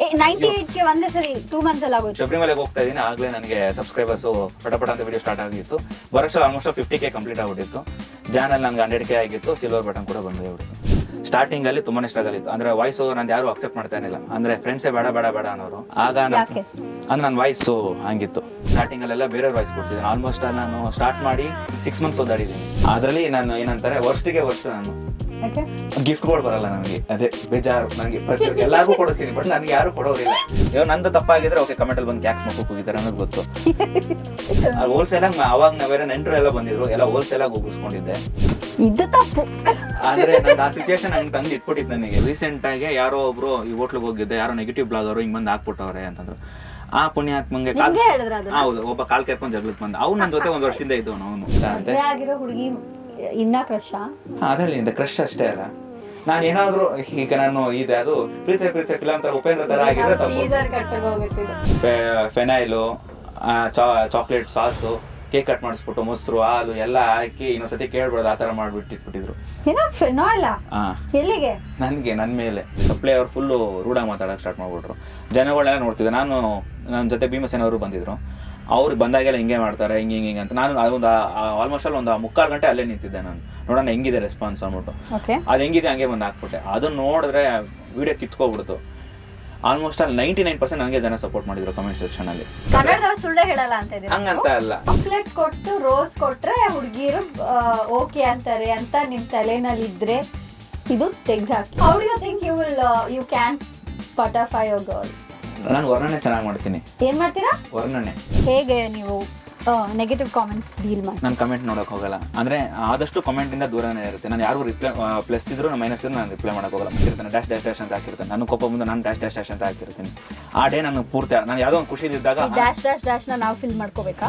Ninety ಏಟ್ಗೆ ಒಂದೇ ಸರಿ two months ಅಲ್ಲಿ ಆಗೋಯ್ತು ಶಬರಿಮಲೆಗೆ ಹೋಗ್ತಾ ಇದೀನಿ ಆಗ್ಲೇ ನನಗೆ ಸಬ್ಸ್ಕ್ರೈಬರ್ಸ್ ಪಟಪಟ ಅಂತ ವಿಡಿಯೋ ಸ್ಟಾರ್ಟ್ ಆಗಿತ್ತು ವರ್ಷ ಆಲ್ಮೋಸ್ಟ್ ಫಿಫ್ಟಿ ಕೆ ಕಂಪ್ಲೀಟ್ ಆಗ್ಬಿಟ್ಟಿತ್ತು ಜಾನಲ್ಲಿ ನನ್ಗೆ ಹಂಡ್ರೆಡ್ ಕೆ ಆಗಿತ್ತು ಸಿಲ್ವರ್ ಬಟನ್ ಕೂಡ ಬಂದು ಹೋಗ್ಬಿಟ್ಟಿತ್ತು ಸ್ಟಾರ್ಟಿಂಗ್ ಅಲ್ಲಿ ತುಂಬಾನೇ ಸ್ಟ್ರಗಲ್ ಇತ್ತು ಅಂದ್ರೆ ವಾಯ್ಸ್ ಓವರ್ ನಂದು ಯಾರು ಅಕ್ಸೆಪ್ಟ್ ಮಾಡ್ತಾ ಇರಲಿಲ್ಲ ಅಂದ್ರೆ ಫ್ರೆಂಡ್ಸೇ ಬೇಡ ಬೇಡ ಬೇಡ ಅನ್ನೋರು ಆಗ ನಾನು- ಯಾಕೆ? ಅಂದ್ರೆ ನನ್ನ ವಾಯ್ಸು ಹಂಗಿತ್ತು ಸ್ಟಾರ್ಟಿಂಗ್ ಅಲ್ಲೆಲ್ಲ ಬೇರೆ ವಾಯ್ಸ್ ಕೊಡ್ತಿದ್ದೀನಿ ಆಲ್ಮೋಸ್ಟ್ ನಾನು ಸ್ಟಾರ್ಟ್ ಮಾಡಿ ಸಿಕ್ಸ್ ಮಂತ್ಸ್ ಓದಾಡಿದ್ದೀನಿ ಅದರಲ್ಲಿ ನಾನು ಏನಂತಾರೆ ವರ್ಷಿಗೆ ವರ್ಷ ನಾನು ಯಾಕೆ ಗಿಫ್ಟ್ಗಳು ಬರಲ್ಲ ನನಗೆ ಅದೇ ಬೇಜಾರು ನನಗೆ ಪ್ರತಿ ಎಲ್ಲರಿಗೂ ಕೊಡಿಸ್ತೀನಿ ಬಟ್ ನನಗೆ ಯಾರು ಕೊಡೋರಿಲ್ಲ ಇವಾಗ ನಂದು ತಪ್ಪಾಗಿದ್ರೆ ಓಕೆ ಕಮೆಂಟ್ ಅಲ್ಲಿ ಬಂದು ಕ್ಯಾಕ್ಸ್ ಮಕ್ಕಳು ಹೋಗಿದ್ದಾರೆ ಅನ್ನೋದು ಗೊತ್ತು ಹೋಲ್ಸೇಲ್ ಆಗಿ ಅವಾಗ ನಾವ್ ಬೇರೆ ನೆಂಟರು ಎಲ್ಲ ಬಂದಿದ್ರು ಎಲ್ಲ ಹೋಲ್ಸೇಲ್ ಆಗಿ ಉಗಿಸ್ಕೊಂಡಿದ್ದೆ ಇದು ತಪ್ಪು ಆದ್ರೆ ನಂಗೆ ಆ ಸಿಚುವೇಶನ್ ಹಂಗೆ ತಂದು ಇಟ್ಬಿಟ್ಟಿತ್ತು ನನಗೆ ರೀಸೆಂಟ್ ಆಗಿ ಯಾರೋ ಒಬ್ರು ಈ ಹೋಟ್ಲಿಗೆ ಹೋಗಿದ್ದೆ ಯಾರೋ ನೆಗೆಟಿವ್ ಬ್ಲಾಗ್ ಅವರು ಹಿಂಗ್ ಬಂದು ಹಾಕ್ಬಿಟ್ಟವ್ರೆ ಅಂತಂದ್ರು ಆ ಪುಣ್ಯಾತ್ಮಂಗೆ ಕಾಲ್ ನಿಮ್ಗೆ ಹೇಳಿದ್ರ ಅದು ಹೌದು ಒಬ್ಬ ಕಾಲ್ ಕೆರ್ಕೊಂಡು ಜಗಳಕ್ಕೆ ಬಂದ ಅವ್ನು ನನ್ನ ಜೊತೆ ಒಂದ್ ವರ್ಷದಿಂದ ಇದ್ದವನು ಅವನು ಅಂತ ಮದ್ವೆ ಆಗಿರೋ ಹುಡುಗಿ ಇನ್ನ ಕ್ರಶ ಅದ್ರಲ್ಲಿ ಕ್ರಶ್ ಅಷ್ಟೇ ಅಲ್ಲ ನಾನು ಏನಾದ್ರೂ ಈಗ ನಾನು ಇದೆ ಅದು ಪ್ರೀತಿ ಪ್ರೀತಿ ಫಿಲಂ ತರ ಉಪೇಂದ್ರ ತರ ಆಗಿದ್ರೆ ತಪ್ಪು ಕಟ್ಟಗೆ ಹೋಗುತ್ತಿದೆ ಫೆನೈಲು ಚಾಕ್ಲೇಟ್ ಸಾಸು ಕೇಕ್ ಕಟ್ ಮಾಡಿಸ್ಬಿಟ್ಟು ಮೊಸರು ಹಾಲು ಎಲ್ಲ ಹಾಕಿ ಇನ್ನೊಂದ್ಸತಿ ಕೇಳ್ಬಾರ್ದು ಆ ಥರ ಮಾಡ್ಬಿಟ್ಟು ಇಟ್ಬಿಟ್ಟಿದ್ರು ಏನೋ ಫಿನಾಯ್ಲ ಹಾ ಎಲ್ಲಿಗೆ ನನಗೆ ನನ್ನ ಮೇಲೆ ಸಪ್ಲೈ ಅವ್ರು ಫುಲ್ಲು ರೂಢಾಗಿ ಮಾತಾಡೋಕೆ ಸ್ಟಾರ್ಟ್ ಮಾಡ್ಬಿಟ್ರು ಜನಗಳೆಲ್ಲ ನೋಡ್ತಿದ್ದೆ ನಾನು ನನ್ನ ಜೊತೆ ಭೀಮಸೇನ ಅವರು ಬಂದಿದ್ರು ಅವ್ರು ಬಂದಾಗೆಲ್ಲ ಹಿಂಗೆ ಮಾಡ್ತಾರೆ ಹಿಂಗೆ ಹಿಂಗೆ ಹಿಂಗೆ ಅಂತ ನಾನು ಅದೊಂದು ಆಲ್ಮೋಸ್ಟ್ ಅಲ್ಲಿ ಒಂದು ಮುಕ್ಕಾಲು ಗಂಟೆ ಅಲ್ಲೇ ನಿಂತಿದ್ದೆ ನಾನು ನೋಡೋಣ ಹೆಂಗಿದೆ ರೆಸ್ಪಾನ್ಸ್ ಅಂದ್ಬಿಟ್ಟು ಓಕೆ ಅದು ಹೆಂಗಿದೆ ಹಂಗೆ ಬಂದು ಹಾಕ್ಬಿಟ್ಟೆ ಅದನ್ನ ನೋಡಿದ್ರೆ ವಿಡಿಯೋ ಕಿತ್ಕೊಬಿಡ್ತು ಆಲ್ಮೋಸ್ಟ್ ಅಲ್ಲಿ ನೈಂಟಿ ನೈನ್ ಪರ್ಸೆಂಟ್ ನನಗೆ ಜನ ಸಪೋರ್ಟ್ ಮಾಡಿದ್ರು ಕಮೆಂಟ್ ಸೆಕ್ಷನ್ ಅಲ್ಲಿ ಕನ್ನಡದವ್ರು ಸುಳ್ಳೆ ಹೇಳಲ್ಲ ಅಂತ ಇದ್ದೀರಾ ಹಂಗಂತ ಅಲ್ಲ ಚಾಕ್ಲೇಟ್ ಕೊಟ್ಟು ರೋಸ್ ಕೊಟ್ರೆ ಹುಡುಗಿರು ಓಕೆ ಅಂತಾರೆ ಅಂತ ನಿಮ್ ತಲೆನಲ್ಲಿ ಇದ್ರೆ ಇದು ತೆಗ್ದಾಕಿ how you think you will you can butterfly your girl ನಾನು ವರ್ಣನೆ ಚೆನ್ನಾಗಿ ಮಾಡ್ತೀನಿ ಏನ್ ಮಾಡ್ತೀರಾ ವರ್ಣನೆ ಹೇಗೆ ನೀವು ನೆಗೆಟಿವ್ ಕಾಮೆಂಟ್ಸ್ ಡೀಲ್ ಮಾಡಿ ನಾನು ಕಮೆಂಟ್ ನೋಡಕ್ ಹೋಗಲ್ಲ ಅಂದ್ರೆ ಆದಷ್ಟು ಕಮೆಂಟ್ ಇಂದ ದೂರನೇ ಇರುತ್ತೆ ನಾನು ಯಾರು ರಿಪ್ಲೈ ಪ್ಲಸ್ ಇದ್ರು ಮೈನಸ್ ಇದ್ರು ನಾನು ರಿಪ್ಲೈ ಮಾಡಕ್ ಹೋಗಲ್ಲ ಇರ್ತಾನೆ ಡ್ಯಾಶ್ ಡ್ಯಾಶ್ ಡ್ಯಾಶ್ ಅಂತ ಹಾಕಿರ್ತಾನೆ ನನ್ನ ಕೋಪ ಮುಂದೆ ನಾನು ಡ್ಯಾಶ್ ಡ್ಯಾಶ್ ಡ್ಯಾಶ್ ಅಂತ ಹಾಕಿರ್ತೀನಿ ಆ ಡೇ ನಾನು ಪೂರ್ತಿ ನಾನು ಯಾವುದೋ ಒಂದು ಖುಷಿ ಇದ್ದಾಗ ಡ್ಯಾಶ್ ಡ್ಯಾಶ್ ಡ್ಯಾಶ್ ನ ನಾವು ಫಿಲ್ ಮಾಡ್ಕೋಬೇಕಾ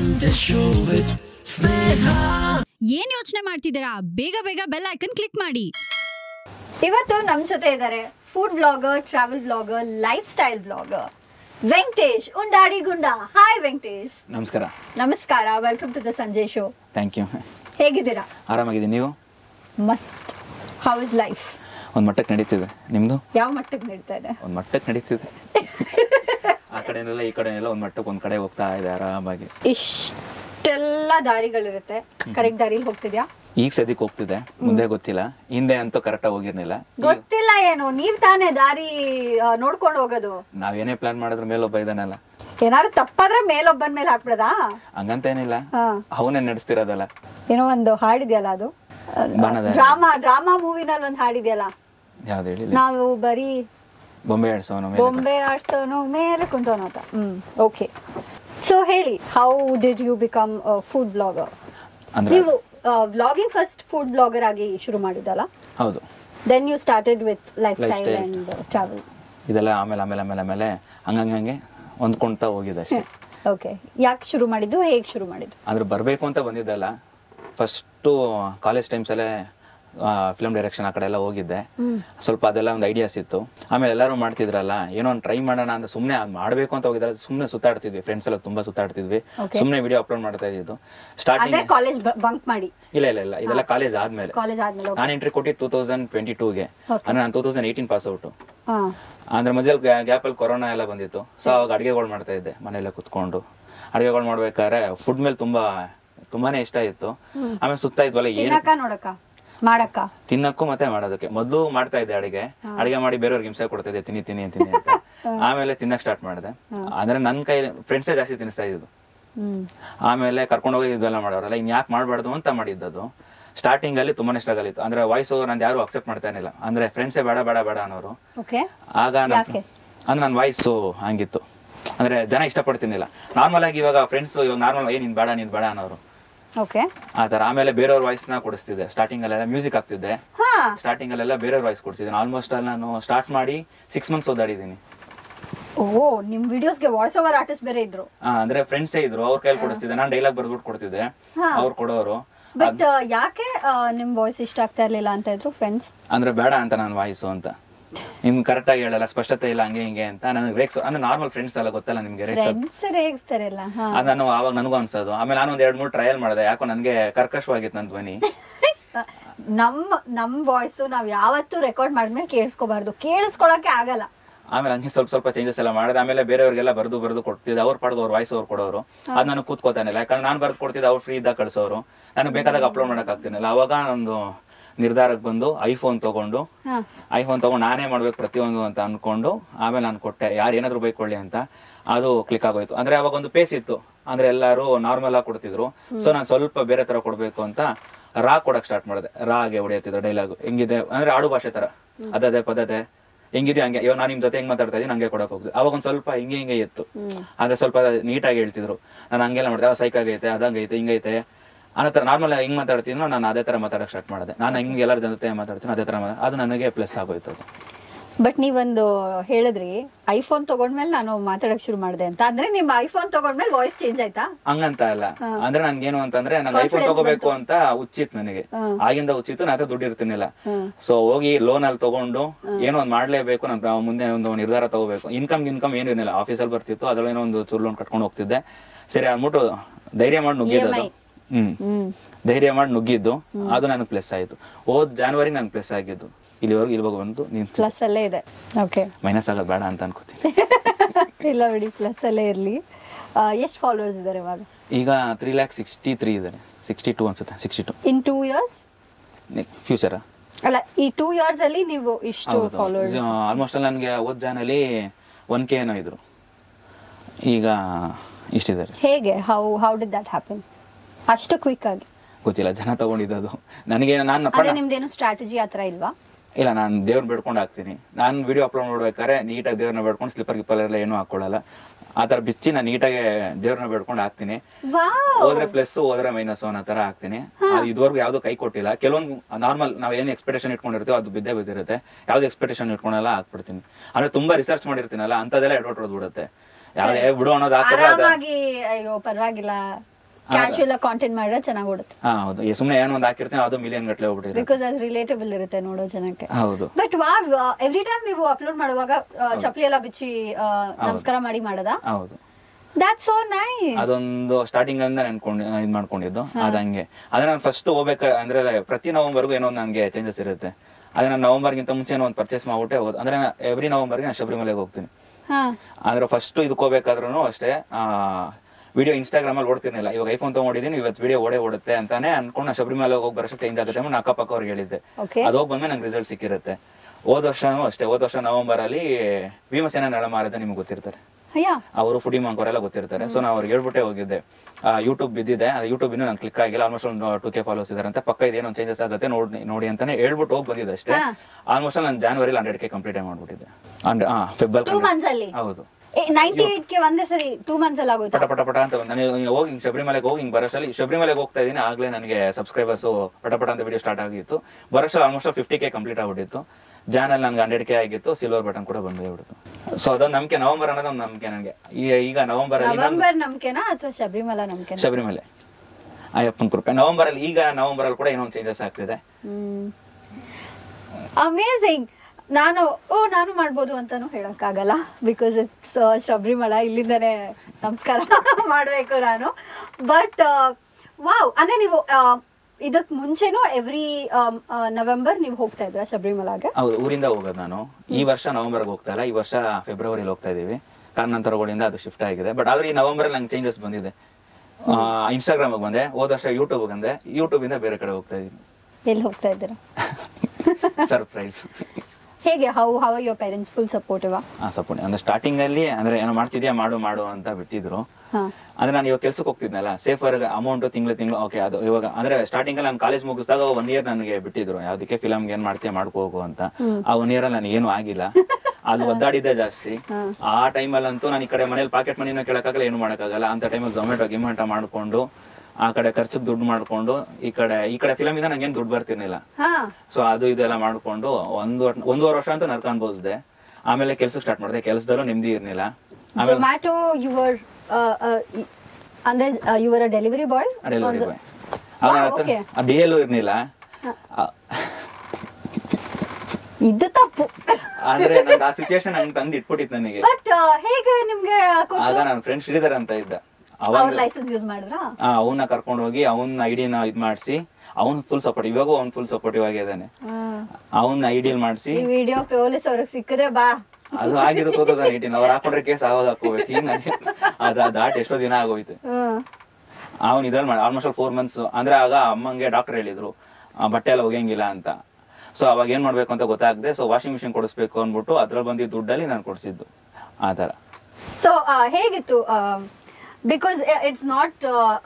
ಏನ್ ಯೋಚನೆ ಮಾಡ್ತಿದ್ದೀರಾ ಬೇಗ ಬೇಗ ಬೆಲ್ ಐಕನ್ ಕ್ಲಿಕ್ ಮಾಡಿ ಇವತ್ತು ನಮ್ ಜೊತೆ ಇದ್ದಾರೆ food blogger travel blogger lifestyle blogger Venkatesh Undadi Gunda hi Venkatesh ನಮಸ್ಕಾರ ನಮಸ್ಕಾರ welcome to the Sanjay show thank you ಹೇಗಿದ್ದೀರಾ ಆರಾಮಾಗಿದ್ದೀನಿ ನೀವು ಮಸ್ತ್ ಹೌ ಇಸ್ ಲೈಫ್ ಒಂದು ಮಟ್ಟಕ್ಕೆ ನಡೀತಿದೆ ನಿಮ್ದು ಯಾವ ಮಟ್ಟಕ್ಕೆ ನಡೀತಾ ಇದೆ ಒಂದು ಮಟ್ಟಕ್ಕೆ ನಡೀತಿದೆ ಆ ಕಡೆನೆಲ್ಲ ಈ ಕಡೆನೆಲ್ಲ ಒಂದು ಮಟ್ಟಕ್ಕೆ ಒಂದು ಕಡೆ ಹೋಗ್ತಾ ಇದೆ ಆರಾಮಾಗಿ ಇಷ್ಟೆಲ್ಲ ದಾರಿಗಳಿರುತ್ತೆ ಕರೆಕ್ಟ್ ದಾರಿಲಿ ಹೋಗ್ತಿದ್ಯಾ ಈಗ ಸದ್ಯಕ್ಕೆ ಹೋಗ್ತಿದೆ ಮುಂದೆ ಗೊತ್ತಿಲ್ಲ ಹಿಂದೆ ಅಂತೂ ಕರೆಕ್ಟಾಗಿ ಹೋಗಿರ್ಲಿಲ್ಲ ಗೊತ್ತಿಲ್ಲ ಏನು ನೀವ್ ತಾನೇ ದಾರಿ ಆ, ನೋಡ್ಕೊಂಡು ಹೋಗೋದು ನಾವೇನೇ ಪ್ಲಾನ್ ಮಾಡಿದ್ರು ಮೇಲೊಬ್ಬ ಇದಾನಲ್ಲ ಏನಾದ್ರು ತಪ್ಪಾದ್ರೆ ಮೇಲೊಬ್ಬನ್ ಮೇಲೆ ಹಾಕ್ಬಿಡದಾ ಹಂಗಂತ ಏನಿಲ್ಲ ಹಾ ಅವನೇ ನಡೆಸ್ತಿರೋದಲ್ಲ ಏನೋ ಒಂದು ಹಾಡಿದ್ಯಲ್ಲ ಅದು ಬಾಣದ ಡ್ರಾಮಾ ಡ್ರಾಮಾ ಮೂವಿನಲ್ಲಿ ಒಂದು ಹಾಡಿದ್ಯಲ್ಲ ಯಾವ್ದು ಹೇಳಿ ನಾವು ಬರೀ ಬೊಂಬೆ ಆಡ್ಸೋನು ಮೇಲೆ ಬೊಂಬೆ ಆಡ್ಸೋನು ಮೇಲೆ ಕುಂತೋನಾಟ ಹ್ಮ್ ಓಕೆ ಸೊ ಹೇಳಿ how did you become food blogger ಅಂದ್ರೆ ನೀವು ವ್ಲಾಗಿಂಗ್ ಫಸ್ಟ್ ಫುಡ್ ಬ್ಲಾಗರ್ ಆಗಿ ಶುರು ಮಾಡಿದ್ದಲ್ಲ ಹೌದು then you started with lifestyle Lifestyle. And travel ಇದೆಲ್ಲ ಆಮೇಲೆ ಆಮೇಲೆ ಆಮೇಲೆ ಆಮೇಲೆ ಹಂಗಂಗೆ ಹೊಂದ್ಕೊಂತಾ ಹೋಗಿದೆ ಅಷ್ಟೇ ಓಕೆ ಯಾಕೆ ಶುರು ಮಾಡಿದ್ದು ಹೇಗೆ ಶುರು ಮಾಡಿದ್ದು ಅಂದ್ರೆ ಬರಬೇಕು ಅಂತ ಬಂದಿದ್ದಲ್ಲ ಫಸ್ಟು ಕಾಲೇಜ್ ಟೈಮ್ಸಲ್ಲೇ ಫಿಲಮ್ ಡೈರೆಕ್ಷನ್ ಆ ಕಡೆ ಎಲ್ಲ ಹೋಗಿದ್ದೆ ಸ್ವಲ್ಪ ಅದೆಲ್ಲ ಒಂದು ಐಡಿಯಾಸ್ ಇತ್ತು ಆಮೇಲೆ ಎಲ್ಲರೂ ಮಾಡ್ತಿದ್ರಲ್ಲ ಏನೋ ಒಂದು ಟ್ರೈ ಮಾಡೋಣ ಅಂತ ಸುಮ್ಮನೆ ಅದು ಮಾಡಬೇಕು ಅಂತ ಹೋಗಿದ್ರೆ ಸುಮ್ಮನೆ ಸುತ್ತಾಡ್ತಿದ್ವಿ ಫ್ರೆಂಡ್ಸ್ ಎಲ್ಲ ತುಂಬಾ ಸುತ್ತಾಡ್ತಿದ್ವಿ Okay. ಸುಮ್ಮನೆ ವಿಡಿಯೋ ಅಪ್ಲೋಡ್ ಮಾಡ್ತಾ ಇದ್ದಿದ್ದು ಅದೇ ಸ್ಟಾರ್ಟಿಂಗ್ ಕಾಲೇಜ್ ಬಂಕ್ ಮಾಡಿ ಇಲ್ಲ ಇಲ್ಲ ಇಲ್ಲ ಇದೆಲ್ಲ ಕಾಲೇಜ್ ಆದ್ಮೇಲೆ ಕಾಲೇಜ್ ಆದ್ಮೇಲೆ ನಾನು ಎಂಟ್ರಿ ಕೊಟ್ಟಿದ್ದು ಟೂ ತೌಸಂಡ್ ಟ್ವೆಂಟಿ ಟೂಗೆ Okay. ಅಂದ್ರೆ ನಾನು two thousand eighteen pass out ಹಾ ಅಂದ್ರೆ ಮಧ್ಯದಲ್ಲಿ ಗ್ಯಾಪ್ ಅಲ್ಲಿ ಕೊರೋನಾ ಎಲ್ಲ ಬಂದಿತ್ತು ಸೊ ಅವಾಗ ಅಡಿಗೆಗಳು ಮಾಡ್ತಾ ಇದ್ದೆ ಮನೆಯಲ್ಲೇ ಕುತ್ಕೊಂಡು ಅಡಿಗೆಗಳು ಮಾಡ್ಬೇಕಾದ್ರೆ ಫುಡ್ ಮೇಲೆ ತುಂಬಾ ತುಂಬಾನೇ ಇಷ್ಟ ಇತ್ತು ಆಮೇಲೆ ಸುತ್ತಾ ಇದ್ವಲ್ಲ ಏನು ತಿನ್ನಕ ನೋಡಕ್ಕ ಮಾಡಕ್ಕ ತಿನ್ನಕ್ಕೂ ಮತ್ತೆ ಮಾಡೋದಕ್ಕೆ ಮೊದಲು ಮಾಡ್ತಾ ಇದ್ದೆ ಅಡಿಗೆ ಅಡಿಗೆ ಮಾಡಿ ಬೇರೆಯವ್ರಿಗೆ ಹಿಂಸೆ ಕೊಡ್ತಾ ಇದ್ದೆ ತಿನ್ನಿ ತಿನ್ನಿ ತಿನ್ನಿ ಅಂತ ಆಮೇಲೆ ತಿನ್ನಕ್ ಸ್ಟಾರ್ಟ್ ಮಾಡಿದೆ ಅಂದ್ರೆ ನನ್ನ ಕೈ ಫ್ರೆಂಡ್ಸೇ ಜಾಸ್ತಿ ತಿನ್ನಿಸ್ತಾ ಇದ್ದು ಹ್ಮ್ ಆಮೇಲೆ ಕರ್ಕೊಂಡು ಹೋಗಿ ಇದೆಲ್ಲ ಮಾಡೋರಲ್ಲ ಇನ್ ಯಾಕೆ ಮಾಡಬಾರ್ದು ಅಂತ ಮಾಡಿದ್ದದು ಸ್ಟಾರ್ಟಿಂಗ್ ಅಲ್ಲಿ ತುಂಬಾನೇ ಸ್ಟ್ರಗಲ್ ಇತ್ತು ಅಂದ್ರೆ ವಾಯ್ಸ್ ಓವರ್ ನಂದು ಯಾರು ಅಕ್ಸೆಪ್ಟ್ ಮಾಡ್ತಾ ಇರಲಿಲ್ಲ ಅಂದ್ರೆ ಫ್ರೆಂಡ್ಸೇ ಬೇಡ ಬೇಡ ಬೇಡ ಅನ್ನೋರು ಓಕೆ ಆಗ ನನ್- ಯಾಕೆ? ಅಂದ್ರೆ ನನ್ನ ವಾಯ್ಸು ಹಂಗಿತ್ತು ಅಂದ್ರೆ ಜನ ಇಷ್ಟಪಡ್ತಿರ್ಲಿಲ್ಲ ನಾರ್ಮಲ್ ಆಗಿ ಇವಾಗ ಫ್ರೆಂಡ್ಸ್ ಇವಾಗ ನಾರ್ಮಲ್ ಏ ನಿನ್ ಬೇಡ ನೀನ್ ಬೇಡ ಅನ್ನೋರು ಓಕೆ ಆ ತರ ಆಮೇಲೆ ಬೇರೆಯವ್ರ ವಾಯ್ಸ್ ನ ಕೊಡಿಸ್ತಿದ್ದೆ ಸ್ಟಾರ್ಟಿಂಗ್ ಅಲ್ಲೆಲ್ಲ ಮ್ಯೂಸಿಕ್ ಆಗ್ತಿದ್ದೆ ಹಾ ಸ್ಟಾರ್ಟಿಂಗ್ ಅಲ್ಲೆಲ್ಲ ಬೇರೆಯವ್ರ ವಾಯ್ಸ್ ಕೊಡ್ತಿದ್ದೆ ಆಲ್ಮೋಸ್ಟ್ ಅಲ್ಲಿ ನಾನು ಸ್ಟಾರ್ಟ್ ಮಾಡಿ ಸಿಕ್ಸ್ ಮಂತ್ಸ್ ಓದಾಡಿದ್ದೀನಿ ಓ ನಿಮ್ ವಿಡಿಯೋಸ್ಗೆ ವಾಯ್ಸ್ ಓವರ್ ಆರ್ಟಿಸ್ಟ್ ಬೇರೆ ಇದ್ರು ಆ, ಅಂದ್ರೆ ಫ್ರೆಂಡ್ಸೇ ಇದ್ರು ಅವ್ರ ಕೈಲಿ ಕೊಡಿಸ್ತಿದ್ದೆ ನಾನು ಡೈಲಾಗ್ ಬರ್ಬಿಟ್ಟು ಕೊಡ್ತಿದ್ದೆ ಅವ್ರು ಕೊಡೋರು ಬಟ್ ಯಾಕೆ ಆ, ನಿಮ್ ವಾಯ್ಸ್ ಇಷ್ಟ ಆಗ್ತಾ ಇರ್ಲಿಲ್ಲ ಅಂತ ಇದ್ರು ಫ್ರೆಂಡ್ಸ್ ಅಂದ್ರೆ ಬೇಡ ಅಂತ ನಾನು ವಾಯ್ಸು ಅಂತ ನಿಮ್ ಕರೆಕ್ಟ್ ಆಗಿ ಹೇಳಲ್ಲ ಸ್ಪಷ್ಟತೆ ಇಲ್ಲ ಹಂಗೆ ಹಿಂಗೆ ಅಂತ ನನಗೆ ರೇಕ್ಸ್ ಅಂದ್ರೆ ನಾರ್ಮಲ್ ಫ್ರೆಂಡ್ಸ್ ಎಲ್ಲ ಗೊತ್ತಲ್ಲ ನಿಮ್ಗೆ ರೇಕ್ಸ್ ಫ್ರೆಂಡ್ಸ್ ರೇಗಿಸ್ತಾರಲ್ಲ ಹಾ ಅದು ನಾನು ಅವಾಗ ನನಗೂ ಅನ್ಸೋದು ಆಮೇಲೆ ನಾನು ಒಂದ್ ಎರಡ್ ಮೂರು ಟ್ರಯಲ್ ಮಾಡಿದೆ ಯಾಕೋ ನನಗೆ ಕರ್ಕಶವಾಗಿತ್ತು ನನ್ನ ಧ್ವನಿ ನಮ್ಮ ನಮ್ ವಾಯ್ಸ್ ನಾವ್ ಯಾವತ್ತೂ ರೆಕಾರ್ಡ್ ಮಾಡಿದ್ಮೇಲೆ ಕೇಳಿಸ್ಕೋಬಾರ್ದು ಕೇಳಿಸ್ಕೊಳಕ್ಕೆ ಆಗಲ್ಲ ಆಮೇಲೆ ಹಂಗೆ ಸ್ವಲ್ಪ ಸ್ವಲ್ಪ ಚೇಂಜಸ್ ಎಲ್ಲ ಮಾಡಿದೆ ಆಮೇಲೆ ಬೇರೆಯವ್ರಿಗೆಲ್ಲ ಬರೆದು ಬರೆದು ಕೊಡ್ತಿದ್ದೆ ಅವ್ರ ಪಾಡ್ಗೆ ಅವ್ರು ವಾಯ್ಸ್ ಅವ್ರು ಕೊಡೋರು ಅದು ನನಗೆ ಕೂತ್ಕೋತಾನೆ ಇಲ್ಲ ಯಾಕಂದ್ರೆ ನಾನು ಬರ್ದು ಕೊಡ್ತಿದ್ದೆ ಅವ್ರು ಫ್ರೀ ಇದ್ದಾಗ ಕಳ್ಸೋರು ನನಗೆ ಬೇಕಾದಾಗ ಅಪ್ಲೋಡ್ ಮಾಡಕ್ ಆಗ್ತೀನಿಲ್ಲ ಅವಾಗ ಒಂದು ನಿರ್ಧಾರಕ್ಕೆ ಬಂದು ಐಫೋನ್ ತಗೊಂಡು ಹಾ ಐಫೋನ್ ತಗೊಂಡು ನಾನೇ ಮಾಡ್ಬೇಕು ಪ್ರತಿಯೊಂದು ಅಂತ ಅನ್ಕೊಂಡು ಆಮೇಲೆ ನಾನು ಕೊಟ್ಟೆ ಯಾರು ಏನಾದ್ರು ಬೈಕೊಳ್ಳಿ ಅಂತ ಅದು ಕ್ಲಿಕ್ ಆಗೋಯ್ತು ಅಂದ್ರೆ ಅವಾಗ ಒಂದು ಪೇಸ್ ಇತ್ತು ಅಂದ್ರೆ ಎಲ್ಲರೂ ನಾರ್ಮಲ್ ಆಗಿ ಕೊಡ್ತಿದ್ರು ಸೊ ನಾನು ಸ್ವಲ್ಪ ಬೇರೆ ತರ ಕೊಡ್ಬೇಕು ಅಂತ ರಾ ಕೊಡಕ್ ಸ್ಟಾರ್ಟ್ ಮಾಡಿದೆ ರಾಗೆ ಹೊಡೆಯುತ್ತಿದ್ದೆ ಡೈಲಾಗ್ ಹೆಂಗಿದೆ ಅಂದ್ರೆ ಆಡು ಭಾಷೆ ತರ ಅದದೆ ಪದದೆ ಹೆಂಗಿದೆ ಹಂಗೆ ಇವಾಗ ನಾನು ನಿಮ್ ಜೊತೆ ಹೆಂಗ್ ಮಾತಾಡ್ತಾ ಇದ್ದೀನಿ ಹಂಗೆ ಕೊಡಕ್ ಹೋಗ್ತಿದ್ದೆ ಅವಾಗ ಒಂದ್ ಸ್ವಲ್ಪ ಹಿಂಗೆ ಹಿಂಗೆ ಇತ್ತು ಅಂದ್ರೆ ಸ್ವಲ್ಪ ನೀಟಾಗಿ ಹೇಳ್ತಿದ್ರು ನಾನು ಹಂಗೆಲ್ಲ ಮಾಡಿದೆ ಸೈಕ್ ಆಗೈತೆ ಅದಂಗೈತೆ ಹಿಂಗೈತೆ ಅನ್ನೋ ಥರ ನಾರ್ಮಲ್ ಹಿಂಗ್ ಮಾತಾಡ್ತೀನೋ ನಾನು ಅದೇ ತರ ಮಾತಾಡಕ್ ಸ್ಟಾರ್ಟ್ ಮಾಡಿದೆ ನಾನು ಹಿಂಗೆ ಎಲ್ಲರ ಜೊತೆ ಮಾತಾಡ್ತೀನಿ ಅದೇ ತರ ಮಾತಾಡ್- ಅದು ನನಗೆ ಪ್ಲಸ್ ಆಗೋಯ್ತು ಅದು ಬಟ್ ನೀವೊಂದು ಹೇಳಿದ್ರಿ ಐಫೋನ್ ತಗೊಂಡ್ಮೇಲೆ ನಾನು ಮಾತಾಡಕ್ ಶುರು ಮಾಡಿದೆ ಅಂತ ಅಂದ್ರೆ ನಿಮ್ ಐಫೋನ್ ತಗೊಂಡ್ಮೇಲೆ ವಾಯ್ಸ್ ಚೇಂಜ್ ಆಯ್ತಾ ಹಂಗಂತ ಅಲ್ಲ ಅಂದ್ರೆ ನನ್ಗೇನು ಅಂತಂದ್ರೆ ನಾನು ಐಫೋನ್ Confidence ತಗೋಬೇಕು ಅಂತ ಹುಚ್ಚಿತ್ತು ನನಗೆ ಆಗಿಂದ ಹುಚ್ಚಿತ್ತು ನಾನು ದುಡ್ಡು ಇರ್ತೀನಿಲ್ಲ ಸೊ ಹೋಗಿ ಲೋನ್ ಅಲ್ಲಿ ತಗೊಂಡು ಏನೋ ಒಂದ್ ಮಾಡ್ಲೇಬೇಕು ನಾನು ಮುಂದೆ ಒಂದು ನಿರ್ಧಾರ ತಗೋಬೇಕು ಇನ್ಕಮ್ ಇನ್ಕಮ್ ಏನು ಏನಿಲ್ಲ ಆಫೀಸಲ್ಲಿ ಬರ್ತಿತ್ತು ಅದ್ರಲ್ಲಿ ಏನೋ ಒಂದು ಚೂರು ಲೋನ್ ಕಟ್ಕೊಂಡು ಹೋಗ್ತಿದ್ದೆ ಸರಿ ಅಂದ್ಬಿಟ್ಟು ಧೈರ್ಯ ಮಾಡಿ ನುಗ್ಗಿದ್ದು ಅದು ಹ್ಮ್ ಹ್ಮ್ ಧೈರ್ಯ ಮಾಡಿ ನುಗ್ಗಿದ್ದು ಅದು ನನಗೆ ಪ್ಲಸ್ ಆಯ್ತು ಹೋದ್ ಜಾನ್ವರಿ ನನ್ಗೆ ಪ್ಲಸ್ ಆಗಿದ್ದು ಇಲ್ಲಿವರೆಗೂ ಇಲ್ಲಿವಾಗ ಬಂದು ನಿಂತು ಪ್ಲಸ್ ಅಲ್ಲೇ ಇದೆ ಓಕೆ ಮೈನಸ್ ಆಗೋದು ಬೇಡ ಅಂತ ಅನ್ಕೋತೀನಿ ಇಲ್ಲ ಬಿಡಿ ಪ್ಲಸ್ ಅಲ್ಲೇ ಇರ್ಲಿ ಎಷ್ಟು ಫಾಲೋವರ್ಸ್ ಇದಾರೆ ಇವಾಗ ಈಗ ತ್ರೀ ಲ್ಯಾಕ್ ಸಿಕ್ಸ್ಟಿ ತ್ರೀ ಇದ್ದಾರೆ ಸಿಕ್ಸ್ಟಿ ಟೂ ಅನ್ಸುತ್ತೆ sixty two in two years ಫ್ಯೂಚರಾ ಅಲ್ಲ ಈ ಟೂ ಇಯರ್ಸ್ ಅಲ್ಲಿ ನೀವು ಇಷ್ಟು ಫಾಲೋವರ್ಸ್ ಆಲ್ಮೋಸ್ಟ್ ಅಲ್ಲಿ ನನಗೆ ಓದ್ ಜಾನಲ್ಲಿ ಒನ್ ಕೆ ಏನೋ ಇದ್ರು ಈಗ ಇಷ್ಟಿದ್ದಾರೆ ಹೇಗೆ how how did that happen ಅಷ್ಟು ಕ್ವಿಕ್ ಆಗಿ ಗೊತ್ತಿಲ್ಲ ಜನ ತಗೊಂಡಿದ್ದು ನನಗೆ ನಾನು ಅದೇ ನಿಮ್ದೇನು ಸ್ಟ್ರಾಟಜಿ ಆತರ ಇಲ್ವಾ ಇಲ್ಲ ನಾನು ದೇವ್ರನ್ನ ಬೇಡ್ಕೊಂಡು ಹಾಕ್ತೀನಿ ನಾನು ವಿಡಿಯೋ ಅಪ್ಲೋಡ್ ಮಾಡ್ಬೇಕಾದ್ರೆ ನೀಟಾಗಿ ದೇವ್ರನ್ನ ಬೇಡ್ಕೊಂಡು ಸ್ಲಿಪ್ಪರ್ ಗಿಪ್ಪರ್ ಎಲ್ಲ ಏನೂ ಹಾಕೊಳ್ಳಲ್ಲ ಆ ಥರ ಬಿಚ್ಚಿ ನಾನು ನೀಟಾಗಿ ದೇವ್ರನ್ನ ಬೇಡ್ಕೊಂಡು ಹಾಕ್ತೀನಿ ವಾವ್ ಹೋದ್ರೆ ಪ್ಲಸ್ ಹೋದ್ರೆ ಮೈನಸ್ ಅನ್ನೋ ತರ ಹಾಕ್ತೀನಿ ಅದು ಇದುವರೆಗೂ ಯಾವ್ದು ಕೈ ಕೊಟ್ಟಿಲ್ಲ ಕೆಲವೊಂದು ನಾರ್ಮಲ್ ನಾವ್ ಏನ್ ಎಕ್ಸ್ಪೆಕ್ಟೇಷನ್ ಇಟ್ಕೊಂಡಿರ್ತೀವೋ ಅದು ಬಿದ್ದೇ ಬಿದ್ದಿರುತ್ತೆ ಯಾವ್ದು ಎಕ್ಸ್ಪೆಕ್ಟೇಷನ್ ಇಟ್ಕೊಂಡೆಲ್ಲ ಹಾಕ್ಬಿಡ್ತೀನಿ ಅಂದ್ರೆ ತುಂಬಾ ರಿಸರ್ಚ್ ಮಾಡಿರ್ತೀನಲ್ಲ ಅಂತದೆಲ್ಲ ಎಡವಟ್ ಹೊಡೆದ್ಬಿಡುತ್ತೆ ಯಾವ್ದೇ ಬಿಡು ಅನ್ನೋದು ಹಾಕಿದ್ರೆ ಅದ ಆರಾಮಾಗಿ ಅಯ್ಯೋ ಪರವಾಗಿಲ್ಲ ಕ್ಯಾಶುಯಲ್ ಕಾಂಟೆಂಟ್ ಮಾಡಿದ್ರೆ ಚೆನ್ನಾಗಿ ಓಡುತ್ತೆ ಹಾ ಹೌದು ಈ ಸುಮ್ನೆ ಏನೋ ಒಂದು ಹಾಕಿರ್ತೀನಿ ಅದು ಮಿಲಿಯನ್ ಗಟ್ಲೆ ಹೋಗ್ಬಿಟ್ಟಿರುತ್ತೆ ಬಿಕಾಸ್ ಅದು ರಿಲೇಟಬಲ್ ಇರುತ್ತೆ ನೋಡೋ ಜನಕ್ಕೆ ಹೌದು ಬಟ್ ವಾವ್ ಎವ್ರಿ ಟೈಮ್ ನೀವು ಅಪ್ಲೋಡ್ ಮಾಡುವಾಗ ಆ, ಚಪ್ಲಿ ಎಲ್ಲ ಬಿಚ್ಚಿ ಆ, ನಮಸ್ಕಾರ ಮಾಡಿ ಮಾಡದ ಹೌದು ದಟ್ ಸೋ ನೈಸ್ ಅದೊಂದು ಸ್ಟಾರ್ಟಿಂಗ್ ಇಂದ ಅನ್ಕೊಂಡು ಇದ್ ಮಾಡ್ಕೊಂಡಿದ್ದು ಅದ್ ಹಂಗೆ ಅದೇ ನಾನು ಫಸ್ಟ್ ಹೋಗ್ಬೇಕ ಅಂದ್ರೆ ಪ್ರತಿ ನವಂಬರ್ಗೂ ಏನೋ ಒಂದು ನನಗೆ ಚೇಂಜಸ್ ಇರುತ್ತೆ ಅದೇ ನಾನು ನವಂಬರ್ಗಿಂತ ಮುಂಚೆ ಏನೋ ಒಂದು ಪರ್ಚೇಸ್ ಮಾಡ್ಬಿಟ್ಟೆ ಹೋದ್ ಅಂದ್ರೆ ಎವ್ರಿ ನವಂಬರ್ಗೆ ನಾನು ಶಬರಿಮಲೆಗೆ ಹೋಗ್ತೀನಿ ಹಾ ಅಂದ್ರೆ ಫಸ್ಟ್ ಇದಕ್ಕೆ ಹೋಗ್ಬೇಕಾದ್ರೂ ಅಷ್ಟೇ ವಿಡಿಯೋ ಇನ್ಸ್ಟಾಗ್ರಾಮ್ ಅಲ್ಲಿ ಓಡ್ತಿರ್ಲಿಲ್ಲ ಇವಾಗ ಐಫೋನ್ ತಗೊಂಡಿದ್ದೀನಿ ಇವತ್ತು ವಿಡಿಯೋ ಓಡೇ ಓಡುತ್ತೆ ಅಂತಾನೆ ಅನ್ಕೊಂಡು ನಾನು ಶಬರಿಮಲೆ ಹೋಗಿ ಬರೋಷ್ಟು ಚೇಂಜ್ ಆಗುತ್ತೆ ಅಂತ ಅಕ್ಕಪಕ್ಕ ಅವ್ರಿಗೆ ಹೇಳಿದ್ದೆ ಓಕೆ ಅದು ಹೋಗಿ ಬಂದ್ಮೇಲೆ ನಂಗೆ ರಿಸಲ್ಟ್ ಸಿಕ್ಕಿರುತ್ತೆ ಹೋದ ವರ್ಷನೂ ಅಷ್ಟೇ ಹೋದ ವರ್ಷ ನವೆಂಬರ್ ಅಲ್ಲಿ ಭೀಮಸೇನ ನಳ ಮಹಾರಾಜ ನಿಮ್ಗೆ ಗೊತ್ತಿರ್ತಾರೆ ಅಯ್ಯ ಅವರು ಫುಡಿ ಅವರೆಲ್ಲ ಗೊತ್ತಿರ್ತಾರೆ ಸೊ ನಾವು ಅವ್ರಿಗೆ ಹೇಳ್ಬಿಟ್ಟೆ ಹೋಗಿದ್ದೆ ಯೂಟ್ಯೂಬ್ ಬಿದ್ದಿದೆ ಅದು ಯೂಟ್ಯೂಬ್ ಇನ್ನೂ ನಂಗೆ ಕ್ಲಿಕ್ ಆಗಿಲ್ಲ ಆಲ್ಮೋಸ್ಟ್ ಒಂದು ಟೂ ಕೆ ಫಾಲೋಸ್ ಇದಾರೆ ಅಂತ ಪಕ್ಕ ಇದೇನೋ ಚೇಂಜಸ್ ಆಗುತ್ತೆ ನೋಡಿ ನೋಡಿ ಅಂತಾನೆ ಹೇಳ್ಬಿಟ್ಟು ಹೋಗಿ ಬಂದಿದ್ದೆ ಅಷ್ಟೇ ಆಲ್ಮೋಸ್ಟ್ ನಾನು ಜಾನ್ವರಿ ಹಂಡ್ರೆಡ್ ಕೆ ಕಂಪ್ಲೀಟ್ ಮಾಡ್ಬಿಟ್ಟಿದ್ದೆ ಅಂದ್ರೆ ಹಾ ಫೆಬ್ರಲ್ ಟೂ ಮಂತ್ಸ್ ಅಲ್ಲಿ ಹೌದು ನೈಂಟಿ ಏಟ್ ಗೆ ಒಂದೇ ಸರಿ ಟೂ ಮಂತ್ಸ್ ಅಲ್ಲಿ ಆಗೋಯ್ತು ಪಟ ಪಟ ಪಟ ಅಂತ ನಾನು ಹಿಂಗ್ ಹೋಗಿ ಹಿಂಗ್ ಶಬರಿಮಲೆಗೆ ಹೋಗಿ ಹಿಂಗ್ ಬರೋಷ್ಟಲ್ಲಿ ಶಬರಿಮಲೆಗೆ ಹೋಗ್ತಾ ಇದೀನಿ ಆಗ್ಲೇ ನನಗೆ ಸಬ್ಸ್ಕ್ರೈಬರ್ಸ್ ಪಟ ಪಟ ಅಂತ ವಿಡಿಯೋ ಸ್ಟಾರ್ಟ್ ಆಗಿತ್ತು ಬರೋಷ್ಟಲ್ಲಿ ಆಲ್ಮೋಸ್ಟ್ ಫಿಫ್ಟಿ ಕೆ ಕಂಪ್ಲೀಟ್ ಆಗ್ಬಿಟ್ಟಿತ್ತು ಜಾನಲ್ಲಿ ನನ್ಗೆ ಹಂಡ್ರೆಡ್ ಕೆ ಆಗಿತ್ತು ಸಿಲ್ವರ್ ಬಟನ್ ಕೂಡ ಬಂದು ಬಿಡ್ತು ಸೊ ಅದೊಂದು ನಂಬಿಕೆ ನವೆಂಬರ್ ಅನ್ನೋದು ಒಂದು ನಂಬಿಕೆ ನನಗೆ ಈಗ ನವೆಂಬರ್ ಅಲ್ಲಿ ಇನ್ನೊಂದು ನವೆಂಬರ್ ನಂಬಿಕೆನಾ ಅಥವಾ ಶಬರಿಮಲ ನಂಬಿಕೆನಾ ಶಬರಿಮಲೆ ಅಯ್ಯಪ್ಪನ ಕೃಪೆ ನವೆಂಬರ್ ಅಲ್ಲಿ ಈಗ ನವೆಂಬರ್ ಅಲ್ಲಿ ಕೂಡ ಏನೋ ಒಂದು ಚೇಂಜಸ್ ಆಗ್ತಿದೆ ಅಮೇಝಿಂಗ್ ನಾನು ಓ ನಾನು ಮಾಡ್ಬೋದು ಅಂತಾನು ಹೇಳಕ್ಕಾಗಲ್ಲ ಬಿಕಾಸ್ ಇಟ್ಸ್ ಶಬರಿಮಲ ಇಲ್ಲಿಂದನೇ ನಮಸ್ಕಾರ ಮಾಡಬೇಕು ನಾನು ಬಟ್ ವಾವ್ ಅಂದ್ರೆ ನೀವು ಇದಕ್ ಮುಂಚೆನೂ ಎವ್ರಿ ನವೆಂಬರ್ ನೀವು ಹೋಗ್ತಾ ಇದ್ರ ಶಬರಿಮಲಾಗೆ ಹೌದು ಊರಿಂದ ಹೋಗೋದು ನಾನು ಈ ವರ್ಷ ನವೆಂಬರ್ಗೆ ಹೋಗ್ತಾ ಇಲ್ಲ ಈ ವರ್ಷ ಫೆಬ್ರವರಿಲಿ ಹೋಗ್ತಾ ಇದೀವಿ ಕಾರಣಾಂತರಗಳಿಂದ ಅದು ಶಿಫ್ಟ್ ಆಗಿದೆ ಬಟ್ ಆದ್ರೆ ಈ ನವೆಂಬರ್ ನಂಗೆ ಚೇಂಜಸ್ ಬಂದಿದೆ ಇನ್ಸ್ಟಾಗ್ರಾಮ್ ಬಂದೆ ಹೋದ ವರ್ಷ ಯೂಟ್ಯೂಬ್ ಬಂದೆ ಯೂಟ್ಯೂಬ್ ಇಂದ ಬೇರೆ ಕಡೆ ಹೋಗ್ತಾ ಇದೀನಿ ಎಲ್ಲಿ ಹೋಗ್ತಾ ಇದ್ದೀರಾ ಸರ್ಪ್ರೈಸ್ ಹೇಗೆ how how your parents full supportive ಆ ಸಪೋರ್ಟ್ ಅಂದ್ರೆ ಸ್ಟಾರ್ಟಿಂಗ್ ಅಲ್ಲಿ ಅಂದ್ರೆ ಏನೋ ಮಾಡ್ತಿದ್ಯಾ ಮಾಡು ಮಾಡು ಅಂತ ಬಿಟ್ಟಿದ್ರು ಹಾ ಅಂದ್ರೆ ನಾನು ಇವಾಗ ಕೆಲ್ಸಕ್ಕೆ ಹೋಗ್ತಿದ್ನಲ್ಲ ಸೇಫರ್ ಅಮೌಂಟ್ ತಿಂಗಳು ತಿಂಗಳು ಓಕೆ ಅದು ಇವಾಗ ಅಂದ್ರೆ ಸ್ಟಾರ್ಟಿಂಗ್ ಅಲ್ಲಿ ನಾನು ಕಾಲೇಜ್ ಮುಗಿಸಿದಾಗ ಒನ್ ಇಯರ್ ನನಗೆ ಬಿಟ್ಟಿದ್ರು ಯಾವ್ದಕ್ಕೆ ಫಿಲಮ್ ಏನ್ ಮಾಡ್ತೀಯ ಮಾಡ್ಕೋ ಹೋಗು ಅಂತ ಆ ಒನ್ ಇಯರ್ ಅಲ್ಲಿ ನನಗೆ ಏನು ಆಗಿಲ್ಲ ಅದು ಒದ್ದಾಡಿದ್ದೆ ಜಾಸ್ತಿ ಆ ಟೈಮಲ್ಲಂತೂ ನಾನು ಈ ಕಡೆ ಮನೇಲಿ ಪಾಕೆಟ್ ಮನಿನ ಕೇಳಕ್ಕಾಗಲ್ಲ ಏನು ಮಾಡಕ್ಕಾಗಲ್ಲ ಅಂತ ಟೈಮಲ್ಲಿ ಝೊಮ್ಯಾಟೊ ಗಿಮ್ಯಾಟೊ ಮಾಡ್ಕೊಂಡು ಆ ಕಡೆ ಖರ್ಚಿಗೆ ದುಡ್ಡು ಮಾಡ್ಕೊಂಡು ಈ ಕಡೆ ಈ ಕಡೆ ಫಿಲಮ್ ಇಂದ ನಂಗೇನು ದುಡ್ಡು ಬರ್ತಿರ್ಲಿಲ್ಲ ಹಾ ಸೊ ಅದು ಇದೆಲ್ಲ ಮಾಡ್ಕೊಂಡು ಒಂದು ವರ್- ಒಂದೂವರೆ ವರ್ಷ ಅಂತೂ ನರ್ಕ ಅನ್ಬೋಸ್ದೆ ಆಮೇಲೆ ಕೆಲ್ಸಕ್ಕೆ ಸ್ಟಾರ್ಟ್ ಮಾಡಿದೆ ಕೆಲಸದಲ್ಲೂ ನೆಮ್ಮದಿ ಇರ್ಲಿಲ್ಲ ಆಮೇಲೆ ಝೊಮ್ಯಾಟೊ ಯುವರ್ ಅಂದ್ರೆ your delivery boy delivery boy ಅವನ ಹತ್ರ okay. ಡಿ ಎಲ್ಲೂ ಇರ್ಲಿಲ್ಲ ಆ- ಇದು ತಪ್ಪು ಆದ್ರೆ ನಂಗೆ ಆ ಸಿಚುವೇಶನ್ ಹಂಗ್ ತಂದು ಇಟ್ಬಿಟ್ಟಿತ್ತು ನನಗೆ ಬಟ್ ಹೇಗೆ ನಿಮ್ಗೆ ಆಗ ನನ್ನ ಫ್ರೆಂಡ್ ಶ್ರೀಧರ್ ಅಂತ ಇದ್ದ ಅವ್ರ ಅವಾಗ ಲೈಸೆನ್ಸ್ ಯೂಸ್ ಮಾಡಿದ್ರಾ ಅವನ್ನ ಕರ್ಕೊಂಡು ಹೋಗಿ ಅವನ ಐಡಿನ ಇದ್ ಮಾಡಿಸಿ ಅವ್ನ್ ಫುಲ್ ಸಪೋರ್ಟ್ ಇವಾಗೂ ಅವ್ನ್ ಫುಲ್ ಸಪೋರ್ಟಿವ್ ಆಗಿದ್ದಾನೆ ಅವನ್ ಐಡಿಯಲ್ ಮಾಡಿಸಿ ಈ ವಿಡಿಯೋ ಪೊಲೀಸ್ ಅವ್ರಿಗೆ ಸಿಕ್ಕಿದ್ರೆ ಬಾ ಅದು ಆಗಿದ್ದು ಟೂ ತೌಸಂಡ್ ಏಯ್ಟೀನ್ ಅವ್ರು ಹಾಕೊಂಡ್ರೆ ಕೇಸ್ ಆವಾಗ ಹಾಕೋಬೇಕು ಈಗ ನನಗೆ ಅದು ದಾಟ್ ಎಷ್ಟೋ ದಿನ ಆಗೋಯ್ತು ಅವ್ನು ಇದ್ರಲ್ಲಿ ಮಾಡಿ ಆಲ್ಮೋಸ್ಟ್ ಫೋರ್ ಮಂತ್ಸ್ ಅಂದ್ರೆ ಆಗ ಅಮ್ಮಂಗೆ ಡಾಕ್ಟರ್ ಹೇಳಿದ್ರು ಆ, ಬಟ್ಟೆ ಎಲ್ಲ ಒಗೆಯಂಗಿಲ್ಲ ಅಂತ ಸೊ ಅವಾಗ ಏನ್ ಮಾಡ್ಬೇಕು ಅಂತ ಗೊತ್ತಾಗದೆ ಸೊ ವಾಷಿಂಗ್ ಮಿಷಿನ್ ಕೊಡಿಸ್ಬೇಕು ಅಂದ್ಬಿಟ್ಟು ಅದ್ರಲ್ಲಿ ಬಂದಿದ್ದ ದುಡ್ಡಲ್ಲಿ ನಾನು ಕೊಡಿಸಿದ್ದು ಆ ತರ ಸೊ ಹೇಗಿತ್ತು because it's not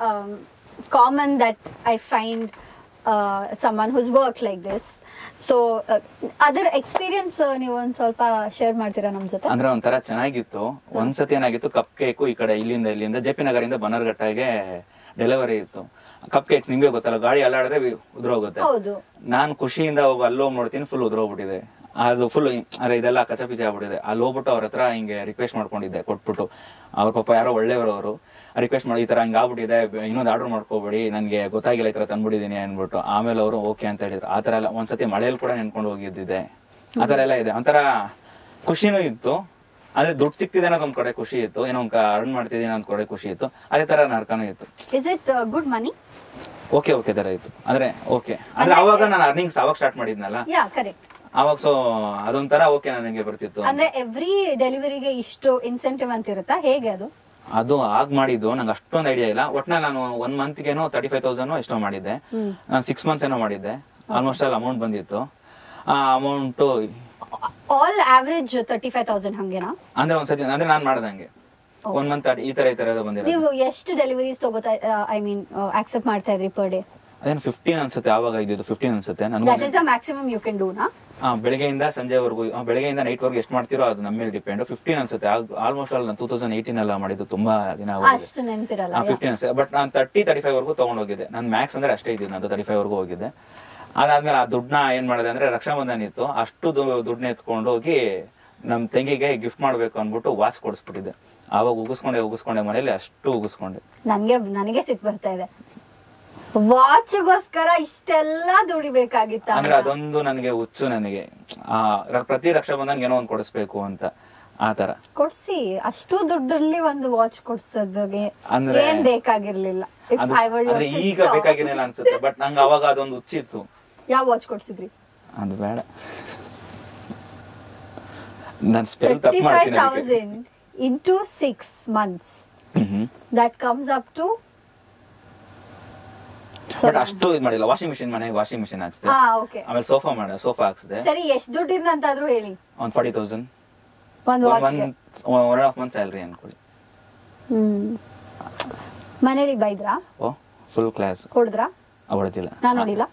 common that I find someone who's work like this so ಅದರ ಎಕ್ಸ್ಪೀರಿಯನ್ಸ್ ನೀವು ಒಂದ್ ಸ್ವಲ್ಪ ಶೇರ್ ಮಾಡ್ತೀರಾ ನಮ್ ಜೊತೆ ಅಂದ್ರೆ ಒಂಥರ ಚೆನ್ನಾಗಿತ್ತು ಒಂದ್ಸತಿ ಏನಾಗಿತ್ತು ಕಪ್ ಕೇಕು ಈ ಕಡೆ ಇಲ್ಲಿಂದ ಇಲ್ಲಿಂದ ಜೆ ಪಿ ನಗರಿಂದ ಬನ್ನರ್ಘಟ್ಟಗೆ ಡೆಲಿವರಿ ಇತ್ತು ಕಪ್ ಕೇಕ್ಸ್ ನಿಮ್ಗೆ ಗೊತ್ತಲ್ಲ ಗಾಡಿ ಅಲ್ಲಾಡಿದ್ರೆ ಉದ್ರೋಗುತ್ತೆ ಹೌದು ನಾನು ಖುಷಿಯಿಂದ ಹೋಗಿ ಅಲ್ಲಿ ಹೋಗಿ ನೋಡ್ತೀನಿ ಫುಲ್ ಉದ್ರೋಗ್ಬಿಟ್ಟಿದೆ ಅದು ಫುಲ್ ಅರೆ ಇದೆಲ್ಲ ಕಚಪಿಚಿ ಆಗ್ಬಿಟ್ಟಿದೆ ಅಲ್ಲಿ ಹೋಗ್ಬಿಟ್ಟು ಅವ್ರ ಹತ್ರ ಹಿಂಗೆ ರಿಕ್ವೆಸ್ಟ್ ಮಾಡ್ಕೊಂಡಿದ್ದೆ ಕೊಟ್ಬಿಟ್ಟು ಅವ್ರ ಪಾಪ ಯಾರೋ ಒಳ್ಳೆಯವರು ಅವರು ರಿಕ್ವೆಸ್ಟ್ ಮಾಡಿ ಈ ತರ ಹಿಂಗೆ ಆಗ್ಬಿಟ್ಟಿದೆ ಇನ್ನೊಂದು ಆರ್ಡರ್ ಮಾಡ್ಕೋಬೇಡಿ ನನಗೆ ಗೊತ್ತಾಗಿಲ್ಲ ಈ ತರ ತಂದ್ಬಿಟ್ಟಿದ್ದೀನಿ ಅಂದ್ಬಿಟ್ಟು ಆಮೇಲೆ ಅವರು ಓಕೆ ಅಂತ ಹೇಳಿದ್ರು ಆ ತರ ಎಲ್ಲ ಒಂದ್ಸತಿ ಮಳೆಯಲ್ಲಿ ಕೂಡ ನೆನ್ಕೊಂಡು ಹೋಗಿದ್ದಿದೆ ಆ ತರ ಎಲ್ಲ ಇದೆ ಒಂಥರ ಖುಷಿನೂ ಇತ್ತು ಅಂದ್ರೆ ದುಡ್ಡು ಸಿಕ್ತಿದೆ ಅನ್ನೋದು ಒಂದ್ ಕಡೆ ಖುಷಿ ಇತ್ತು ಏನೋ ಒಂದ್ ಅರ್ನ್ ಮಾಡ್ತಿದ್ದೀನಿ ಒಂದ್ ಕಡೆ ಖುಷಿ ಇತ್ತು ಅದೇ ತರ ನರ್ಕನೂ ಇತ್ತು is it good money okay okay ತರ ಇತ್ತು ಅಂದ್ರೆ ಓಕೆ ಅಂದ್ರೆ ಅವಾಗ ನಾನು ಅರ್ನಿಂಗ್ಸ್ ಅವಾಗ ಸ್ಟಾರ್ಟ್ ಮಾಡಿದ್ನಲ್ಲ ಯಾ ಕರೆಕ್ಟ್ ಅವಾಗ ಸೊ ಅದೊಂಥರ ಓಕೆ ನನಗೆ ಬರ್ತಿತ್ತು ಅಂದ್ರೆ ಎವ್ರಿ ಡೆಲಿವರಿಗೆ ಇಷ್ಟು ಇನ್ಸೆಂಟಿವ್ ಅಂತ ಇರುತ್ತಾ ಹೇಗೆ ಅದು ಅದು ಆಗ್ ಮಾಡಿದ್ದು ನಂಗೆ ಅಷ್ಟೊಂದು ಐಡಿಯಾ ಇಲ್ಲ ಒಟ್ನಲ್ಲಿ ನಾನು ಒನ್ ಮಂತ್ಗೆನೋ ತರ್ಟಿ ಫೈವ್ ತೌಸಂಡ್ ಎಷ್ಟೋ ಮಾಡಿದ್ದೆ ನಾನು ಸಿಕ್ಸ್ ಮಂತ್ಸ್ ಏನೋ ಮಾಡಿದ್ದೆ ಆಲ್ಮೋಸ್ಟ್ ಅಲ್ಲಿ ಅಮೌಂಟ್ ಬಂದಿತ್ತು ಆ amount all average thirty five thousand ಹಂಗೇನಾ ಅಂದ್ರೆ ಒಂದ್ಸತಿ ಅಂದ್ರೆ ನಾನು ಮಾಡ್ದಂಗೆ ಒನ್ ಮಂತ್ ಈ ತರ ಈ ತರ ಎಲ್ಲ ಬಂದಿರೋದು ನೀವು ಎಷ್ಟು ಡೆಲಿವರೀಸ್ ತಗೋತಾ ಐ ಮೀನ್ ಆಕ್ಸೆಪ್ಟ್ ಮಾಡ್ತಾ ಇದ್ರಿ ಪರ್ ಡೇ ಅದೇನು ಫಿಫ್ಟೀನ್ ಅನ್ಸುತ್ತೆ ಆವಾಗ ಇದ್ದಿದ್ದು ಫಿಫ್ಟೀನ್ ಅನ್ಸುತ್ತೆ ದಟ್ ನನಗೆ is the maximum you can do ನಾ ಬೆಳಗ್ಗೆಯಿಂದ ಸಂಜೆವರೆಗೂ ಆ, ಬೆಳಗ್ಗೆಯಿಂದ ನೈಟ್ ವರ್ಗು ಎಷ್ಟು ಮಾಡ್ತಿರೋ ಅದು ನಮ್ಮ ಮೇಲೆ ಡಿಪೆಂಡ್ ಫಿಫ್ಟೀನ್ ಅನ್ಸುತ್ತೆ ಆಲ್ಮೋಸ್ಟ್ ಅಲ್ಲಿ ಟೂ ತೌಸಂಡ್ ಏಯ್ಟೀನ್ ಎಲ್ಲ ಮಾಡಿದ್ದು ತುಂಬಾ ದಿನ ಆಗೋಗಿದೆ ಅಷ್ಟು ನೆನಪಿರಲ್ಲ ಫಿಫ್ಟೀನ್ ಬಟ್ ನಾನು ತರ್ಟಿ ತರ್ಟಿ ಫೈವ್ ವರ್ಗೂ ತಗೊಂಡೋಗಿದ್ದೆ ನಾನು ಮ್ಯಾಕ್ಸ್ ಅಂದ್ರೆ ಅಷ್ಟೇ ಇದ್ದಿದ್ದು ನಾನು ತರ್ಟಿ ಫೈವ್ ವರ್ಗೂ ಹೋಗಿದ್ದೆ ಅದಾದ್ಮೇಲೆ ಆ ದುಡ್ಡನ್ನ ಏನ್ ಮಾಡಿದೆ ಅಂದ್ರೆ ರಕ್ಷಾಬಂಧನ ಇತ್ತು ಅಷ್ಟು ದುಡ್ಡನ್ನ ಎತ್ಕೊಂಡು ಹೋಗಿ ನಮ್ ತಂಗಿಗೆ ಗಿಫ್ಟ್ ಮಾಡ್ಬೇಕು ಅನ್ಬಿಟ್ಟು ವಾಚ್ ಕೊಡಿಸ್ಬಿಟ್ಟಿದ್ದೆ ಆವಾಗ ಉಗಿಸ್ಕೊಂಡೆ ಉಗಿಸ್ಕೊಂಡೆ ಮನೇಲಿ ಅಷ್ಟು ಉಗಿಸ್ಕೊಂಡೆ ನನ್ಗೆ ನನಗೆ ಸಿಟ್ಟು ಬರ್ತಾ ಇದೆ ವಾಚ್ಗೋಸ್ಕರ ಇಷ್ಟೆಲ್ಲ ದುಡಿಬೇಕಾಗಿತ್ತ ಅಂದ್ರೆ ಅದೊಂದು ನನಗೆ ಹುಚ್ಚು ನನಗೆ ಆ ರ- ಪ್ರತಿ ರಕ್ಷಾಬಂಧನ್ಗೆ ಏನೋ ಒಂದು ಕೊಡಿಸ್ಬೇಕು ಅಂತ ಆ ತರ ಕೊಡ್ಸಿ ಅಷ್ಟು ದುಡ್ಡಲ್ಲಿ ಒಂದು ವಾಚ್ ಕೊಡ್ಸೋದಕ್ಕೆ ಅಂದ್ರೆ- ಏನ್ ಬೇಕಾಗಿರ್ಲಿಲ್ಲ If ಅದು I were your ಆದ್ರೆ ಈಗ sister- ಬೇಕಾಗಿರಲಿಲ್ಲ ಅನ್ಸುತ್ತೆ ಬಟ್ ನಂಗೆ ಅವಾಗ ಅದೊಂದು ಹುಚ್ಚಿತ್ತು ಯಾವ ವಾಚ್ ಕೊಡ್ಸಿದ್ರಿ ಅದು ಬೇಡ ನಾನು ಸ್ಪೆಲ್ ತರ್ಟಿ ತಪ್ಪು ಫೈವ್ ಮಾಡ್ತೀನಿ ಅದಕ್ಕೆ. ತೌಸಂಡ್ ಇಂಟು ಸಿಕ್ಸ್ ಮಂತ್ಸ್ ಮ್ಹೂ. That comes up to but ಅಷ್ಟು ಇದು ಮಾಡಿಲ್ಲ ವಾಷಿಂಗ್ ಮಿಷಿನ್ ಮನೆಗೆ ವಾಷಿಂಗ್ ಮಿಷಿನ್ ಹಾಕ್ಸಿದೆ ಹಾ ಓಕೆ ಆಮೇಲೆ ಸೋಫಾ ಮಾಡ ಸೋಫಾ ಹಾಕ್ಸಿದೆ ಸರಿ ಎಷ್ಟ್ ದುಡ್ಡಿಂದ ಅಂತಾದ್ರೂ ಹೇಳಿ ಒಂದು ಫಾರ್ಟಿ ತೌಸಂಡ್ ಒಂದ್ ಒನ್ ವಾಚ್ಗೆ month one and half month salary ಅನ್ಕೊಳ್ಳಿ ಹ್ಮ್ ಮನೇಲಿ ಬೈದ್ರಾ ಓ ಫುಲ್ ಕ್ಲಾಸ್ ಹೊಡೆದ್ರಾ ಹೊಡೆದಿಲ್ಲ ನಾನ್ ನೋಡಿಲ್ಲ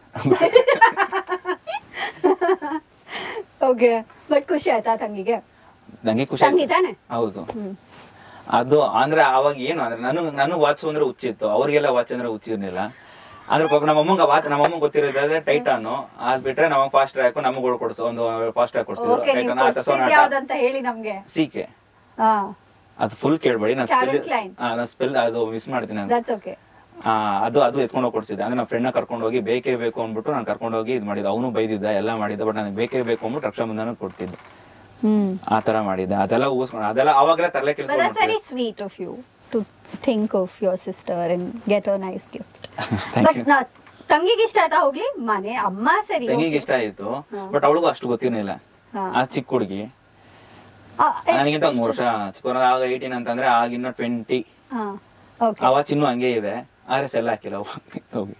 ಓಕೆ ಬಟ್ ಖುಷಿ ಆಯ್ತಾ ತಂಗಿಗೆ ನಂಗೆ ಖುಷಿ ತಂಗಿ ಆಯ್ತು. ತಾನೆ ಹೌದು ಹ್ಮ್ ಅದು ಅಂದ್ರೆ ಅವಾಗ ಏನು ಅಂದ್ರೆ ನನಗ್ ನನಗ್ ವಾಚ್ ಅಂದ್ರೆ ಹುಚ್ಚಿತ್ತು ಅವ್ರಿಗೆಲ್ಲ ವಾಚ್ ಅಂದ್ರೆ ಹುಚ್ಚಿರ್ಲಿಲ್ಲ ಆದ್ರೆ ಪಾಪ ನಮ್ಮ ಅಮ್ಮಂಗ ವಾಚ್ ನಮ್ಮ ಅಮ್ಮ ಗೊತ್ತಿರೋದಾದ್ರೆ ಟೈಟಾನು ಅದ್ ಬಿಟ್ರೆ ನಮಗ್ ಫಾಸ್ಟ್ ಟ್ರ್ಯಾಕ್ ನಮಗ್ ಕೊಡ್ಸೋ ಒಂದು ಫಾಸ್ಟ್ ಟ್ರ್ಯಾಕ್ ಕೊಡ್ಸಿದ್ರು ಓಕೆ ನೀವು ಟೈಟಾನ್ ಆಟ ಕೊಡ್ಸಿದ್ ಸೋನಾಟ ಯಾವ್ದಂತ ಹೇಳಿ ನಮ್ಗೆ ಸೀಕೆ ಹಾ ಅದು ಫುಲ್ ಕೇಳ್ಬೇಡಿ ನಾನು ಸ್ಪೆಲ್ Calvin Klein. ನಾನು ಸ್ಪೆಲ್ ಅದು ಮಿಸ್ ಮಾಡ್ತೀನಿ ನಾನು ದಟ್ಸ್ ಓಕೆ ಆ, ಅದು ಅದು ಎತ್ಕೊಂಡು ಹೋಗಿ ಕೊಡ್ಸಿದ್ದೆ ಅಂದ್ರೆ ನಮ್ಮ ಫ್ರೆಂಡ್ನ ಕರ್ಕೊಂಡು ಹೋಗಿ ಬೇಕೇ ಬೇಕು ಅಂದ್ಬಿಟ್ಟು ನಾನು ಕರ್ಕೊಂಡು ಹೋಗಿ ಇದು ಮಾಡಿದ್ದೆ ಅವನು ಬೈದಿದ್ದ ಎಲ್ಲ ಮಾಡಿದ್ದ ಬಟ್ ನನಗೆ ಬೇಕೇ ಬೇಕು ಅಂದ್ಬಿಟ್ಟು ರಕ್ಷಾಬಂಧನ ಕೊಡ್ತಿದ್ದೆ ಹ್ಮ್ ಆ ತರ ಮಾಡಿದ್ದೆ ಅದೆಲ್ಲ ಊಸ್ಕೊಂಡು ಅದೆಲ್ಲ ಅವಾಗಲೇ ತಲೆ But that's ಕೆಲಸ very sweet of you to think of your sister and get a nice gift. Thank But you. ನಾ ತಂಗಿಗೆ ಇಷ್ಟ ಆಯ್ತಾ ಹೋಗ್ಲಿ ಮನೆ ಅಮ್ಮ ಸರಿ ತಂಗಿಗೆ okay. ಇಷ್ಟ ಆಯ್ತು ಹಾ. ಬಟ್ ಅವಳಿಗೂ ಅಷ್ಟು ಗೊತ್ತಿರ್ಲಿಲ್ಲ ಹಾ. ಆ ಚಿಕ್ಕ ಹುಡುಗಿ ಆ, ಎಷ್ಟ್- ನನಗಿಂತ ಒಂದ್ ಮೂರು ಎಷ್ಟು- ವರ್ಷ ಚಿಕ್ಕ ಆಗ ಏಯ್ಟೀನ್ ಅಂತಂದ್ರೆ ಆಗಿನ್ನ ಟ್ವೆಂಟಿ ಹಾ ಓಕೆ ಅವ ಚಿನ್ನು ಹಂಗೆ ಇದೆ ಆದ್ರೆ ಸೆಲ್ ಹಾಕಿಲ್ಲ ಅವ ಹೋಗಿ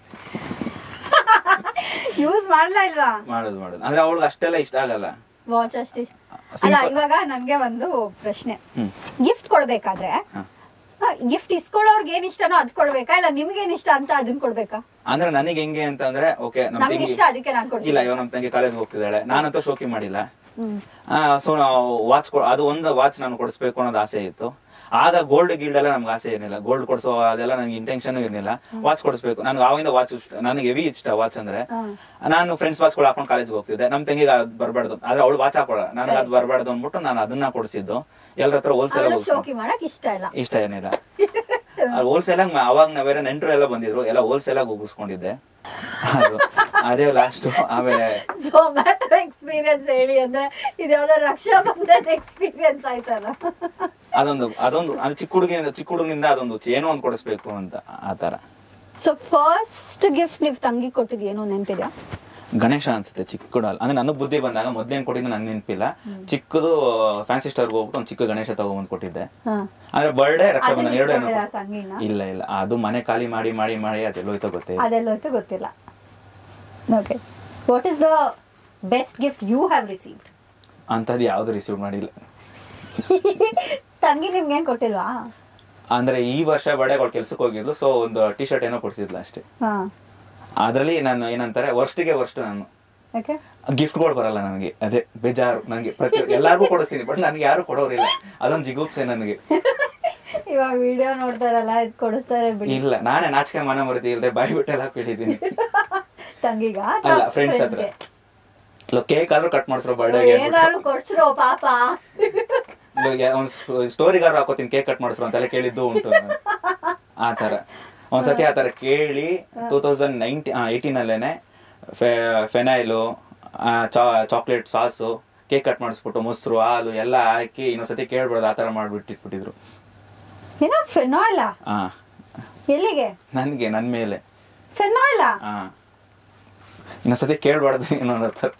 ಯೂಸ್ ಮಾಡ್ಲಾ ಇಲ್ವಾ ಮಾಡೋದು ಮಾಡೋದು ಅಂದ್ರೆ ಅವಳಿಗೆ ಅಷ್ಟೆಲ್ಲ ಇಷ್ಟ ಆಗಲ್ಲ ವಾಚ್ ಅಷ್ಟೇ ಅಲ್ಲ Simple. ಇವಾಗ ನನ್ಗೆ ಒಂದು ಪ್ರಶ್ನೆ ಹ್ಮ್ ಗಿಫ್ಟ್ ಕೊಡ್ಬೇಕಾದ್ರೆ ಹಾ. ಗಿಫ್ಟ್ ಇಸ್ಕೊಳ್ಳೋರ್ಗೆ ಏನ್ ಇಷ್ಟನೋ ಅದ್ ಕೊಡ್ಬೇಕಾ ಇಲ್ಲ ನಿಮ್ಗೆ ಏನ್ ಇಷ್ಟ ಅಂತ ಅದನ್ನ ಕೊಡ್ಬೇಕಾ ಅಂದ್ರೆ ನನಗೆ ಹೆಂಗೆ ಅಂತಂದ್ರೆ ಓಕೆ ನಮ್ ನಮ್ಗೆ ತಂಗಿ ಇಷ್ಟ ಅದಕ್ಕೆ ನಾನ್ ಕೊಡ್ತೀನಿ ಇಲ್ಲ ಇವಾಗ ನಮ್ ತಂಗಿ ಕಾಲೇಜ್ ಹೋಗ್ತಿದ್ದಾಳೆ ನಾನಂತೂ ಶೋಕಿ ಮಾಡಿಲ್ಲ ಹ್ಮ್ ಸೊ ನಾವು ವಾಚ್ ಅದು ಒಂದು ವಾಚ್ ನಾನು ಕೊಡಿಸ್ಬೇಕು ಅನ್ನೋದು ಆಸೆ ಇತ್ತು ಆಗ ಗೋಲ್ಡ್ ಗಿಲ್ಡ್ ಎಲ್ಲ ನಮ್ಗೆ ಆಸೆ ಏನಿಲ್ಲ ಗೋಲ್ಡ್ ಕೊಡಿಸೋ ಅದೆಲ್ಲ ನನಗೆ ಇಂಟೆನ್ಷನ್ ಇರಲಿಲ್ಲ ವಾಚ್ ಕೊಡಿಸ್ಬೇಕು ನನಗೆ ಆವಾಗಿಂದ ವಾಚ್ ಇಷ್ಟ ನನಗೆ ಹೆವಿ ಇಷ್ಟ ವಾಚ್ ಅಂದ್ರೆ ಹಾ. ನಾನು ಫ್ರೆಂಡ್ಸ್ ವಾಚ್ಗಳು ಹಾಕೊಂಡು ಕಾಲೇಜ್ಗೆ ಹೋಗ್ತಿದ್ದೆ ನಮ್ ತಂಗಿಗೆ ಅದು ಬರಬಾರ್ದು ಆದ್ರೆ ಅವಳು ವಾಚ್ ಹಾಕೊಳ್ಳ ನನಗೆ ಅದು ಬರಬಾರ್ದು ಅಂದ್ಬಿಟ್ಟು ನಾನು ಅದನ್ನ ಕೊಡಿಸಿದ್ದು ಎಲ್ಲರ ಹತ್ರ ಹೋಲ್ಸೇಲ್ ಅವ್ಳಿಗೆ ಶೋಕಿ ಮಾಡಕ್ ಇಷ್ಟ ಇಲ್ಲ ಇಷ್ಟ ಏನಿಲ್ಲ ಹೋಲ್ಸೇಲ್ ಆಗಿ ಅವಾಗ ನಾವೇರ ನೆಂಟರು ಎಲ್ಲ ಬಂದಿದ್ರು ಎಲ್ಲ ಹೋಲ್ಸೇಲ್ ಆಗಿ ಉಗಿಸ್ಕೊಂಡಿದ್ದೆ ಅದು ಅದೇ ಲಾಸ್ಟ್ ಆಮೇಲೆ ಝೊಮ್ಯಾಟೊ ಎಕ್ಸ್ಪೀರಿಯನ್ಸ್ ಹೇಳಿ ಅಂದ್ರೆ ಇದು ಯಾವ್ದೋ ರಕ್ಷಾ ಬಂಧನ್ ಎಕ್ಸ್ಪೀರಿಯನ್ಸ್ ಆಯ್ತಲ್ಲ ಅದೊಂದು ಅದೊಂದು ಅದು ಚಿಕ್ಕ ಹುಡುಗಿಯಿಂದ ಚಿಕ್ಕ ಹುಡುಗನಿಂದ ಅದೊಂದು ಏನೋ ಒಂದು ಕೊಡಿಸ್ಬೇಕು ಅಂತ ಆ ತರ ಸೊ ಫಸ್ಟ್ ಗಿಫ್ಟ್ ನೀವ್ ತಂಗಿ ಕೊಟ್ಟಿದ್ ಏನೋ ನೆನ್ಪಿದ್ಯಾ ಗಣೇಶ ಅನ್ಸುತ್ತೆ ಚಿಕ್ಕದು ಅಲ್ಲ ಅಂದ್ರೆ ನನಗೆ ಬುದ್ಧಿ ಬಂದಾಗ ಮೊದ್ಲೇನ್ ಕೊಟ್ಟಿದ್ದು ನನ್ಗೆ ನೆನಪಿಲ್ಲ ಚಿಕ್ಕದು ಫ್ಯಾನ್ಸಿ ಸ್ಟೋರ್ಗೆ ಹೋಗ್ಬಿಟ್ಟು ಒಂದು ಚಿಕ್ಕ ಗಣೇಶ ತಗೊಂಬಂದು ಕೊಟ್ಟಿದ್ದೆ ಹಾ ಅಂದ್ರೆ ಬರ್ಡೇ ರಕ್ಷಾಬಂಧನ ಅದನ್ನ ಎರಡು ಇಟ್ಕೊಂಡಿರಾ ತಂಗಿನ? ಇಲ್ಲ ಇಲ್ಲ ಅದು ಮನೆ ಖಾಲಿ ಮಾಡಿ ಮಾಡಿ ಮಾಡಿ ಅದೆಲ್ಲೋಯ್ತೋ ಗೊತ್ತೇ ಇಲ್ಲ. ಅದೆಲ್ಲೋಯ್ತು ಗೊತ್ತಿಲ್ಲ okay what is the best gift you have received ಅಂಥದ್ದು ಯಾವ್ದು ರಿಸೀವ್ ಮಾಡಿಲ್ಲ ತಂಗಿ ನಿಮ್ಗೇನ್ ಕೊಟ್ಟಿಲ್ವಾ ಅಂದ್ರೆ ಈ ವರ್ಷ ಬರ್ಡೇ ಅವಳು ಕೆಲ್ಸಕ್ಕೆ ಹೋಗಿದ್ಲು ಸೊ ಒಂದು ಟಿ ಶರ್ಟ್ ಏನೋ ಕೊಡ್ಸಿದ್ಲು ಅಷ್ಟೇ ಹಾ ಅದ್ರಲ್ಲಿ ನಾನು ಏನಂತಾರೆ ವರ್ಷಿಗೆ ವರ್ಷ ನಾನು ಓಕೆ ಗಿಫ್ಟ್ಗಳು ಬರಲ್ಲ ನನಗೆ ಅದೇ ಬೇಜಾರು ನನಗೆ ಪ್ರತಿ ಎಲ್ಲಾರ್ಗೂ ಕೊಡಿಸ್ತೀನಿ ಬಟ್ ನನಗೆ ಯಾರು ಕೊಡೋರಿಲ್ಲ ಅದೊಂದು ಜಿಗುಪ್ಸೆ ನನಗೆ ಇವಾಗ ವಿಡಿಯೋ ನೋಡ್ತಾರಲ್ಲ ಇದ್ ಕೊಡಿಸ್ತಾರೆ ಬಿಡಿ ಇಲ್ಲ ನಾನೇ ನಾಚಿಕೆ ಮನ ಮರದಿ ಇಲ್ಲದೆ ಬಾಯಿ ಬಿಟ್ಟೆಲ್ಲ ಕೇಳಿದ್ದೀನಿ ತಂಗಿಗ ಅಲ್ಲ ಫ್ರೆಂಡ್ಸ್ ಹತ್ರ ಇಲ್ಲ ಕೇಕ್ ಆದ್ರೂ ಕಟ್ ಮಾಡಿಸ್ರೋ ಬರ್ಡೇಗೆ ಏನಾದ್ರು ಕೊಡ್ಸ್ರೋ ಪಾಪ ಒಂದು ಸ್ಟೋರಿಗಾರು ಹಾಕೋತೀನಿ ಕೇಕ್ ಕಟ್ ಮಾಡಿಸ್ರು ಅಂತೆಲ್ಲ ಕೇಳಿದ್ದು ಉಂಟು ನಾನು. ಆ ತರ ಒಂದ್ಸತಿ ಆ ತರ ಕೇಳಿ ಟೂ ತೌಸಂಡ್ ನೈನ್ಟಿ ಏಯ್ಟೀನ್ ಅಲ್ಲೇನೆ ಫೆನೈಲು ಚಾಕ್ಲೇಟ್ ಸಾಸು ಕೇಕ್ ಕಟ್ ಮಾಡಿಸ್ಬಿಟ್ಟು ಮೊಸರು ಹಾಲು ಎಲ್ಲ ಹಾಕಿ ಇನ್ನೊಂದ್ಸತಿ ಕೇಳ್ಬಾರ್ದು ಆ ತರ ಮಾಡ್ಬಿಟ್ಟು ಇಟ್ಬಿಟ್ಟಿದ್ರು ಏನೋ ಫಿನಾಯ್ಲ ಹಾ ಎಲ್ಲಿಗೆ ನನ್ಗೆ ನನ್ ಮೇಲೆ ಫಿನಾಯ್ಲ ಹಾ ಇನ್ನೊಂದ್ಸತಿ ಕೇಳ್ಬಾರ್ದು ಏನೋ ಅನ್ನೋ ಥರ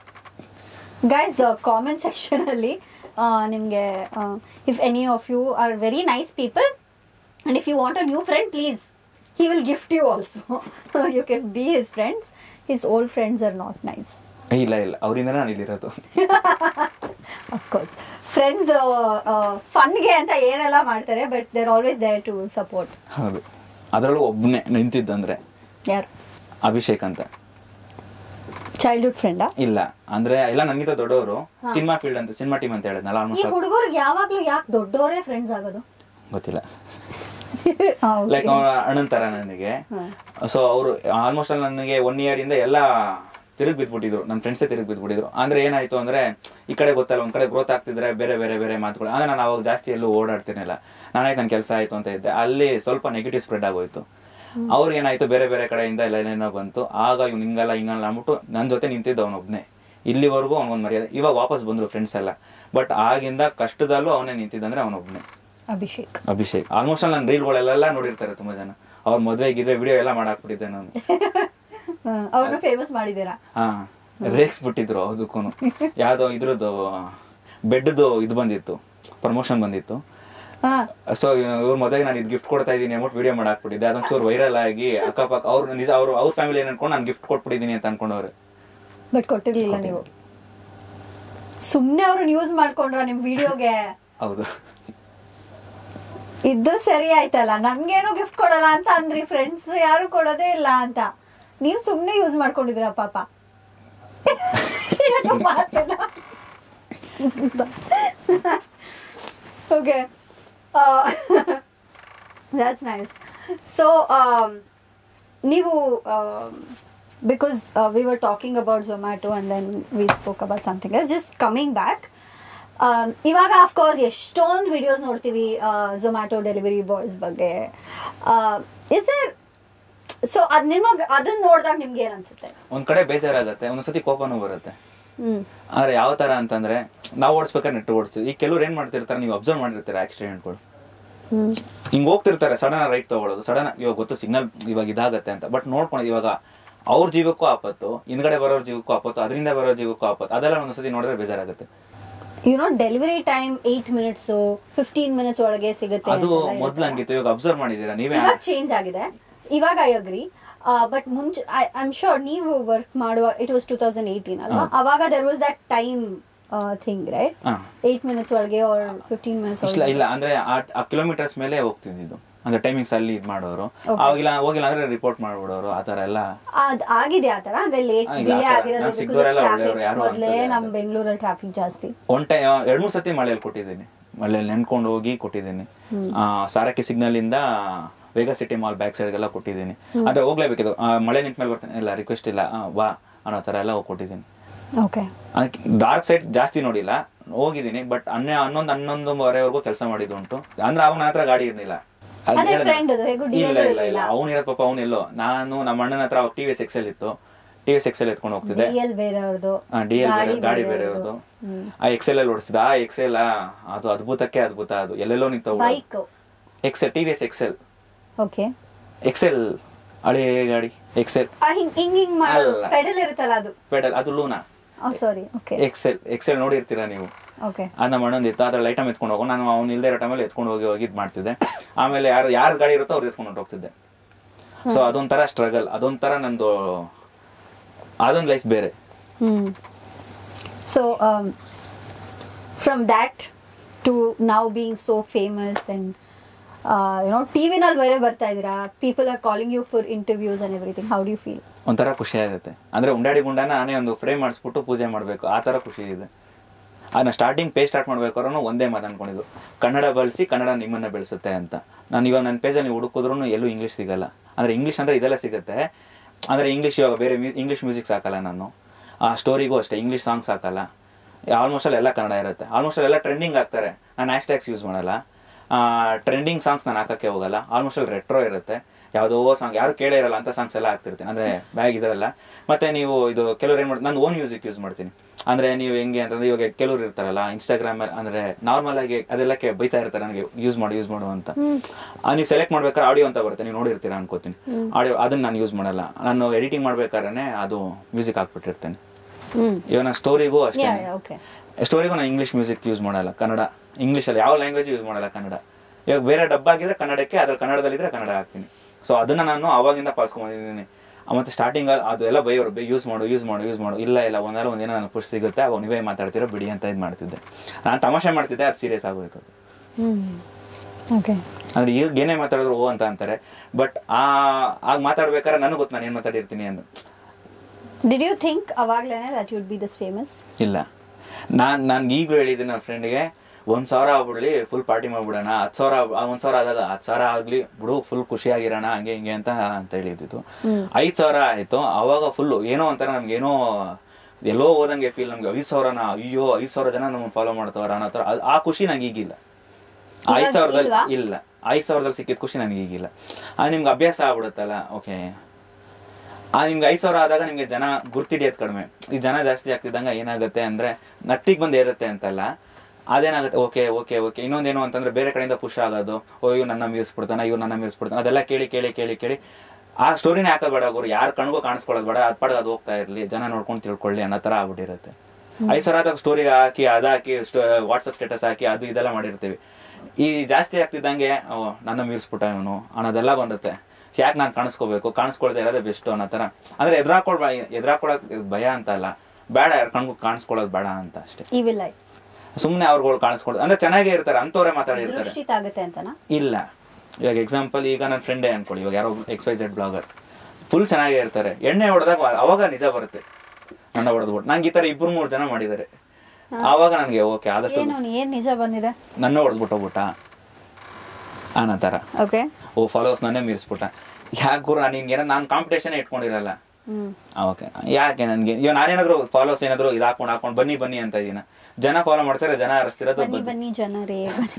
ಗೈಸ್ ಕಾಮೆಂಟ್ ಸೆಕ್ಷನ್ ಅಲ್ಲಿ ಆ, ನಿಮ್ಗೆ if any of you are very nice people and if you want a new friend please he will gift you also you can be his friends his old friends are not nice ಏ, ಇಲ್ಲ ಇಲ್ಲ ಅವರಿಂದನೇ ನಾನು ಇಲ್ಲಿರೋದು of course friends ಫನ್ಗೆ ಅಂತ ಏನೆಲ್ಲ ಮಾಡ್ತಾರೆ but they're always there to support ಹೌದು ಅದರಲ್ಲೂ ಒಬ್ಬನೇ ನಿಂತಿದ್ದಂದ್ರೆ ಯಾರು ಅಭಿಷೇಕ್ ಅಂತ ಚೈಲ್ಡ್ಹುಡ್ ಫ್ರೆಂಡಾ ಇಲ್ಲ ಅಂದ್ರೆ ಎಲ್ಲ ನನಗಿಂತ ದೊಡ್ಡವರು ಸಿನಿಮಾ ಫೀಲ್ಡ್ ಅಂತ ಸಿನಿಮಾ ಟೀಮ್ ಅಂತ ಹೇಳಿದ್ನಲ್ಲ ಈ ಆಲ್ಮೋಸ್ಟ್ ಹುಡುಗರಿಗೆ ಯಾವಾಗ್ಲೂ ಯಾಕೆ ದೊಡ್ಡವರೇ ಫ್ರೆಂಡ್ಸ್ ಆಗೋದು ಗೊತ್ತಿಲ್ಲ ಹೌದು. ಲೈಕ್ ಅಣ್ಣನ್ ತರ ನನಗೆ ಸೊ ಅವರು ಆಲ್ಮೋಸ್ಟ್ ಅಲ್ಲಿ ನನಗೆ ಒನ್ ಇಯರ್ ಇಂದ ಎಲ್ಲ ತಿರುಗಿ ಬಿದ್ಬಿಟ್ಟಿದ್ರು ನನ್ನ ಫ್ರೆಂಡ್ಸೇ ತಿರುಗಿ ಬಿದ್ಬಿಟ್ಟಿದ್ರು ಅಂದ್ರೆ ಏನಾಯ್ತು ಅಂದ್ರೆ ಈ ಕಡೆ ಗೊತ್ತಲ್ಲ ಒಂದ್ ಕಡೆ ಗ್ರೋತ್ ಆಗ್ತಿದ್ರೆ ಬೇರೆ ಬೇರೆ ಬೇರೆ ಮಾತುಗಳು ಅಂದ್ರೆ ನಾನು ಅವಾಗ ಜಾಸ್ತಿ ಎಲ್ಲೂ ಓಡಾಡ್ತಿರ್ಲಿಲ್ಲ ನಾನಾಯ್ತು ನನ್ನ ಕೆಲಸ ಆಯ್ತು ಅಂತ ಇದ್ದೆ ಅಲ್ಲಿ ಸ್ವಲ್ಪ ನೆಗೆಟಿವ್ ಸ್ಪ್ರೆಡ್ ಆಗೋಯ್ತು ಅವ್ರಿಗೆ ಏನಾಯ್ತು ಬೇರೆ ಬೇರೆ ಕಡೆಯಿಂದ ಎಲ್ಲ ಏನೇನೋ ಬಂತು ಆಗ ಇವ್ ಹಿಂಗಲ್ಲ ಹಿಂಗಲ್ಲ ಅಂದ್ಬಿಟ್ಟು ನನ್ನ ಜೊತೆ ನಿಂತಿದ್ದ ಅವನೊಬ್ನೇ ಇಲ್ಲಿವರೆಗೂ ಅವನೊಂದು ಮರ್ಯಾದೆ ಇವಾಗ ವಾಪಸ್ ಬಂದ್ರು ಫ್ರೆಂಡ್ಸ್ ಎಲ್ಲ ಬಟ್ ಆಗಿಂದ ಕಷ್ಟದಲ್ಲೂ ಅವನೇ ನಿಂತಿದ್ದಂದ್ರೆ ಅವನೊಬ್ನೇ ಅಭಿಷೇಕ್ ಅಭಿಷೇಕ್ ಆಲ್ಮೋಸ್ಟ್ ನನ್ನ ರೀಲ್ಗಳೆಲ್ಲ ನೋಡಿರ್ತಾರೆ ತುಂಬಾ ಜನ ಅವ್ರ ಮದ್ವೆ ಗಿದ್ವೆ ವಿಡಿಯೋ ಎಲ್ಲ ಮಾಡಾಕ್ಬಿಟ್ಟಿದ್ದೆ ನಾನು ಅವ್ರನ್ನ ಫೇಮಸ್ ಮಾಡಿದ್ದೀರಾ ಹಾ ರೇಕ್ಸ್ ಬಿಟ್ಟಿದ್ರು ಅದಕ್ಕೂ ಯಾವ್ದೋ ಇದ್ರದ್ದು ಬೆಡ್ದು ಇದು ಬಂದಿತ್ತು ಪ್ರಮೋಷನ್ ಬಂದಿತ್ತು ಹಾ ಸೊ ಇವ್ರ ಮದುವೆಗೆ ನಾನು ಇದು ಗಿಫ್ಟ್ ಕೊಡ್ತಾ ಇದ್ದೀನಿ ಅಂದ್ಬಿಟ್ಟು ವಿಡಿಯೋ ಮಾಡಾಕ್ಬಿಟ್ಟಿದ್ದೆ ಅದೊಂದು ಚೂರು ವೈರಲ್ ಆಗಿ ಅಕ್ಕಪಕ್ಕ ಅವ್ರು ನಿಜ ಅವ್ರು ಅವ್ರ ಫ್ಯಾಮಿಲಿ ಏನ್ ಅನ್ಕೊಂಡು ನಾನು ಗಿಫ್ಟ್ ಕೊಟ್ಬಿಟ್ಟಿದ್ದೀನಿ ಅಂತ ಅನ್ಕೊಂಡವ್ರೆ ಬಟ್ ಕೊಟ್ಟಿರ್ಲಿಲ್ಲ ನೀವು ಸುಮ್ನೆ ಅವ್ರನ್ನ ಯೂಸ್ ಮಾಡ್ಕೊಂಡ್ರ ನಿಮ್ ವಿಡಿಯೋಗೆ ಹೌದು ಇದ್ದು ಸರಿ ಆಯ್ತಲ್ಲ ನಮ್ಗೇನು ಗಿಫ್ಟ್ ಕೊಡಲ್ಲ ಅಂತ ಅಂದ್ರಿ ಫ್ರೆಂಡ್ಸ್ ಯಾರು ಕೊಡೋದೇ ಇಲ್ಲ ಅಂತ ನೀವು ಸುಮ್ನೆ ಯೂಸ್ ಮಾಡ್ಕೊಂಡಿದ್ರ ಪಾಪ ಏನೋ ಮಾತಿಲ್ಲ. okay uh, that's nice so um, ನೀವು because we were talking about Zomato and then we spoke about something as just coming back ಇವಾಗ ಅಫ್ಕೋರ್ಸ್ ಎಷ್ಟೊಂದು ವಿಡಿಯೋಸ್ ನೋಡ್ತೀವಿ ಝೊಮ್ಯಾಟೊ ಡೆಲಿವರಿ ಬಾಯ್ಸ್ ಬಗ್ಗೆ ಇಸ್ ದೇರ್ ಸೊ ಅದ್ ನಿಮಗ್ ಅದನ್ನ ನೋಡಿದಾಗ ನಿಮ್ಗೆ ಏನ್ ಅನ್ಸುತ್ತೆ ಒಂದ್ ಕಡೆ ಬೇಜಾರಾಗತ್ತೆ ಒಂದೊಂದ್ಸತಿ ಕೋಪನೂ ಬರುತ್ತೆ ಹ್ಮ್ ಆದ್ರೆ ಯಾವ ತರ ಅಂತಂದ್ರೆ ನಾವು ಓಡಿಸ್ಬೇಕಾದ್ರೆ ನೆಟ್ ಓಡಿಸ್ತೀವಿ ಈಗ ಕೆಲವ್ರು ಏನ್ ಮಾಡ್ತಿರ್ತಾರೆ ನೀವು ಅಬ್ಸರ್ವ್ ಮಾಡಿರ್ತೀರ ಆಕ್ಸಿಡೆಂಟ್ಗಳು ಹ್ಮ್ ಹಿಂಗ್ ಹೋಗ್ತಿರ್ತಾರೆ ಸಡನ್ ರೈಟ್ ತಗೊಳ್ಳೋದು ಸಡನ್ ಇವಾಗ ಗೊತ್ತು ಸಿಗ್ನಲ್ ಇವಾಗ ಇದಾಗತ್ತೆ ಅಂತ ಬಟ್ ನೋಡ್ಕೊಂಡು ಇವಾಗ ಅವ್ರ ಜೀವಕ್ಕೂ ಆಪತ್ತು ಹಿಂದ್ಗಡೆ ಬರೋರ್ ಜೀವಕ್ಕೂ ಆಪತ್ತು ಅದರಿಂದ ಬರೋ ಜೀವಕ್ಕೂ ಆಪತ್ತು ಅದೆಲ್ಲ ಒಂದೊಂದ್ಸತಿ ನೋಡಿದ್ರೆ ಬೇಜಾರಾಗುತ್ತೆ you know delivery time eight minutes fifteen minutes ಒಳಗೆ ಸಿಗುತ್ತೆ ಅದು ಅಂತೆಲ್ಲ ಇರುತ್ತೆ. ಮೊದ್ಲು ಹಂಗಿತ್ತು ಇವಾಗ ಅಬ್ಸರ್ವ್ ಮಾಡಿದೀರಾ ನೀವೇ ಇವಾಗ ಚೇಂಜ್ ಆಗಿದೆ ಇವಾಗ ಐ ಅಗ್ರಿ ಬಟ್ ಮುಂಚೆ ಐ ಆಮ್ ಶೋರ್ ನೀವು ವರ್ಕ್ ಮಾಡುವ it was two thousand eighteen ಅಲ್ವಾ ಹೌದು. ಅವಾಗ there was that time thing right ಹಾ. ಏಟ್ ಮಿನಿಟ್ಸ್ ಒಳಗೆ ಆರ್ ಫಿಫ್ಟೀನ್ ಮಿನಿಟ್ಸ್ ಇಲ್ಲ ಇಲ್ಲ ಅಂದ್ರೆ ಆ- ಆ ಕಿಲೋಮೀಟರ್ಸ್ ಮೇಲೆ ಹೋಗ್ತಿದ್ದು ಅಂದ್ರೆ ಟೈಮಿಂಗ್ಸ್ ಅಲ್ಲಿ ಇದ್ ಮಾಡೋರು Okay. ಅವಾಗಿಲ್ಲ ಹೋಗಿಲ್ಲ ಅಂದ್ರೆ ರಿಪೋರ್ಟ್ ಮಾಡ್ಬಿಡೋರು ಆ ತರ ಎಲ್ಲ ಅದ್ ಆಗಿದೆ ಆ ತರ ಅಂದ್ರೆ ಲೇಟ್ ಆ, ಇಲ್ಲ, ಡಿಲೇ ಆ ಥರ. ಆಗಿರೋದು ನಾನ್ ಸಿಕ್ದವ್ರೆಲ್ಲ ಒಳ್ಳೆಯವ್ರು, ಯಾರು ಮೊದಲೇ ಅಂತದ್ದು ನಮ್ ಇಲ್ಲ. ಬೆಂಗಳೂರಲ್ಲಿ ಟ್ರಾಫಿಕ್ ಜಾಸ್ತಿ ಒನ್ ಟೈಮ್ ಎರಡ್ ಮೂರ್ ಸತಿ ಮಳೆಯಲ್ಲಿ ಕೊಟ್ಟಿದ್ದೀನಿ ಮಳೆಯಲ್ಲಿ ನೆನ್ಕೊಂಡು ಹೋಗಿ ಕೊಟ್ಟಿದ್ದೀನಿ ಆ, ಸಾರಕ್ಕಿ ಸಿಗ್ನಲ್ ಇಂದ ವೇಗ ಸಿಟಿ ಮಾಲ್ ಬ್ಯಾಕ್ ಸೈಡ್ ಎಲ್ಲ ಕೊಟ್ಟಿದ್ದೀನಿ ಆದ್ರೆ ಹೋಗ್ಲೇಬೇಕಿತ್ತು ಆ, ಮಳೆ ನಿಂತ ಮೇಲೆ ಬರ್ತೇನೆ ಇಲ್ಲ ರಿಕ್ವೆಸ್ಟ್ ಇಲ್ಲ ಆ, ಬಾ ಅನ್ನೋ ತರ ಎಲ್ಲ ಹೋಗಿ ಕೊಟ್ಟಿದ್ದೀನಿ ಓಕೆ ಡಾರ್ಕ್ ಸೈಡ್ ಜಾಸ್ತಿ ನೋಡಿಲ್ಲ ಹೋಗಿದ್ದೀನಿ ಬಟ್ ಹನ್ನೆ ಹನ್ನೊಂದು ಹನ್ನೊಂದುವರೆವರೆಗೂ ಕೆಲಸ ಮಾಡಿದ್ದು ಉಂಟು ಅಂದ್ರೆ ಅವ್ನ ಹತ್ರ ಗಾಡಿ ಇರ್ಲಿಲ್ಲ ಅದ್ ಅದೇ ಹೇಳ್ದೆ. friend ಅದು, ಹೇಗೂ DL ಇಲ್ಲ ಇಲ್ಲ ಇರ್ಲಿಲ್ಲ. ಇಲ್ಲ ಅವ್ನು ಇರೋದ್ ಪಾಪ ಅವ್ನು ಎಲ್ಲೋ ನಾನು ನಮ್ಮ ಅಣ್ಣನ ಹತ್ರ ಟಿ ವಿ ಎಸ್ ಎಕ್ಸೆಲ್ ಇತ್ತು ಟಿ ವಿ ಎಸ್ ಎಕ್ಸೆಲ್ ಎತ್ಕೊಂಡು ಹೋಗ್ತಿದ್ದೆ ಡಿ ಎಲ್ ಬೇರೆಯವ್ರದ್ದು ಡಿ ಎಲ್ ಬೇರೆ ಗಾಡಿ ಬೇರೆಯವ್ರದ್ದು ಆ ಎಕ್ಸೆಲ್ ಅಲ್ಲಿ ಓಡಿಸಿದ ಆ ಎಕ್ಸೆಲ್ ಅದು ಅದ್ಭುತಕ್ಕೆ ಅದ್ಭುತ ಅದು ಎಲ್ಲೆಲ್ಲೋ ನಿಂತ bike Excel T V S Excel okay Excel ಹಳೆ ಗಾಡಿ ಎಕ್ಸೆಲ್ ಆ, ಹಿಂಗ್ ಹಿಂಗ್ ಹಿಂಗ್ ಮಾಡೋದು ಅಲ್ಲ. ಪೆಡಲ್ ಇರುತ್ತಲ್ಲ ಅದು ಪೆಡಲ್ ಅದು Luna sorry okay Excel Excel ನೋಡಿರ್ತೀರಾ ನೀವು ಓಕೆ ಅದು ನಮ್ಮ ಅಣ್ಣಂದಿತ್ತು ಅದ್ರಲ್ಲಿ ಐಟಮ್ ಎತ್ಕೊಂಡು ಹೋಗೋ ನಾನು ಅವ್ನು ಇಲ್ಲದೆ ಇರೋ ಟೈಮಲ್ಲಿ ಎತ್ಕೊಂಡು ಹೋಗಿ ಹೋಗಿ ಇದು ಮಾಡ್ತಿದ್ದೆ ಆಮೇಲೆ ಯಾರು ಯಾರು ಗಾಡಿ ಇರುತ್ತೋ ಅವ್ರು ಎತ್ಕೊಂಡು ಹೋಗ್ತಿದ್ದೆ ಸೊ ಅದೊಂಥರ ಸ್ಟ್ರಗಲ್ ಅದೊಂಥರ ನಂದು ಅದೊಂದು ಲೈಫ್ ಬೇರೆ Hmm. So, um, from that to now being so famous and uh, you know, TV ನಲ್ಲಿ ಬೇರೆ ಬರ್ತಾ ಇದ್ದೀರಾ people are calling you for interviews and everything how do you feel ಒಂಥರ ಖುಷಿ ಆಗುತ್ತೆ ಅಂದ್ರೆ ಉಂಡಾಡಿ ಗುಂಡನ ನಾನೇ ಒಂದು ಫ್ರೇಮ್ ಮಾಡಿಸ್ಬಿಟ್ಟು ಪೂಜೆ ಮಾಡಬೇಕು ಆ ಥರ ಖುಷಿ ಇದೆ ಅದನ್ನ ಸ್ಟಾರ್ಟಿಂಗ್ ಪೇ ಸ್ಟಾರ್ಟ್ ಮಾಡ್ಬೇಕಾದ್ರೂ ಒಂದೇ ಮಾತು ಅನ್ಕೊಂಡಿದ್ದು ಕನ್ನಡ ಬಳಸಿ ಕನ್ನಡ ನಿಮ್ಮನ್ನ ಬೆಳೆಸುತ್ತೆ ಅಂತ ನಾನು ಇವಾಗ ನನ್ನ ಪೇಜಲ್ಲಿ ನೀವು ಹುಡುಕಿದ್ರು ಎಲ್ಲೂ ಇಂಗ್ಲೀಷ್ ಸಿಗಲ್ಲ ಅಂದ್ರೆ ಇಂಗ್ಲೀಷ್ ಅಂದ್ರೆ ಇದೆಲ್ಲ ಸಿಗುತ್ತೆ ಅಂದ್ರೆ ಇಂಗ್ಲೀಷ್ ಇವಾಗ ಬೇರೆ ಇಂಗ್ಲೀಷ್ ಮ್ಯೂಸಿಕ್ ಸಾಕಲ್ಲ ನಾನು ಆ ಸ್ಟೋರಿಗೂ ಅಷ್ಟೇ ಇಂಗ್ಲೀಷ್ ಸಾಂಗ್ಸ್ ಹಾಕಲ್ಲ ಆಲ್ಮೋಸ್ಟ್ ಅಲ್ಲಿ ಎಲ್ಲ ಕನ್ನಡ ಇರುತ್ತೆ ಆಲ್ಮೋಸ್ಟ್ ಎಲ್ಲ ಟ್ರೆಂಡಿಂಗ್ ಆಗ್ತಾರೆ ನಾನು ಹ್ಯಾಶ್ ಟ್ಯಾಗ್ಸ್ ಯೂಸ್ ಮಾಡಲ್ಲ ಟ್ರೆಂಡಿಂಗ್ ಸಾಂಗ್ಸ್ ನಾನು ಹಾಕಕ್ಕೆ ಹೋಗಲ್ಲ ಆಲ್ಮೋಸ್ಟ್ ಅಲ್ಲಿ ರೆಟ್ರೋ ಇರುತ್ತೆ ಯಾವುದೋ ಸಾಂಗ್ ಯಾರು ಕೇಳೇ ಇರಲ್ಲ ಅಂತ ಸಾಂಗ್ಸ್ ಎಲ್ಲ ಹಾಕ್ತಿರ್ತೀನಿ ಅಂದ್ರೆ ಬ್ಯಾಗ್ ಇದರಲ್ಲ ಮತ್ತೆ ನೀವು ಇದು ಕೆಲವ್ರು ಏನು ಮಾಡ್ತೀನಿ ನಾನು ಓನ್ ಮ್ಯೂಸಿಕ್ ಯೂಸ್ ಮಾಡ್ತೀನಿ ಅಂದ್ರೆ ನೀವು ಹೆಂಗೆ ಅಂತಂದ್ರೆ ಇವಾಗ ಕೆಲವ್ರು ಇರ್ತಾರಲ್ಲ ಇನ್ಸ್ಟಾಗ್ರಾಮ್ ಅಂದ್ರೆ ನಾರ್ಮಲ್ ಆಗಿ ಅದೆಲ್ಲ ಕೆ- ಬೈತಾ ಇರ್ತಾರೆ ನನಗೆ ಯೂಸ್ ಮಾಡು ಯೂಸ್ ಮಾಡು ಅಂತ ಆ, ನೀವು ಸೆಲೆಕ್ಟ್ ಮಾಡ್ಬೇಕಾದ್ರೆ ಆಡಿಯೋ ಅಂತ ಬರುತ್ತೆ ನೀವು ನೋಡಿರ್ತೀರಾ ಅನ್ಕೋತೀನಿ ಆಡಿಯೋ ಅದನ್ನ ನಾನು ಯೂಸ್ ಮಾಡಲ್ಲ ನಾನು ಎಡಿಟಿಂಗ್ ಮಾಡ್ಬೇಕಾದ್ರೆ ಅದು ಮ್ಯೂಸಿಕ್ ಹಾಕ್ಬಿಟ್ಟಿರ್ತೇನೆ ಹ್ಮ್ ಇವಾಗ ನಾನು ಸ್ಟೋರಿಗೂ ಅಷ್ಟೇ ಓಕೆ ಸ್ಟೋರಿಗೂ ನಾನು ಇಂಗ್ಲೀಷ್ ಮ್ಯೂಸಿಕ್ ಯೂಸ್ ಮಾಡಲ್ಲ ಕನ್ನಡ ಇಂಗ್ಲೀಷಲ್ಲಿ ಯಾವ ಲ್ಯಾಂಗ್ವೇಜ್ ಯೂಸ್ ಮಾಡಲ್ಲ ಕನ್ನಡ ಇವಾಗ ಬೇರೆ ಡಬ್ಬ ಆಗಿದ್ರೆ ಕನ್ನಡಕ್ಕೆ ಅದ್ರ ಕನ್ನಡದಲ್ಲಿದ್ರೆ ಕನ್ನಡ ಹಾಕ್ತೀನಿ ಸೊ ಅದನ್ನ ನಾನು ಅವಾಗಿಂದ ಪಾಲ್ಸ್ಕೊಂಡ್ಬಂದಿದ್ದೀನಿ ಮತ್ತೆ ಸ್ಟಾರ್ಟಿಂಗ್ ಅದು ಎಲ್ಲ ಬೈಯೋರು ಯೂಸ್ ಮಾಡು ಯೂಸ್ ಮಾಡು ಯೂಸ್ ಮಾಡು ಇಲ್ಲ ಇಲ್ಲ ಒಂದಾರ ಒಂದಿನ ನನಗೆ ಖುಷಿ ಸಿಗುತ್ತೆ ಅವಾಗ ನೀವೇ ಮಾತಾಡ್ತೀರಾ ಬಿಡಿ ಅಂತ ಇದು ಮಾಡ್ತಿದ್ದೆ ನಾನು ತಮಾಷೆ ಮಾಡ್ತಿದ್ದೆ ಅದು ಸೀರಿಯಸ್ ಆಗೋಯ್ತು ಹ್ಮ್ ಓಕೆ ಅಂದ್ರೆ ಈಗ ಏನೇ ಮಾತಾಡಿದ್ರು ಓ ಅಂತ ಅಂತಾರೆ ಬಟ್ ಆ ಆಗ ಮಾತಾಡ್ಬೇಕಾದ್ರೆ ನನಗೆ ಗೊತ್ತು ನಾನು ಏನು ಮಾತಾಡಿರ್ತೀನಿ ಅಂತ ಡಿಡ್ ಯು ಥಿಂಕ್ ಅವಾಗ್ಲೇನೆ that you'd be this famous ಇಲ್ಲ ನಾನು ನಾನು ಈಗಲೂ ಹೇಳಿದ್ದೀನಿ ನನ್ನ ಫ್ರೆಂಡ್ಗೆ ಒಂದು ಸಾವಿರ ಆಗ್ಬಿಡ್ಲಿ ಫುಲ್ ಪಾರ್ಟಿ ಮಾಡ್ಬಿಡೋಣ ಹತ್ತು ಸಾವಿರ ಒಂದು ಸಾವಿರ ಆದಾಗ ಹತ್ತು ಸಾವಿರ ಆಗಲಿ ಬಿಡು ಫುಲ್ ಖುಷಿಯಾಗಿರೋಣ ಹಂಗೆ ಹಿಂಗೆ ಅಂತ ಅಂತ ಹೇಳಿದ್ದು ಐದು ಸಾವಿರ ಆಯಿತು ಅವಾಗ ಫುಲ್ಲು ಏನೋ ಒಂಥರ ನಮ್ಗೇನೋ ಎಲ್ಲೋ ಹೋದಂಗೆ ಫೀಲ್ ನಮ್ಗೆ ಐದು ಸಾವಿರನ ಅಯ್ಯೋ ಐದು ಸಾವಿರ ಜನ ನಮ್ಮನ್ನು ಫಾಲೋ ಮಾಡ್ತಾವ್ರ ಅನ್ನೋ ಥರ ಅದು ಆ ಖುಷಿ ನಂಗೆ ಈಗಿಲ್ಲ ಇವಾಗ ಐದು ಸಾವಿರದಲ್ಲಿ ಇಲ್ವಾ? ಇಲ್ಲ ಐದು ಸಾವಿರದಲ್ಲಿ ಸಿಕ್ಕಿದ ಖುಷಿ ನನಗೆ ಈಗಿಲ್ಲ ಅದು ನಿಮ್ಗೆ ಅಭ್ಯಾಸ ಆಗ್ಬಿಡುತ್ತಲ್ಲ ಓಕೆ ಆ ನಿಮ್ಗೆ ಐದು ಸಾವಿರ ಆದಾಗ ನಿಮ್ಗೆ ಜನ ಗುರ್ತಿಡಿಯೋದು ಕಡಿಮೆ ಈ ಜನ ಜಾಸ್ತಿ ಆಗ್ತಿದ್ದಂಗೆ ಏನಾಗುತ್ತೆ ಅಂದ್ರೆ ನಟ್ಟಿಗೆ ಬಂದು ಏರುತ್ತೆ ಅಂತಲ್ಲ ಅದೇನಾಗುತ್ತೆ ಓಕೆ ಓಕೆ ಓಕೆ ಇನ್ನೊಂದೇನು ಅಂತಂದ್ರೆ ಬೇರೆ ಕಡೆಯಿಂದ ಪುಷ್ ಆಗೋದು ಓ ಇವ್ ನನ್ನ ಮೀರಿಸ್ಬಿಡ್ತಾನ ಇವ್ರು ನನ್ನ ಮೀರಿಸ್ಬಿಡ್ತಾನೆ ಅದೆಲ್ಲ ಕೇಳಿ ಕೇಳಿ ಕೇಳಿ ಕೇಳಿ ಆ ಸ್ಟೋರಿನೇ ಹಾಕೋದು ಬೇಡ ಅವ್ರು ಯಾರು ಕಣ್ಗೂ ಕಾಣಿಸ್ಕೊಳ್ಳೋದು ಬೇಡ ಅದ್ ಪಾಡ್ಗೆ ಅದು ಹೋಗ್ತಾ ಇರಲಿ ಜನ ನೋಡ್ಕೊಂಡು ತಿಳ್ಕೊಳ್ಳಿ ಅನ್ನೋ ಥರ ಆಗ್ಬಿಟ್ಟಿರುತ್ತೆ ಐದು ಸಾವಿರ ಆದಾಗ ಸ್ಟೋರಿ ಹಾಕಿ ಅದು ಹಾಕಿ ವಾಟ್ಸಪ್ ಸ್ಟೇಟಸ್ ಹಾಕಿ ಅದು ಇದೆಲ್ಲ ಮಾಡಿರ್ತೀವಿ ಈ ಜಾಸ್ತಿ ಆಗ್ತಿದ್ದಂಗೆ ಓ, ನನ್ನ ಮೀರಿಸ್ಬಿಟ್ಟ ಇವನು ಅನ್ನೋದೆಲ್ಲ ಬಂದುತ್ತೆ ಯಾಕೆ ನಾನು ಕಾಣಿಸ್ಕೋಬೇಕು ಕಾಣಿಸ್ಕೊಳ್ದೆ ಇರೋದೇ ಬೆಸ್ಟ್ ಅನ್ನೋ ಥರ ಅಂದ್ರೆ ಎದುರಾಕೊಳ್ ಎದುರಾಕೊಳಕ್ ಭಯ ಅಂತ ಅಲ್ಲ ಬೇಡ ಯಾರು ಕಣ್ಗೂ ಕಾಣಿಸ್ಕೊಳ್ಳೋದು ಬೇಡ ಅಂತ ಅಷ್ಟೇ ಈ ವಿಲ್ ಐ ಸುಮ್ಮನೆ ಅವ್ರುಗಳು ಕಾಣಿಸ್ಕೊಳ್ಳೋದು ಅಂದ್ರೆ ಚೆನ್ನಾಗೇ ಇರ್ತಾರೆ ಅಂತವ್ರೆ ಮಾತಾಡಿರ್ತಾರೆ ದೃಷ್ಟಿ ತಾಗುತ್ತೆ ಅಂತನಾ ಇಲ್ಲ ಇವಾಗ ಎಕ್ಸಾಂಪಲ್ ಈಗ ನನ್ನ ಫ್ರೆಂಡೇ ಅನ್ಕೊಳ್ಳಿ ಇವಾಗ ಯಾರೋ X Y Z blogger full ಚೆನ್ನಾಗೇ ಇರ್ತಾರೆ ಎಣ್ಣೆ ಹೊಡೆದಾಗ ಅವಾಗ ನಿಜ ಬರುತ್ತೆ ನನ್ನ ಹೊಡೆದ್ಬಿಟ್ಟು ನಂಗೆ ಈ ಥರ ಇಬ್ಬರು ಮೂರು ಜನ ಮಾಡಿದ್ದಾರೆ ಆವಾಗ ನನಗೆ ಓಕೆ ಆದಷ್ಟು ಏನು ಏನ್ ನಿಜ ಬಂದಿದೆ ನನ್ನ ಹೊಡೆದ್ಬಿಟ್ಟು ಹೋಗ್ಬಿಟ್ಟ ಅನ್ನೋ ಥರ ಓಕೆ ಓ ಫಾಲೋವರ್ಸ್ ನನ್ನೇ ಮೀರಿಸ್ಬಿಟ್ಟ ಯಾಕೆ ಗುರು ನಾನು ಹಿಂಗೇನೋ ನಾನು ಕಾಂಪಿಟೇಷನ್ ಇಟ್ಕೊಂಡಿರಲ್ಲ ಹ್ಮ್ ಓಕೆ ಯಾಕೆ ನನಗೆ ಇವಾಗ ನಾನೇನಾದ್ರು ಫಾಲೋವರ್ಸ್ ಏನಾದ್ರು ಇದು ಹಾಕೊಂಡು ಹಾಕೊಂಡು ಬನ್ನಿ ಬನ್ನಿ ಅಂತ ಇದೀನ ಜನ ಫಾಲೋ ಮಾಡ್ತಾರೆ ಜನ ಹರಿಸ್ತಿರೋದು ಬನ್ನಿ ಬನ್ನಿ ಜನರೇ ಬನ್ನಿ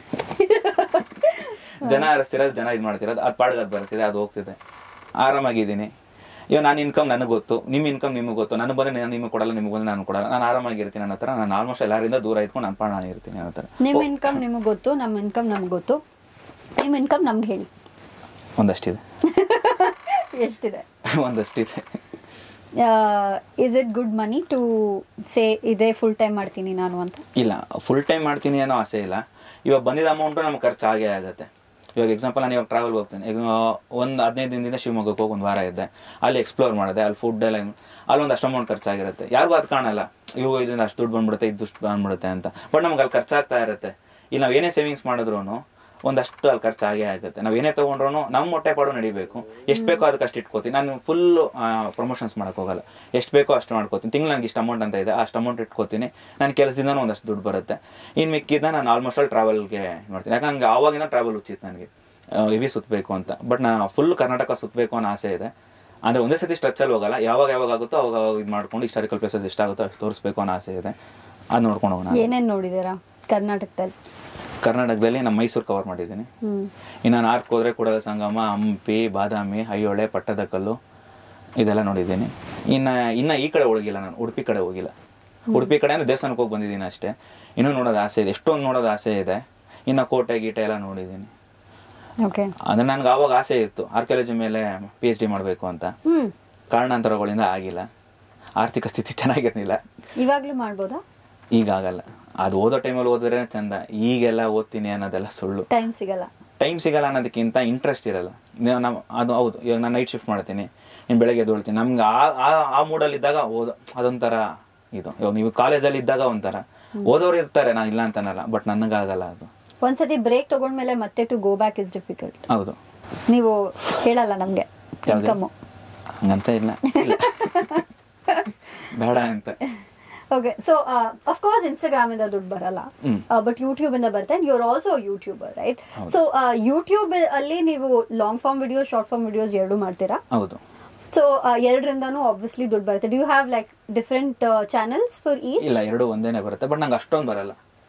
ಜನ ಹರಿಸ್ತಿರೋದು ಜನ ಇದು ಮಾಡ್ತಿರೋದು ಅದು ಪಾಡ್ಗೆ ಅದು ಬರ್ತಿದೆ ಅದು ಹೋಗ್ತಿದೆ ಆರಾಮಾಗಿದ್ದೀನಿ ಇವಾಗ ನನ್ನ ಇನ್ಕಮ್ ನನಗೆ ಗೊತ್ತು ನಿಮ್ಮ ಇನ್ಕಮ್ ನಿಮಗೆ ಗೊತ್ತು ನನಗೆ ಬಂದ್ರೆ ನಾನು ನಿಮಗೆ ಕೊಡಲ್ಲ ನಿಮಗೆ ಬಂದ್ರೆ ನಾನು ಕೊಡಲ್ಲ ನಾನು ಆರಾಮಾಗಿರ್ತೀನಿ ಅನ್ನೋ ಥರ ನಾನು ಆಲ್ಮೋಸ್ಟ್ ಎಲ್ಲರಿಂದ ದೂರ ಇದ್ಕೊಂಡು ನನ್ನ ಪಾಡ್ ನಾನು ಇರ್ತೀನಿ ಅನ್ನೋ ಥರ ನಿಮ್ಮ ಇನ್ಕಮ್ ನಿಮಗೆ ಗೊತ್ತು ನಮ್ಮ ಇನ್ಕಮ್ ನಮ್ಗೆ ಗೊತ್ತು ನಿಮ್ಮ ಇನ್ಕಮ್ ನಮ್ಗೆ ಹೇಳಿ ಒಂದಷ್ಟಿದೆ ಎಷ್ಟಿದೆ ಒಂದಷ್ಟಿದೆ is it good money to say ಇದೇ ಫುಲ್ ಟೈಮ್ ಮಾಡ್ತೀನಿ ನಾನು ಅಂತ ಇಲ್ಲ ಫುಲ್ ಟೈಮ್ ಮಾಡ್ತೀನಿ ಅನ್ನೋ ಆಸೆ ಇಲ್ಲ ಇವಾಗ ಬಂದಿದ್ದ ಅಮೌಂಟು ನಮ್ಗೆ ಖರ್ಚು ಆಗೇ ಆಗುತ್ತೆ ಇವಾಗ ಎಕ್ಸಾಂಪಲ್ ನಾನು ಇವಾಗ ಟ್ರಾವೆಲ್ ಹೋಗ್ತೀನಿ ಈಗ ಒಂದು ಹದಿನೈದು ದಿನದಿಂದ ಶಿವಮೊಗ್ಗಕ್ಕೆ ಹೋಗಿ ಒಂದು ವಾರ ಇದ್ದೆ ಅಲ್ಲಿ ಎಕ್ಸ್ಪ್ಲೋರ್ ಮಾಡಿದೆ ಅಲ್ಲಿ ಫುಡ್ ಎಲ್ಲ ಅಲ್ಲೊಂದು ಅಷ್ಟು ಅಮೌಂಟ್ ಖರ್ಚಾಗಿರುತ್ತೆ ಯಾರಿಗೂ ಅದು ಕಾಣಲ್ಲ ಇವು ಇದರಿಂದ ಅಷ್ಟು ದುಡ್ಡು ಬಂದ್ಬಿಡುತ್ತೆ ಇದು ದುಡ್ಡು ಬಂದ್ಬಿಡುತ್ತೆ ಅಂತ ಬಟ್ ನಮ್ಗೆ ಅಲ್ಲಿ ಖರ್ಚಾಗ್ತಾ ಇರುತ್ತೆ ಇಲ್ಲಿ ನಾವು ಏನೇ ಸೇವಿಂಗ್ಸ್ ಮಾಡಿದ್ರು ಒಂದಷ್ಟು ಅಲ್ಲಿ ಖರ್ಚು ಆಗೇ ಆಗುತ್ತೆ ನಾವು ಏನೇ ತೊಗೊಂಡ್ರು ನಮ್ಮ ಹೊಟ್ಟೆ ಪಾಡು ನಡಿಬೇಕು ಎಷ್ಟು ಬೇಕೋ ಅದಕ್ಕೆ ಅಷ್ಟು ಇಟ್ಕೋತೀನಿ ನಾನು ಫುಲ್ ಪ್ರಮೋಷನ್ಸ್ ಮಾಡಕ್ ಹೋಗಲ್ಲ ಎಷ್ಟು ಬೇಕೋ ಅಷ್ಟು ಮಾಡ್ಕೋತೀನಿ ತಿಂಗಳು ನನಗೆ ಇಷ್ಟು ಅಮೌಂಟ್ ಅಂತ ಇದೆ ಅಷ್ಟು ಅಮೌಂಟ್ ಇಟ್ಕೋತೀನಿ ನನ್ನ ಕೆಲಸದಿಂದನೂ ಒಂದಷ್ಟು ದುಡ್ಡು ಬರುತ್ತೆ ಇನ್ನು ಮಿಕ್ಕಿದ್ನ ನಾನು ಆಲ್ಮೋಸ್ಟ್ ಅಲ್ಲಿ ಟ್ರಾವೆಲ್ಗೆ ಮಾಡ್ತೀನಿ ಯಾಕಂದ್ರೆ ನಂಗೆ ಆವಾಗಿಂದ ಟ್ರಾವೆಲ್ ಹುಚ್ಚಿತ್ತು ನನಗೆ ಹೆವಿ ಸುತ್ತಬೇಕು ಅಂತ ಬಟ್ ನಾನು ಫುಲ್ ಕರ್ನಾಟಕ ಸುತ್ತಬೇಕು ಅನ್ನೋ ಆಸೆ ಇದೆ ಅಂದರೆ ಒಂದೇ ಸತಿ ಸ್ಟ್ರೆಚ್ಚಲ್ಲಿ ಹೋಗಲ್ಲ ಯಾವಾಗ ಯಾವಾಗ ಆಗುತ್ತೋ ಅವಾಗ ಅವಾಗ ಇದು ಮಾಡ್ಕೊಂಡು ಹಿಸ್ಟಾರಿಕಲ್ ಪ್ಲೇಸಸ್ ಎಷ್ಟಾಗುತ್ತೋ ಅಷ್ಟು ತೋರಿಸ್ಬೇಕು ಅನ್ನೋ ಆಸೆ ಇದೆ ಅದು ನೋಡ್ಕೊಂಡು ಹೋಗೋಣ ಏನೇನ್ ನೋಡಿದೀರಾ ಕರ್ನಾಟಕದಲ್ಲಿ ಕರ್ನಾಟಕದಲ್ಲಿ ನಾನು ಮೈಸೂರು ಕವರ್ ಮಾಡಿದ್ದೀನಿ ಹ್ಮ್ ಇನ್ನು ನಾರ್ತ್ಗೆ ಹೋದರೆ ಕೂಡಲ ಸಂಗಮ ಹಂಪಿ ಬಾದಾಮಿ ಐಹೊಳೆ ಪಟ್ಟದಕಲ್ಲು ಇದೆಲ್ಲ ನೋಡಿದ್ದೀನಿ ಇನ್ನು ಇನ್ನು ಈ ಕಡೆ ಹೋಗಿಲ್ಲ ನಾನು ಉಡುಪಿ ಕಡೆ ಹೋಗಿಲ್ಲ ಉಡುಪಿ ಕಡೆ ಅಂದರೆ ದೇವಸ್ಥಾನಕ್ಕೆ ಹೋಗಿ ಬಂದಿದ್ದೀನಿ ಅಷ್ಟೇ ಇನ್ನೂ ನೋಡೋದು ಆಸೆ ಇದೆ ಎಷ್ಟೊಂದು ನೋಡೋದು ಆಸೆ ಇದೆ ಇನ್ನು ಕೋಟೆ ಗೀಟೆ ಎಲ್ಲ ನೋಡಿದ್ದೀನಿ ಓಕೆ ಅಂದರೆ ನನಗೆ ಆವಾಗ ಆಸೆ ಇತ್ತು ಆರ್ಕಿಯಾಲಜಿ ಮೇಲೆ ಪಿ ಎಚ್ ಡಿ ಮಾಡಬೇಕು ಅಂತ ಹ್ಮ್ ಕಾರಣಾಂತರಗಳಿಂದ ಆಗಿಲ್ಲ ಆರ್ಥಿಕ ಸ್ಥಿತಿ ಚೆನ್ನಾಗಿರ್ಲಿಲ್ಲ ಇವಾಗ್ಲೂ ಮಾಡ್ಬೋದಾ ಈಗ ಆಗಲ್ಲ ಅದು ಓದೋ ಟೈಮಲ್ಲಿ ಓದಿದ್ರೆ ಚಂದ ಈಗೆಲ್ಲ ಓದ್ತೀನಿ ಅನ್ನೋದೆಲ್ಲ ಸುಳ್ಳು ಟೈಮ್ ಸಿಗಲ್ಲ ಟೈಮ್ ಸಿಗಲ್ಲ ಅನ್ನೋದಕ್ಕಿಂತ ಇಂಟ್ರೆಸ್ಟ್ ಇರಲ್ಲ ಇನ್ನು ನಮ್ಮ ಅದು ಹೌದು ಇವಾಗ ನಾನು ನೈಟ್ ಶಿಫ್ಟ್ ಮಾಡ್ತೀನಿ ಇನ್ನು ಬೆಳಗ್ಗೆ ಎದ್ದೇಳ್ತೀನಿ ನಮ್ಗೆ ಆ ಆ- ಆ ಮೂಡಲ್ಲಿ ಇದ್ದಾಗ ಓದು ಅದೊಂಥರ ಇದು ಇವಾಗ ನೀವು ಕಾಲೇಜಲ್ಲಿ ಇದ್ದಾಗ ಒಂಥರ ಓದೋರು ಇರ್ತಾರೆ ನಾನು ಇಲ್ಲ ಅಂತನಲ್ಲ ಬಟ್ ನನಗಾಗಲ್ಲ ಅದು ಒಂದ್ಸತಿ ಬ್ರೇಕ್ ತಗೊಂಡ್ಮೇಲೆ ಮತ್ತೆ to go back is difficult ಹೌದು ನೀವು ಹೇಳಲ್ಲ ನಮ್ಗೆ ಯಾವ್ದು? ಇನ್ಕಮ್ ಹಂಗಂತ ಇಲ್ಲ ಇಲ್ಲ. ಬೇಡ ಅಂತ ಓಕೆ ಸೊ ಅಫ್ಕೋರ್ಸ್ ಇನ್ಸ್ಟಾಗ್ರಾಮ್ ಇಂದ ದುಡ್ಡು ಬರಲ್ಲ ಹ್ಮ್. ಬಟ್ ಯೂಟ್ಯೂಬ್ ಇಂದ ಬರುತ್ತೆ you are also YouTuber right so YouTube ಅಲ್ಲಿ ನೀವು long form videos short form videos ಎರಡು ಮಾಡ್ತೀರಾ ಹೌದು ಸೊ ಎರಡರಿಂದನೂ ಆಬ್ವಿಯಸ್ಲಿ ದುಡ್ಡು ಬರುತ್ತೆ do you have like different channels for each ಇಲ್ಲ ಎರಡು ಒಂದೇನೆ ಬರುತ್ತೆ ಬಟ್ ನಂಗೆ ಅಷ್ಟೊಂದು ಬರಲ್ಲ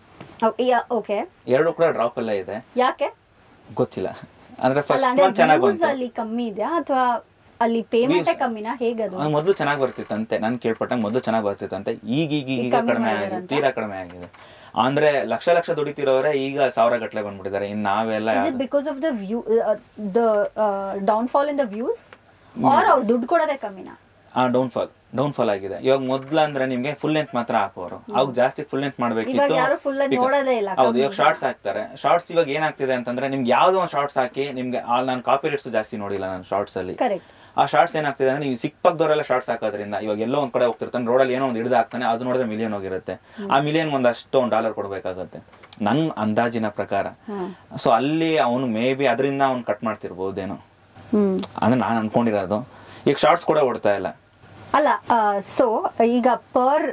ಓಕೆ ಎರಡು ಕೂಡ ಡ್ರಾಪ್ ಅಲ್ಲೇ ಇದೆ ಯಾಕೆ ಗೊತ್ತಿಲ್ಲ ಅಂದ್ರೆ ಅಲ್ಲ ಫಸ್ಟ್ ಅಂದ್ರೆ ಚೆನ್ನಾಗಿ views ಬಂತು ಅಲ್ಲಿ ಕಮ್ಮಿ ಇದೆಯಾ ಅಥವಾ ಅಲ್ಲಿ ಪೇಮೆಂಟ್ ಕಮ್ಮಿನಾ ಹೇಗದು ಅವ್ನು ಮೊದಲು ಚೆನ್ನಾಗಿ ಬರ್ತಿತ್ತಂತೆ ನಾನು ಕೇಳ್ಪಟ್ಟಂಗೆ ಮೊದಲು ಚೆನ್ನಾಗಿ ಬರ್ತಿತ್ತಂತೆ ಈಗ ಈಗ ಈಗ ಈಗ ಈಗ ಕಮ್ಮಿ ಕಡಿಮೆ ಆಗಿದೆ ಮಾಡಿದಾರಂತ? ತೀರಾ ಕಡಿಮೆ ಆಗಿದೆ ಅಂದ್ರೆ ಲಕ್ಷ ಲಕ್ಷ ದುಡಿತಿರೋರೆ ಈಗ ಸಾವಿರ ಗಟ್ಲೆ ಬಂದ್ಬಿಟ್ಟಿದ್ದಾರೆ ಇನ್ನು ನಾವೆಲ್ಲ is it because of the view the downfall in the views are ಅವ್ರು ದುಡ್ಡು ಕೊಡೋದೇ ಕಮ್ಮಿನಾ ಆ ಡೌನ್ ಫಾಲ್ ಡೌನ್ ಫಾಲ್ ಆಗಿದೆ ಇವಾಗ ಮೊದ್ಲು ಅಂದ್ರೆ ನಿಮ್ಗೆ ಫುಲ್ ಲೆಂತ್ ಮಾತ್ರ ಹಾಕೋರು ಅವಾಗ ಜಾಸ್ತಿ ಫುಲ್ ಲೆಂತ್ ಇವಾಗ ಮಾಡ್ಬೇಕಿತ್ತು ಯಾರು full length ಈಗ- ನೋಡೋದೇ ಇಲ್ಲ, ಹೌದು ಕಮ್ಮಿ ಇವಾಗ ಶಾರ್ಟ್ಸ್ ಹಾಕ್ತಾರೆ ಶಾರ್ಟ್ಸ್ ಇವಾಗ ಏನಾಗ್ತಿದೆ ಅಂತಂದ್ರೆ ನಿಮ್ಗೆ ಯಾವ್ದೋ ಒಂದು ಶಾರ್ಟ್ಸ್ ಹಾಕಿ ನಿಮ್ಗೆ ನಾನು ಕಾಪಿ ರೇಟ್ಸ್ ಜಾಸ್ತಿ ನೋಡಿಲ್ಲ ನಾನು ಶಾರ್ಟ್ಸ್ ಅಲ್ಲಿ ಕರೆಕ್ಟ್ ಆ ಶಾರ್ಟ್ಸ್ ಏನಾಗ್ತಿದೆ ಅಂದ್ರೆ ನೀವು ಸಿಕ್ ಪಕ್ಕದವರೆಲ್ಲ ಶಾರ್ಟ್ಸ್ ಹಾಕೋದ್ರಿಂದ ಇವಾಗ ಎಲ್ಲೋ ಒಂದ್ ಕಡೆ ಹೋಗ್ತಿರ್ತಾನೆ ರೋಡಲ್ಲಿ ಏನೋ ಒಂದು ಹಿಡಿದು ಹಾಕ್ತಾನೆ ಅದು ನೋಡಿದ್ರೆ ಮಿಲಿಯನ್ ಹೋಗಿರುತ್ತೆ ಆ ಮಿಲಿಯನ್ ಒಂದಷ್ಟು ಒಂದು ಡಾಲರ್ ಕೊಡ್ಬೇಕಾಗತ್ತೆ ನನ್ ಅಂದಾಜಿನ ಪ್ರಕಾರ ಸೊ ಅಲ್ಲಿ ಅವನು ಮೇ ಬಿ ಅದರಿಂದ ಅವ್ನು ಕಟ್ ಮಾಡ್ತಿರ್ಬೋದೇನೋ ಹ್ಮ್ ಅಂದ್ರೆ ನಾನು ಅನ್ಕೊಂಡಿರೋದು ಈಗ ಶಾರ್ಟ್ಸ್ ಕೂಡ ಓಡ್ತಾ ಇಲ್ಲ ಅಲ್ಲ ಸೊ ಈಗ ಪರ್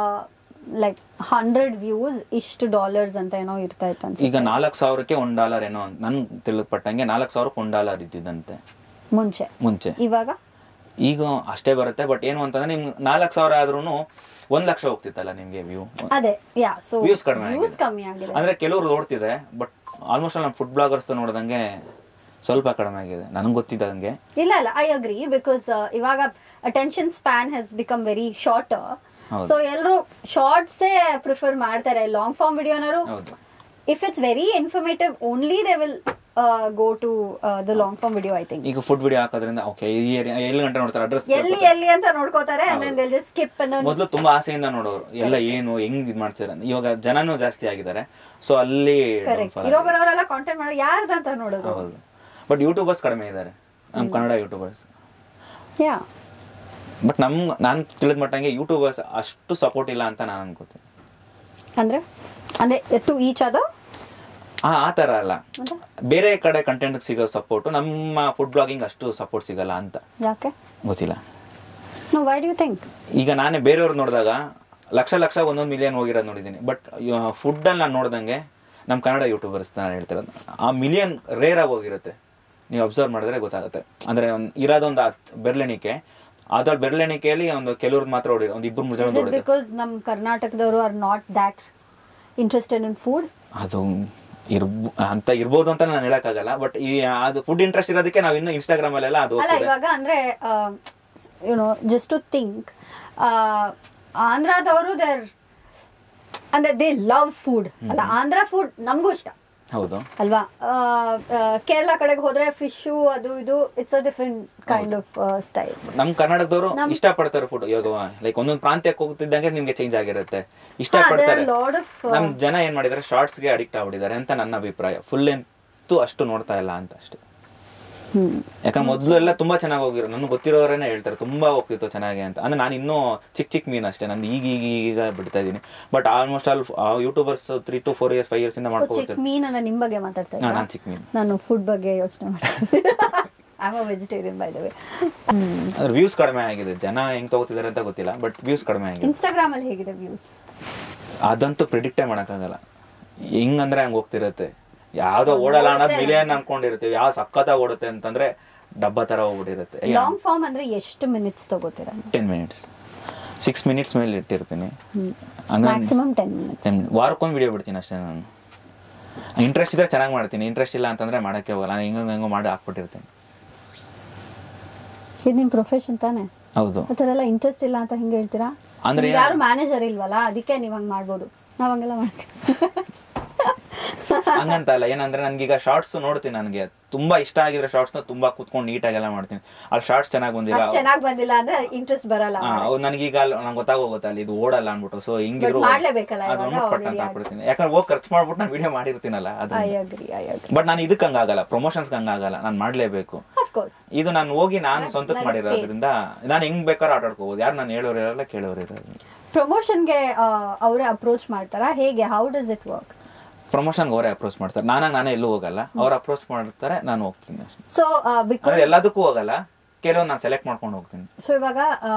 ಲೈಕ್ ಹಂಡ್ರೆಡ್ ವ್ಯೂಸ್ ಇಷ್ಟು ಡಾಲರ್ಸ್ ಅಂತ ಏನೋ ಇರ್ತಾ ಇತ್ತು ಅನ್ಸುತ್ತೆ ಈಗ ನಾಲ್ಕು ಸಾವಿರಕ್ಕೆ ಒಂದ್ ಡಾಲರ್ ಏನೋ ನನ್ ತಿಳಿದ್ಪಟ್ಟಂಗೆ ನಾಲ್ಕು ಸಾವಿರಕ್ಕೆ ಒಂದ್ ಡಾಲರ್ ಇದ್ದಿದ್ದಂತೆ ಮುಂಚೆ ಮುಂಚೆ ಇವಾಗ ಈಗ ಅಷ್ಟೇ ಬರುತ್ತೆ ಬಟ್ ಏನು ಅಂತಂದ್ರೆ ನಿಮ್ಗೆ ನಾಲ್ಕು ಸಾವಿರ ಆದ್ರೂ ಒಂದ್ ಲಕ್ಷ ಹೋಗ್ತಿತ್ತಲ್ಲ ನಿಮ್ಗೆ ವ್ಯೂ ಅದೇ ಯಾ ಸೊ ವ್ಯೂಸ್ ಕಡಿಮೆ ವ್ಯೂಸ್ ಆಗಿದೆ. ಕಮ್ಮಿ ಆಗಿದೆ ಅಂದ್ರೆ ಕೆಲವರು ನೋಡ್ತಿದೆ ಬಟ್ ಆಲ್ಮೋಸ್ಟ್ ನಮ್ಮ ಫುಡ್ ಬ್ಲಾಗರ್ಸ್ ನೋಡ್ದಂಗೆ ಸ್ವಲ್ಪ ಕಡಿಮೆ ಆಗಿದೆ ನನಗೆ ಗೊತ್ತಿದ್ದಂಗೆ ಇಲ್ಲ ಇಲ್ಲ ಐ ಅಗ್ರಿ ಬಿಕಾಸ್ ಇವಾಗ attention span has become very short ಹೌದು. ಸೊ ಎಲ್ಲರೂ ಶಾರ್ಟ್ಸೇ ಪ್ರಿಫರ್ ಮಾಡ್ತಾರೆ ಲಾಂಗ್ ಫಾರ್ಮ್ ವಿಡಿಯೋನರು ಹೌದು if it's very informative only they will go to the long form video I think ಈಗ ಫುಡ್ ವಿಡಿಯೋ ಹಾಕೋದ್ರಿಂದ ಓಕೆ ಈ ಏರಿಯಾ ಎಲ್ಲಿ ಗಂಟೆ ನೋಡ್ತಾರೆ ಅಡ್ರೆಸ್ ಎಲ್ಲಿ ಎಲ್ಲಿ ಅಂತ ನೋಡ್ಕೋತಾರೆ and then they'll just skip and then ಮೊದಲು ತುಂಬಾ ಆಸೆಯಿಂದ ನೋಡೋರು ಎಲ್ಲ ಏನು ಹೆಂಗ್ ಇದ್ ಮಾಡ್ತಾರೆ ಅಂತ. ಇವಾಗ ಜನನೂ ಜಾಸ್ತಿ ಆಗಿದ್ದಾರೆ ಸೊ ಅಲ್ಲಿ ಕರೆಕ್ಟ್ downfall ಇರೋ ಆಗಿದೆ. ಬರೋರೆಲ್ಲ ಕಾಂಟೆಂಟ್ ಮಾಡೋದು ಯಾರ್ದಂತ ನೋಡೋದು ಹೌದು ಬಟ್ ಯೂಟ್ಯೂಬರ್ಸ್ ಕಡಿಮೆ ಇದ್ದಾರೆ ನಮ್ಮ ಕನ್ನಡ ಯೂಟ್ಯೂಬರ್ಸ್ ಯಾ ಬಟ್ ನಮ್ ನಾನು ತಿಳಿದ ಮಟ್ಟಂಗೆ ಯೂಟ್ಯೂಬರ್ಸ್ ಅಷ್ಟು ಸಪೋರ್ಟ್ ಇಲ್ಲ ಅಂತ ನಾನು ಅನ್ಕೋತೀನಿ ಅಂದ್ರೆ ಅಂದ್ರೆ ಟು ಈಚ್ ಅದ ಆ ಆ ತರ ಅಲ್ಲ ಮತ್ತೆ? ಬೇರೆ ಕಡೆ ಕಂಟೆಂಟ್ ಸಿಗೋ ಸಪೋರ್ಟ್ ನಮ್ಮ ಫುಡ್ ಬ್ಲಾಗಿಂಗ್ ಅಷ್ಟು ಸಪೋರ್ಟ್ ಸಿಗಲ್ಲ ಅಂತ ಯಾಕೆ ಗೊತ್ತಿಲ್ಲ no why do you think ಈಗ ನಾನೇ ಬೇರೆಯವ್ರು ನೋಡಿದಾಗ ಲಕ್ಷ ಲಕ್ಷ ಒಂದೊಂದು ಮಿಲಿಯನ್ ಹೋಗಿರೋದು ನೋಡಿದ್ದೀನಿ ಬಟ್ ಫುಡ್ಡಲ್ಲಿ ನಾನು ನೋಡ್ದಂಗೆ ನಮ್ಮ ಕನ್ನಡ ಯೂಟ್ಯೂಬರ್ಸ್ ನಾನು ಹೇಳ್ತಿರೋದು ಆ ಮಿಲಿಯನ್ ರೇರ್ ಆಗಿ ಹೋಗಿರುತ್ತೆ ನೀವು ಅಬ್ಸರ್ವ್ ಮಾಡಿದ್ರೆ ಗೊತ್ತಾಗುತ್ತೆ ಅಂದರೆ ಒಂದು ಇರೋದೊಂದು ಹತ್ತು ಬೆರಳೆಣಿಕೆ ಅದ್ರಲ್ಲಿ ಬೆರಳೆಣಿಕೆಯಲ್ಲಿ ಒಂದು ಕೆಲವ್ರದ್ದು ಮಾತ್ರ ಹೊಡಿರೋ ಒಂದು ಇಬ್ಬರು ಮೂರು ಜನ ಇಸ್ ಇಟ್ ಹೊಡಿದ್ರು ಬಿಕಾಸ್ ನಮ್ಮ ಕರ್ನಾಟಕದವರು are not that interested in food ಅದು ಇರ್ಬ ಅಂತ ಇರ್ಬೋದು ಅಂತ ನಾನು ಹೇಳಕ್ಕಾಗಲ್ಲ ಬಟ್ ಈ ಅದು ಫುಡ್ ಇಂಟ್ರೆಸ್ಟ್ ಇರೋದಕ್ಕೆ ನಾವು ಇನ್ನು ಇನ್ಸ್ಟಾಗ್ರಾಮ್ ಅಲ್ಲೆಲ್ಲ ಅದು ಅಲ್ಲ ಹೋಗ್ತಿದೆ. ಇವಾಗ ಅಂದ್ರೆ ಯುನೋ ಜಸ್ಟ್ ಟು ಥಿಂಕ್ ಆಂಧ್ರದವರು ದೇರ್ ಅಂದ್ರೆ ದೇ ಲವ್ ಫುಡ್ ಅಲ್ಲ ಆಂಧ್ರ ಫುಡ್ ನಮಗೂ ಇಷ್ಟ ಹೌದು ಅಲ್ವಾ ಆ, ಆ, ಕೇರಳ ಕಡೆಗೆ ಹೋದ್ರೆ ಫಿಶು ಅದು ಇದು it's a different kind of style ನಮ್ ಕರ್ನಾಟಕದವರು ನಮ್- ಇಷ್ಟಪಡ್ತಾರೆ ಫುಡ್ ಇವಾಗ ಲೈಕ್ ಒಂದೊಂದು ಪ್ರಾಂತ್ಯಕ್ಕೆ ಹೋಗ್ತಿದ್ದಂಗೆ ನಿಮ್ಗೆ ಚೇಂಜ್ ಆಗಿರುತ್ತೆ ಹಾ, ಇಷ್ಟಪಡ್ತಾರೆ there are lot of, uh, ನಮ್ ಜನ ಏನ್ ಮಾಡಿದಾರೆ ಶಾರ್ಟ್ಸ್ ಗೆ ಅಡಿಕ್ಟ್ ಆಗ್ಬಿಟ್ಟಿದ್ದಾರೆ ಅಂತ ನನ್ನ ಅಭಿಪ್ರಾಯ ಫುಲ್ ಎಂತೂ ಅಷ್ಟು ನೋಡ್ತಾ ಇಲ್ಲ ಅಂತ ಅಷ್ಟೇ ಯಾಕಂದ್ರೆ ಮೊದಲು ಎಲ್ಲ ತುಂಬಾ ಚೆನ್ನಾಗಿ ಹೋಗಿರೋ ನನಗೆ ಗೊತ್ತಿರೋರೇನೆ ಹೇಳ್ತಾರೆ ತುಂಬಾ ಹೋಗ್ತಿತ್ತು ಚೆನ್ನಾಗಿ ಅಂತ ಅಂದ್ರೆ ನಾನು ಇನ್ನೂ ಚಿಕ್ಕ ಚಿಕ್ಕ ಮೀನ್ ಅಷ್ಟೇ ನಂದು ಈಗ ಈಗ ಈಗ ಬಿಡ್ತಾ ಇದೀನಿ but almost all YouTubers three to four years five years ಇಂದ ಚಿಕ್ಕ ಮಾಡ್ಕೋತಿರ್ತಾರೆ ಮೀನನ್ನ ನಿಮ್ ಬಗ್ಗೆ ಮಾತಾಡ್ತಾ ಹಾ, ಇದ್ದ ನಾನ್ ಚಿಕ್ಕ ಮೀನು ನಾನು ಫುಡ್ ಬಗ್ಗೆ ಯೋಚನೆ ಮಾಡ್ತೀನಿ I am vegetarian by the way ಅದ್ರ ವ್ಯೂಸ್ ಕಡಿಮೆ ಆಗಿದೆ ಜನ ಹೆಂಗ್ ತಗೋತಿದ್ದಾರೆ ಅಂತ ಗೊತ್ತಿಲ್ಲ ಬಟ್ ವ್ಯೂಸ್ ಕಡಿಮೆ ಆಗಿದೆ ಇನ್ಸ್ಟಾಗ್ರಾಮ್ ಅಲ್ಲಿ ಹೇಗಿದೆ ವ್ಯೂಸ್ ಅದಂತೂ ಪ್ರಿಡಿಕ್ಟೇ ಮಾಡಕ್ಕಾಗಲ್ಲ ಹೆಂಗಂದ್ರೆ ಹಂಗ್ ಹೋಗ್ತಿರತ್ತೆ ಯಾವ್ದೋ ಓಡಲ್ಲ ಅನ್ನೋದು ಮಿಲಿಯನ್ ಅನ್ಕೊಂಡಿರ್ತೀವಿ ಯಾವ ಸಖತ್ತಾಗಿ ಓಡುತ್ತೆ ಅಂತಂದ್ರೆ ಡಬ್ಬ ತರ ಹೋಗ್ಬಿಟ್ಟಿರುತ್ತೆ ಲಾಂಗ್ ಫಾರ್ಮ್ ಅಂದ್ರೆ ಎಷ್ಟು ಮಿನಿಟ್ಸ್ ತಗೋತೀರಾ ಟೆನ್ ಮಿನಿಟ್ಸ್ ಸಿಕ್ಸ್ ಮಿನಿಟ್ಸ್ ಮೇಲೆ ಇಟ್ಟಿರ್ತೀನಿ ಹಂಗ ಮ್ಯಾಕ್ಸಿಮಮ್ ಟೆನ್ ಮಿನಿಟ್ಸ್ ವಾರಕ್ಕೊಂದು ವಿಡಿಯೋ ಬಿಡ್ತೀನಿ ಅಷ್ಟೇ ನಾನು ಇಂಟ್ರೆಸ್ಟ್ ಇದ್ರೆ ಚೆನ್ನಾಗಿ ಮಾಡ್ತೀನಿ ಇಂಟ್ರೆಸ್ಟ್ ಇಲ್ಲ ಅಂತಂದ್ರೆ ಮಾಡಕ್ಕೆ ಹೋಗಲ್ಲ ನಾನು ಹೆಂಗ ಹೆಂಗೋ ಮಾಡಿ ಹಾಕ್ಬಿಟ್ಟಿರ್ತೀನಿ ಇದು ನಿಮ್ ಪ್ರೊಫೆಷನ್ ತಾನೆ ಹೌದು ಆ ಥರ ಎಲ್ಲ ಇಂಟ್ರೆಸ್ಟ್ ಇಲ್ಲ ಅಂತ ಹಿಂಗೆ ಹೇಳ್ತೀರಾ ಅಂದ್ರೆ ನಿಮ್ಗೆ ಯಾರು ಮ್ಯಾನೇಜರ್ ಇಲ್ವಲ್ಲ ಅದಕ್ಕೆ ನೀವ್ ಹಂಗ್ ಮಾಡ್ಬೋದು ನಾವ್ ಹಂಗೆಲ್ಲ ಮಾಡ್ತೀವಿ ಹಂಗಂತ ಅಲ್ಲ ಏನಂದ್ರೆ ನನ್ಗೀಗ ಶಾರ್ಟ್ಸ್ ನೋಡ್ತೀನಿ ನನಗೆ ತುಂಬಾ ಇಷ್ಟ ಆಗಿರೋ ಶಾರ್ಟ್ಸ್ ತುಂಬಾ ಕುತ್ಕೊಂಡು ನೀಟಾಗೆಲ್ಲ ಮಾಡ್ತೀನಿ ಅಲ್ಲಿ ಶಾರ್ಟ್ಸ್ ಚೆನ್ನಾಗಿ ಬಂದಿಲ್ಲ ಅಷ್ಟ್ ಚೆನ್ನಾಗ್ ಬಂದಿಲ್ಲ ಅಂದ್ರೆ ಇಂಟ್ರೆಸ್ಟ್ ಬರಲ್ಲ ಹಾ, ಅವ್ ನನಗೀಗ ಅಲ್ಲಿ ನಂಗೆ ಗೊತ್ತಾಗೋಗುತ್ತೆ ಅಲ್ಲಿ ಇದು ಓಡಲ್ಲ ಅನ್ಬಿಟ್ಟು ಸೊ ಹಿಂಗಿದ್ರು But ಮಾಡ್ಲೇಬೇಕಲ್ಲ ಅದು ಇವಾಗ ಪಟ್ ಅಂತ already ಹಾಕ್ಬಿಡ್ತೀನಿ ಯಾಕಂದ್ರೆ ಹೋಗಿ ಖರ್ಚು ಮಾಡ್ಬಿಟ್ಟು ನಾನು ವಿಡಿಯೋ ಮಾಡಿರ್ತೀನಲ್ಲ ಅದು I agree I agree but ನಾನು ಇದಕ್ಕೆ ಹಂಗಾಗಲ್ಲ ಪ್ರಮೋಷನ್ಸ್ ಹಂಗಾಗಲ್ಲ ನಾನು ಮಾಡ್ಲೇಬೇಕು ಆಫ್ ಕೋರ್ಸ್ ಇದು ನಾನು ಹೋಗಿ ನಾನು ಸ್ವಂತಕ್ಕೆ ಮಾಡಿರೋದ್ರಿಂದ ನಾನು ಹೆಂಗ್ ಬೇಕಾದ್ರೂ ಆಟ ಆಡ್ಕೋಬಹುದು ಯಾರು ನಾನು ಹೇಳೋರು ಇರಲ್ಲ ಕೇಳೋರು ಇರಲ್ಲ ಪ್ರಮೋಷನ್ಗೆ ಅವರೇ ಅಪ್ರೋಚ್ ಮಾಡ್ತಾರಾ ಹೇಗೆ ಹೌ ಡಸ್ ಇಟ್ ವರ್ಕ್ ಪ್ರಮೋಷನ್ಗೆ ಅವರೇ ಅಪ್ರೋಚ್ ಮಾಡ್ತಾರೆ ನಾನಾಗ ನಾನೇ ಎಲ್ಲೂ ಹೋಗಲ್ಲ ಅವ್ರು ಅಪ್ರೋಚ್ ಮಾಡ್ತಾರೆ ನಾನು ಹೋಗ್ತೀನಿ ಅಷ್ಟೇ ಸೊ ಬಿಕಾಸ್ ಅಂದ್ರೆ ಎಲ್ಲದಕ್ಕೂ ಹೋಗಲ್ಲ ಕೆಲವೊಂದು ನಾನು ಸೆಲೆಕ್ಟ್ ಮಾಡ್ಕೊಂಡು ಹೋಗ್ತೀನಿ ಸೊ ಇವಾಗ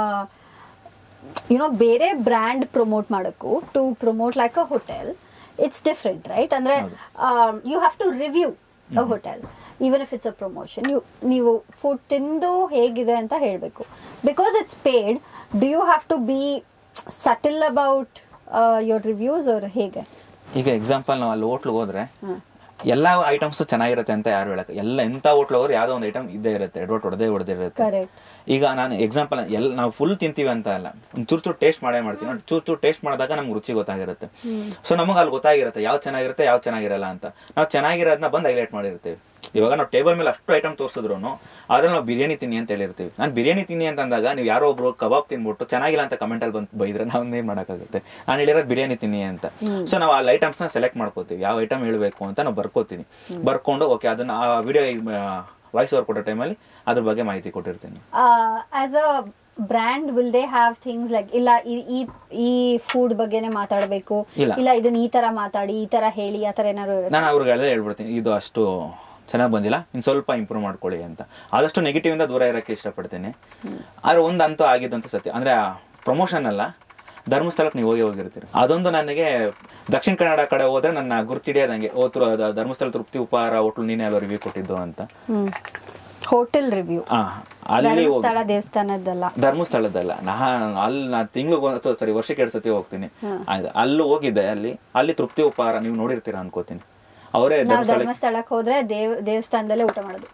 ಯುನೋ ಬೇರೆ ಬ್ರ್ಯಾಂಡ್ ಪ್ರಮೋಟ್ ಮಾಡೋಕ್ಕೂ to promote like a hotel it's different right ಅಂದ್ರೆ you have to review a hotel even if it's a promotion you ನೀವು ಫುಡ್ ತಿಂದು ಹೇಗಿದೆ ಅಂತ ಹೇಳಬೇಕು because it's paid do you have to be subtle about your reviews ಅವ್ರ ಹೇಗೆ ಈಗ example ನಾವು ಅಲ್ಲಿ ಹೋಟ್ಲಿಗೆ ಹೋದ್ರೆ ಎಲ್ಲಾ ಐಟಮ್ಸ್ ಚೆನ್ನಾಗಿರುತ್ತೆ ಅಂತ ಯಾರು ಹೇಳಕ್ ಎಲ್ಲ ಎಂತ ಹೋಟ್ಲ್ ಹೋದ್ರೆ ಯಾವ್ದೋ ಒಂದು ಐಟಮ್ ಇದ್ದೇ ಇರುತ್ತೆ ಎಡ್ವಟ್ ಹೊಡೆದೇ ಹೊಡೆದಿರುತ್ತೆ ಕರೆಕ್ಟ್ ಈಗ ನಾನು ಎಕ್ಸಾಂಪಲ್ ಎಲ್ಲ ನಾವು ಫುಲ್ ತಿಂತೀವಿ ಅಂತ ಅಲ್ಲ ಒಂದು ಚೂರು ಚೂರು ಟೇಸ್ಟ್ ಮಾಡೇ ಮಾಡ್ತೀವಿ ನೋಡಿ ಚೂರು ಚೂರು ಟೇಸ್ಟ್ ಮಾಡಿದಾಗ ನಮ್ಗೆ ರುಚಿ ಗೊತ್ತಾಗಿರುತ್ತೆ ಸೊ ನಮಗೆ ಅಲ್ಲಿ ಗೊತ್ತಾಗಿರುತ್ತೆ ಯಾವ್ದು ಚೆನ್ನಾಗಿರುತ್ತೆ ಯಾವ್ದು ಚೆನ್ನಾಗಿರಲ್ಲ ಅಂತ ನಾವು ಚೆನ್ನಾಗಿರೋದನ್ನ ಬಂದು ಹೈಲೈಟ್ ಮಾಡಿರ್ತೀವಿ ಇವಾಗ ನಾವು ಟೇಬಲ್ ಮೇಲೆ ಅಷ್ಟು ಐಟಮ್ ತೋರಿಸಿದ್ರು ಅದ್ರಲ್ಲಿ ನಾವು ಬಿರಿಯಾನಿ ತಿನ್ನಿ ಅಂತ ಹೇಳಿರ್ತೀವಿ ನಾನು ಬಿರಿಯಾನಿ ತಿನ್ನಿ ಅಂತ ಅಂದಾಗ ನೀವು ಯಾರೋ ಒಬ್ರು ಕಬಾಬ್ ತಿನ್ಬಿಟ್ಟು ಚೆನ್ನಾಗಿಲ್ಲ ಅಂತ ಕಮೆಂಟ್ ಅಲ್ಲಿ ಬಂದು ಬೈದ್ರೆ ನಾವು ಏನ್ ಮಾಡೋಕ್ಕಾಗುತ್ತೆ ನಾನು ಹೇಳಿರೋದು ಬಿರಿಯಾನಿ ತಿನ್ನಿ ಅಂತ ಸೊ ನಾವು ಅಲ್ಲಿ ಐಟಮ್ಸ್ ನ ಸೆಲೆಕ್ಟ್ ಮಾಡ್ಕೋತೀವಿ ಯಾವ ಐಟಮ್ ಹೇಳ್ಬೇಕು ಅಂತ ನಾವು ಬರ್ಕೋತೀನಿ ಬರ್ಕೊಂಡು ಓಕೆ ಅದನ್ನ ಆ ವಿಡಿಯೋ ವಾಯ್ಸ್ ಓವರ್ ಕೊಡೋ ಟೈಮಲ್ಲಿ ಅದ್ರ ಬಗ್ಗೆ ಮಾಹಿತಿ ಕೊಟ್ಟಿರ್ತೀನಿ as a brand will they have things like ಇಲ್ಲ ಈ- ಈ ಈ ಫುಡ್ ಬಗ್ಗೆನೇ ಮಾತಾಡಬೇಕು ಇಲ್ಲ. ಇಲ್ಲ ಇದನ್ನ ಈ ತರ ಮಾತಾಡಿ ಈ ತರ ಹೇಳಿ ಆ ತರ ಏನಾದ್ರು ಇರುತ್ತೆ ನಾನು ಅವ್ರಿಗೆ ಹೇಳದೆ ಹೇಳ್ಬಿಡ್ತೀನಿ ಇದು ಅಷ್ಟು ಚೆನ್ನಾಗಿ ಬಂದಿಲ್ಲ ಇನ್ನು ಸ್ವಲ್ಪ ಇಂಪ್ರೂವ್ ಮಾಡ್ಕೊಳ್ಳಿ ಅಂತ ಆದಷ್ಟು ನೆಗೆಟಿವ್ ಇಂದ ದೂರ ಇರೋಕ್ಕೆ ಇಷ್ಟಪಡ್ತೀನಿ ಆದ್ರೆ ಒಂದು ಅಂತೂ ಆಗಿದ್ದಂತೂ ಸತ್ಯ ಅಂದ್ರೆ ಪ್ರಮೋಷನ್ ಅಲ್ಲ ಧರ್ಮಸ್ಥಳಕ್ಕೆ ನೀವು ಹೋಗಿ ಹೋಗಿರ್ತೀರಿ ಅದೊಂದು ನನಗೆ ದಕ್ಷಿಣ ಕನ್ನಡ ಕಡೆ ಹೋದ್ರೆ ನನ್ನ ಗುರ್ತಿಡಿಯೋದಂಗೆ ಓ ತೃ- ದ- ಧರ್ಮಸ್ಥಳ ತೃಪ್ತಿ ಉಪಹಾರ ಹೋಟ್ಲು ನೀನೇ ಅಲ್ಲ ರಿವ್ಯೂ ಕೊಟ್ಟಿದ್ದು ಅಂತ ಹ್ಮ್ ಹೋಟೆಲ್ ರಿವ್ಯೂ ಆ ಅಲ್ಲಿ ಹೋಗಿ ಧರ್ಮಸ್ಥಳ ದೇವಸ್ಥಾನದ್ದಲ್ಲ ಧರ್ಮಸ್ಥಳದಲ್ಲ ನಾ ಅಲ್ಲಿ ನಾ ತಿಂಗ್ಳಿಗೆ ಸರಿ ವರ್ಷಕ್ಕೆ ಎರಡು ಸತಿ ಹೋಗ್ತೀನಿ ಆಯ್ತು ಅಲ್ಲಿ ಹೋಗಿದ್ದೆ ಅಲ್ಲಿ ಅಲ್ಲಿ ತೃಪ್ತಿ ಉಪಹಾರ ನೀವು ನೋಡಿರ್ತೀರಾ ಅನ್ಕೋತೀನಿ ಅವರೇ ನಾವು ಧರ್ಮಸ್ಥಳ ಧರ್ಮಸ್ಥಳಕ್ಕೆ ಹೋದ್ರೆ ದೇವ್ ದೇವಸ್ಥಾನದಲ್ಲೇ ಊಟ ಮಾಡೋದು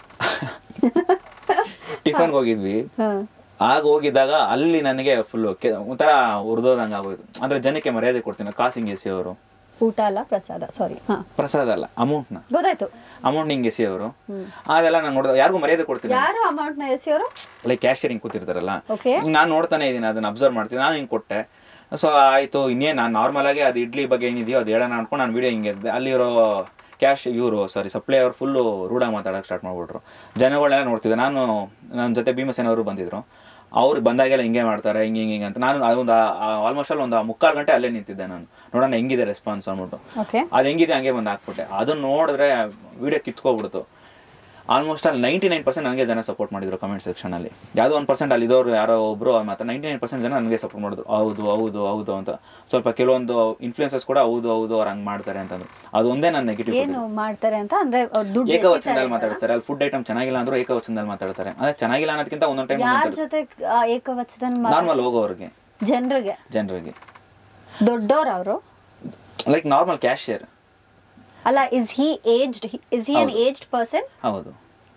ಟಿಫನ್ ಹೋಗಿದ್ವಿ ಹ್ಮ್ ಆಗ ಹೋಗಿದ್ದಾಗ ಅಲ್ಲಿ ನನಗೆ ಫುಲ್ ಒಂಥರ ಉರ್ದೋದಂಗ ಆಗೋಯ್ತು ಅಂದ್ರೆ ಜನಕ್ಕೆ ಮರ್ಯಾದೆ ಕೊಡ್ತೀನಿ ಕಾಸಿಂಗ್ ಎಸಿ ಅವರು ಊಟ ಅಲ್ಲ ಪ್ರಸಾದ ಸಾರಿ ಹಾ ಪ್ರಸಾದ ಅಲ್ಲ ಅಮೌಂಟ್ನ ಗೊತ್ತಾಯ್ತು ಅಮೌಂಟ್ ಹಿಂಗೆ ಎಸಿ ಅವರು ಅದೆಲ್ಲ ನಾನು ನೋಡಿದ ಯಾರಿಗೂ ಮರ್ಯಾದೆ ಕೊಡ್ತೀನಿ ಯಾರು ಅಮೌಂಟ್ ನ ಎಸಿ ಅವರು ಲೈಕ್ ಕ್ಯಾಶಿಯರ್ ಹಿಂಗ್ ಕೂತಿರ್ತಾರಲ್ಲ Okay. ನಾನು ನೋಡ್ತಾನೆ ಇದೀನಿ ಅದನ್ನ ಅಬ್ಸರ್ವ್ ಮಾಡ್ತೀನಿ ನಾನು ಹಿಂಗೆ ಕೊಟ್ಟೆ ಸೊ ಆಯ್ತು ಇನ್ನೇನು ನಾನು ನಾರ್ಮಲ್ ಆಗಿ ಅದು ಇಡ್ಲಿ ಬಗ್ಗೆ ಏನಿದೆಯೋ ಅದು ಹೇಳೋಣ ಅನ್ಕೊಂಡು ನಾನು ವಿಡಿಯೋ ಹಿಂಗೆ ಇದ್ದೆ ಅಲ್ಲಿರೋ ಕ್ಯಾಶ್ ಇವರು ಸಾರಿ ಸಪ್ಲೈ ಅವ್ರು ಫುಲ್ಲು ರೂಢಾಗಿ ಮಾತಾಡೋಕೆ ಸ್ಟಾರ್ಟ್ ಮಾಡ್ಬಿಟ್ರು ಜನಗಳನ್ನೆಲ್ಲ ನೋಡ್ತಿದ್ದೆ ನಾನು ನನ್ನ ಜೊತೆ ಭೀಮಸೇನ ಅವರು ಬಂದಿದ್ರು ಅವ್ರು ಬಂದಾಗೆಲ್ಲ ಹಿಂಗೆ ಮಾಡ್ತಾರೆ ಹಿಂಗೆ ಹಿಂಗೆ ಹಿಂಗೆ ಅಂತ ನಾನು ಅದೊಂದು ಆಲ್ಮೋಸ್ಟ್ ಅಲ್ಲಿ ಒಂದು ಮುಕ್ಕಾಲು ಗಂಟೆ ಅಲ್ಲೇ ನಿಂತಿದ್ದೆ ನಾನು ನೋಡೋಣ ಹೆಂಗಿದೆ ರೆಸ್ಪಾನ್ಸ್ ಅಂದ್ಬಿಟ್ಟು ಓಕೆ ಅದು ಹೆಂಗಿದೆ ಹಂಗೆ ಬಂದು ಹಾಕ್ಬಿಟ್ಟೆ ಅದನ್ನ ನೋಡಿದ್ರೆ ವಿಡಿಯೋ ಕಿತ್ಕೊಬಿಡ್ತು ಆಲ್ಮೋಸ್ಟ್ ಅಲ್ಲಿ ನೈಂಟಿ ನೈನ್ ಪರ್ಸೆಂಟ್ ನನಗೆ ಜನ ಸಪೋರ್ಟ್ ಮಾಡಿದ್ರು ಕಮೆಂಟ್ ಸೆಕ್ಷನ್ ಅಲ್ಲಿ ಯಾವುದೋ ಒಂದು ಪರ್ಸೆಂಟ್ ಅಲ್ಲಿ ಇದ್ದವ್ರು ಯಾರೋ ಒಬ್ರು ಮಾತ್ರ ನೈಂಟಿ ನೈನ್ ಪರ್ಸೆಂಟ್ ಜನ ನನಗೆ ಸಪೋರ್ಟ್ ಮಾಡಿದ್ರು ಹೌದು ಹೌದು ಹೌದು ಅಂತ ಸ್ವಲ್ಪ ಕೆಲವೊಂದು ಇನ್ಫ್ಲೂಯೆನ್ಸಸ್ ಕೂಡ ಹೌದು ಹೌದು ಅವ್ರು ಹಂಗೆ ಮಾಡ್ತಾರೆ ಅಂತಂದ್ರು ಅದು ಒಂದೇ ನನ್ನ ನೆಗೆಟಿವ್ ಏನು ಮಾಡ್ತಾರೆ ಅಂತ ಅಂದ್ರೆ ಅವ್ರ್ ದುಡ್ಡು ಏಕವಚನದಲ್ಲಿ ಮಾತಾಡ್ತಾರೆ ಅಲ್ಲಿ ಫುಡ್ ಐಟಮ್ ಚೆನ್ನಾಗಿಲ್ಲ ಅಂದ್ರೂ ಏಕವಚನದಲ್ಲಿ ಮಾತಾಡ್ತಾರೆ ಅಂದ್ರೆ ಚೆನ್ನಾಗಿಲ್ಲ ಅನ್ನೋದಕ್ಕಿಂತ ಒಂದೊಂದು ಟೈಮ್ ಯಾರ ಜೊತೆ ಆ, ಏಕವಚನದಲ್ಲಿ ಮಾತಾಡ್- ನಾರ್ಮಲ್ ಹೋಗೋರಿಗೆ ಜನರಿಗೆ ಜನರಿಗೆ ದೊಡ್ಡೋರ್ ಅವರು ಲೈಕ್ ನಾರ್ಮಲ್ ಕ್ಯಾಶಿಯರ್ ಅಲ್ಲ is he aged is he an aged person ಹೌದು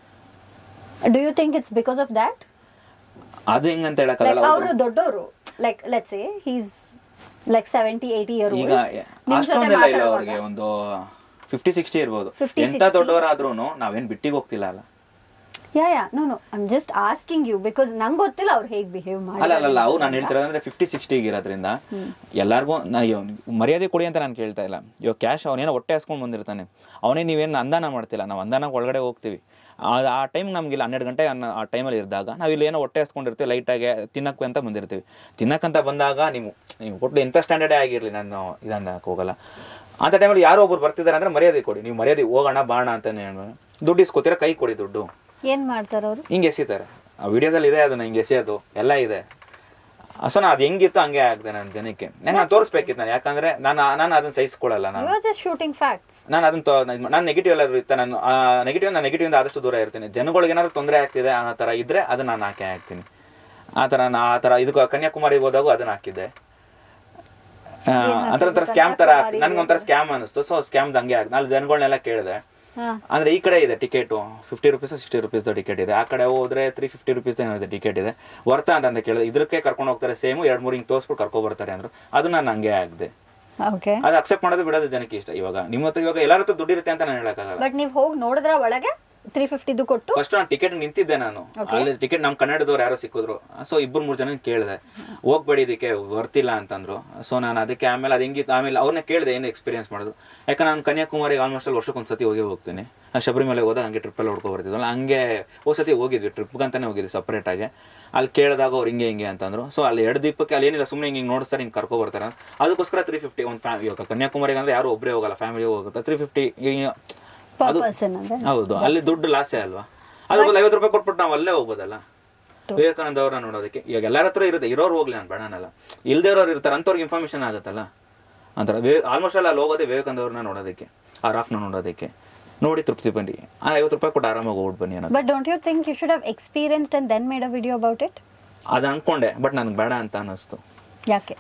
do you think it's because of that ಅದು ಹೆಂಗಂತ ಲೈಕ್ ಹೇಳಕ್ಕಾಗಲ್ಲ ಅವರು ದೊಡ್ಡವರು like let's a he's like seventy eighty year ಈಗ ಅಷ್ಟೊಂದೆಲ್ಲ ಇಲ್ಲ ಅವ್ರಿಗೆ ಒಂದು ಫಿಫ್ಟಿ ಸಿಕ್ಸ್ಟಿ ಇರ್ಬೋದು 50, ಎಂತ ದೊಡ್ಡವರಾದ್ರೂ ನಾವೇನ್ ಬಿಟ್ಟಿಗೆ ಹೋಗ್ತಿಲ್ಲ ಅಲ್ಲ yeah yeah no no I'm just asking you because ನಂಗೆ ಗೊತ್ತಿಲ್ಲ ಅವ್ರು ಹೇಗೆ ಬಿಹೇವ್ ಅಲ್ಲ ಮಾಡಿ ಅಲ್ಲ ಅಲ್ಲ ಅವ್ರು ನಾನು ಹೇಳ್ತಿರೋದು ಅಂದ್ರೆ ಫಿಫ್ಟಿ ಸಿಕ್ಸ್ಟಿಗೆ ಇರೋದ್ರಿಂದ ಎಲ್ಲಾರ್ಗೂ ನಾ ಇವ್- ಮರ್ಯಾದೆ ಕೊಡಿ ಅಂತ ನಾನು ಕೇಳ್ತಾ ಇಲ್ಲ ಇವಾಗ ಕ್ಯಾಶ್ ಅವನೇನೋ ಹೊಟ್ಟೆ ಹಾಸ್ಕೊಂಡು ಬಂದಿರ್ತಾನೆ ಅವನೇ ನೀವೇನು ಅಂದಾನ ಮಾಡ್ತಿಲ್ಲ ನಾವು ಅಂದಾನ ಒಳಗಡೆ ಹೋಗ್ತೀವಿ ಆ- ಆ ಟೈಮ್ ನಮ್ಗಿಲ್ಲ ಹನ್ನೆರಡು ಗಂಟೆ ಅನ್ನೋ ಆ ಟೈಮಲ್ಲಿ ಇದ್ದಾಗ ನಾವು ಇಲ್ಲಿ ಏನೋ ಹೊಟ್ಟೆ ಹಾಸ್ಕೊಂಡಿರ್ತೀವಿ ಲೈಟಾಗಿ ತಿನ್ನಕ್ಕೆ ಅಂತ ಬಂದಿರ್ತೀವಿ ತಿನ್ನಕ್ಕಂತ ಬಂದಾಗ ನೀವು ನೀವು ಕೊಟ್ಟು ಎಂಥ ಸ್ಟ್ಯಾಂಡರ್ಡೇ ಆಗಿರಲಿ ನಾನು ಇದನ್ನಕ್ಕೆ ಹೋಗಲ್ಲ ಅಂತ ಟೈಮಲ್ಲಿ ಯಾರೋ ಒಬ್ರು ಬರ್ತಿದ್ದಾರೆ ಅಂದ್ರೆ ಮರ್ಯಾದೆ ಕೊಡಿ ನೀವು ಮರ್ಯಾದೆ ಹೋಗೋಣ ಬಾಣ ಅಂತಾನೆ ಹೇಳ್ಬೇಕು. ದುಡ್ಡು ಇಸ್ಕೋತೀರಾ ಕೈ ಕೊಡಿ ದುಡ್ಡು ಏನ್ ಮಾಡ್ತಾರೆ ಅವರು ಹಿಂಗೆ ಎಸಿತಾರೆ ಆ ವಿಡಿಯೋದಲ್ಲಿ ಇದೆ ಅದನ್ನ ಹಿಂಗೆ ಎಸೆಯೋದು ಎಲ್ಲ ಇದೆ ಸೊ ನಾನು ಅದು ಹೆಂಗಿತ್ತು ಹಂಗೆ ಆಗ್ದೆ ನನ್ನ ಜನಕ್ಕೆ ನಾನು ತೋರಿಸ್ಬೇಕಿತ್ತು ನಾನು ಯಾಕಂದ್ರೆ ನಾನು ನಾನು ಅದನ್ನ ಸಹಿಸ್ಕೊಳ್ಳಲ್ಲ ನಾನು you are just shooting facts ನಾನು ಅದನ್ನ ನಾನು ನೆಗೆಟಿವ್ ಎಲ್ಲಾದ್ರು ಇತ್ತ ನಾನು ನೆಗೆಟಿವ್ ನಾನು ನೆಗೆಟಿವ್ ಇಂದ ಆದಷ್ಟು ದೂರ ಇರ್ತೀನಿ ಜನಗಳಿಗೆ ಏನಾದ್ರು ತೊಂದರೆ ಆಗ್ತಿದೆ ಆ ಥರ ಇದ್ರೆ ಅದನ್ನ ನಾನು ಹಾಕೇ ಹಾಕ್ತೀನಿ ಆ ಥರ ನಾನು ಆ ಥರ ಇದಕ್ಕೆ ಕನ್ಯಾಕುಮಾರಿಗೆ ಹೋದಾಗೂ ಅದನ್ನ ಹಾಕಿದ್ದೆ ಆ, ಒಂಥರ ಒಂಥರ ಸ್ಕ್ಯಾಮ್ ತರ ಆಗ್ತಿ ನನಗೆ ಒಂಥರ ಸ್ಕ್ಯಾಮ್ ಅನಿಸ್ತು ಸೊ ಸ್ಕ್ಯಾಮ್ ಹಂಗೆ ಆಗಿ ನಾನು ಜನಗಳನ್ನೆಲ್ಲ ಕೇಳಿದೆ ಹಾ ಅಂದ್ರೆ ಈ ಕಡೆ ಇದೆ ticket fifty rupees sixty rupees ticket ಇದೆ ಆ ಕಡೆ ಹೋದ್ರೆ ತ್ರೀ ಫಿಫ್ಟಿ ರುಪೀಸ್ ಏನೋ ಇದೆ ಟಿಕೆಟ್ ಇದೆ ವರ್ತ ಅಂತ ಕೇಳಿದೆ ಇದಕ್ಕೆ ಕರ್ಕೊಂಡು ಹೋಗ್ತಾರೆ ಸೇಮ್ ಎರಡು ಮೂರು ಹಿಂಗೆ ತೋರಿಸ್ಬಿಟ್ಟು ಕರ್ಕೊಂಡು ಬರ್ತಾರೆ ಅಂದ್ರು ಅದು ನಾನು ಹಂಗೆ ಆಗದೆ ಓಕೆ ಅದು ಅಕ್ಸೆಪ್ಟ್ ಮಾಡೋದು ಬಿಡೋದು ಜನಕ್ಕೆ ಇಷ್ಟ ಇವಾಗ ನಿಮ್ಮ ಹತ್ರ ಇವಾಗ ಎಲ್ಲರ ಹತ್ರ ದುಡ್ಡು ಇರುತ್ತೆ ಅಂತ ನಾನು ಹೇಳಕ್ಕಾಗಲ್ಲ ಬಟ್ ನೀವ್ ಹೋಗಿ ನೋಡಿದ್ರ ಒಳಗೆ ತ್ರೀ ಫಿಫ್ಟಿದು ಕೊಟ್ಟು ಫಸ್ಟ್ ನಾನು ಟಿಕೆಟ್ ನಿಂತಿದ್ದೆ ನಾನು ಅಲ್ಲಿ ಟಿಕೆಟ್ ನಮ್ ಕನ್ನಡದವ್ರು ಯಾರೋ ಸಿಕ್ಕಿದ್ರು ಸೊ ಇಬ್ಬರು ಮೂರು ಜನ ಕೇಳಿದೆ ಹೋಗ್ಬೇಡಿ ಇದಕ್ಕೆ ವರ್ತಿಲ್ಲ ಅಂತಂದ್ರು ಸೊ ನಾನು ಅದಕ್ಕೆ ಆಮೇಲೆ ಅದು ಹೆಂಗಿತ್ತು ಆಮೇಲೆ ಅವ್ರನ್ನ ಕೇಳಿದೆ ಏನು ಎಕ್ಸ್ಪೀರಿಯನ್ಸ್ ಮಾಡೋದು ಯಾಕಂದ್ರೆ ನಾನು ಕನ್ಯಾಕುಮಾರಿಗೆ ಆಲ್ಮೋಸ್ಟ್ ಅಲ್ಲಿ ವರ್ಷಕ್ಕೆ ಒಂದ್ಸತಿ ಹೋಗಿ ಹೋಗ್ತೀನಿ ಆ ಶಬರಿಮಲೆ ಹೋದ ಹಂಗೆ ಟ್ರಿಪ್ಪಲ್ಲಿ ಹೊಡ್ಕೊ ಬರ್ತಿದ್ವಲ್ಲ ಹಂಗೆ ಹೋದ್ ಸತಿ ಹೋಗಿದ್ವಿ ಟ್ರಿಪ್ಗಂತಾನೆ ಹೋಗಿದ್ವಿ ಸಪ್ರೇಟ್ ಆಗಿ ಅಲ್ಲಿ ಕೇಳಿದಾಗ ಅವ್ರು ಹಿಂಗೆ ಹಿಂಗೆ ಅಂತಂದ್ರು ಸೊ ಅಲ್ಲಿ ಎರಡು ದೀಪಕ್ಕೆ ಅಲ್ಲಿ ಏನಿಲ್ಲ ಸುಮ್ಮನೆ ಹಿಂಗೆ ನೋಡಿಸ್ತಾರೆ ಹಿಂಗೆ ಕರ್ಕೊ ಬರ್ತಾರೆ ಅದಕ್ಕೋಸ್ಕರ ತ್ರೀ ಫಿಫ್ಟಿ ಒಂದು ಫ್ಯಾ ಇವಾಗ ಕನ್ಯಾಕುಮಾರಿಗೆ ಅಂದ್ರೆ ಯಾರು ಒಬ್ಬರೇ ಹೋಗಲ್ಲ ಫ್ಯಾಮಿಲಿ ಹೋಗುತ್ತೆ ತ್ರೀ ಫಿಫ್ಟಿ ಪರ್ ಪರ್ಸನ್ ಅಂದ್ರೆ ಹೌದು ಅಲ್ಲಿ ದುಡ್ಡು ಲಾಸೇ ಅಲ್ವಾ ಅದ್ರ ಬದಲು ಐವತ್ತು ರೂಪಾಯಿ ಕೊಟ್ಬಿಟ್ಟು ನಾವು ಅಲ್ಲೇ ಹೋಗ್ಬೋದಲ್ಲ ವಿವೇಕಾನಂದ ಅವ್ರನ್ನ ನೋಡೋದಕ್ಕೆ ಇವಾಗ ಎಲ್ಲರ ಹತ್ರ ಇರುತ್ತೆ ಇರೋರು ಹೋಗ್ಲಿ ನಾನು ಬೇಡನಲ್ಲ ಇಲ್ದೇ ಇರೋರು ಇರ್ತಾರೆ ಅಂಥವ್ರಿಗೆ ಇನ್ಫಾರ್ಮೇಶನ್ ಆಗುತ್ತಲ್ಲ ಅಂತಾರೆ ವಿವೇ ಆಲ್ಮೋಸ್ಟ್ ಅಲ್ಲಿ ಅಲ್ಲಿ ಹೋಗೋದೇ ವಿವೇಕಾನಂದ ಅವ್ರನ್ನ ನೋಡೋದಕ್ಕೆ ಆ ರಾಕ್ನ ನೋಡೋದಕ್ಕೆ ನೋಡಿ ತೃಪ್ತಿ ಬನ್ನಿ ಆ ಐವತ್ತು ರೂಪಾಯಿ ಕೊಟ್ಟು ಆರಾಮಾಗಿ ಹೋಗ್ಬಿಟ್ಟು ಬನ್ನಿ ಅನ್ನೋದು but don't you think you should have experienced and then made a video about it ಅದು ಅನ್ಕೊಂಡೆ ಬಟ್ ನನಗೆ ಬೇಡ ಅಂತ ಅನ್ನಿಸ್ತು ಯಾಕೆ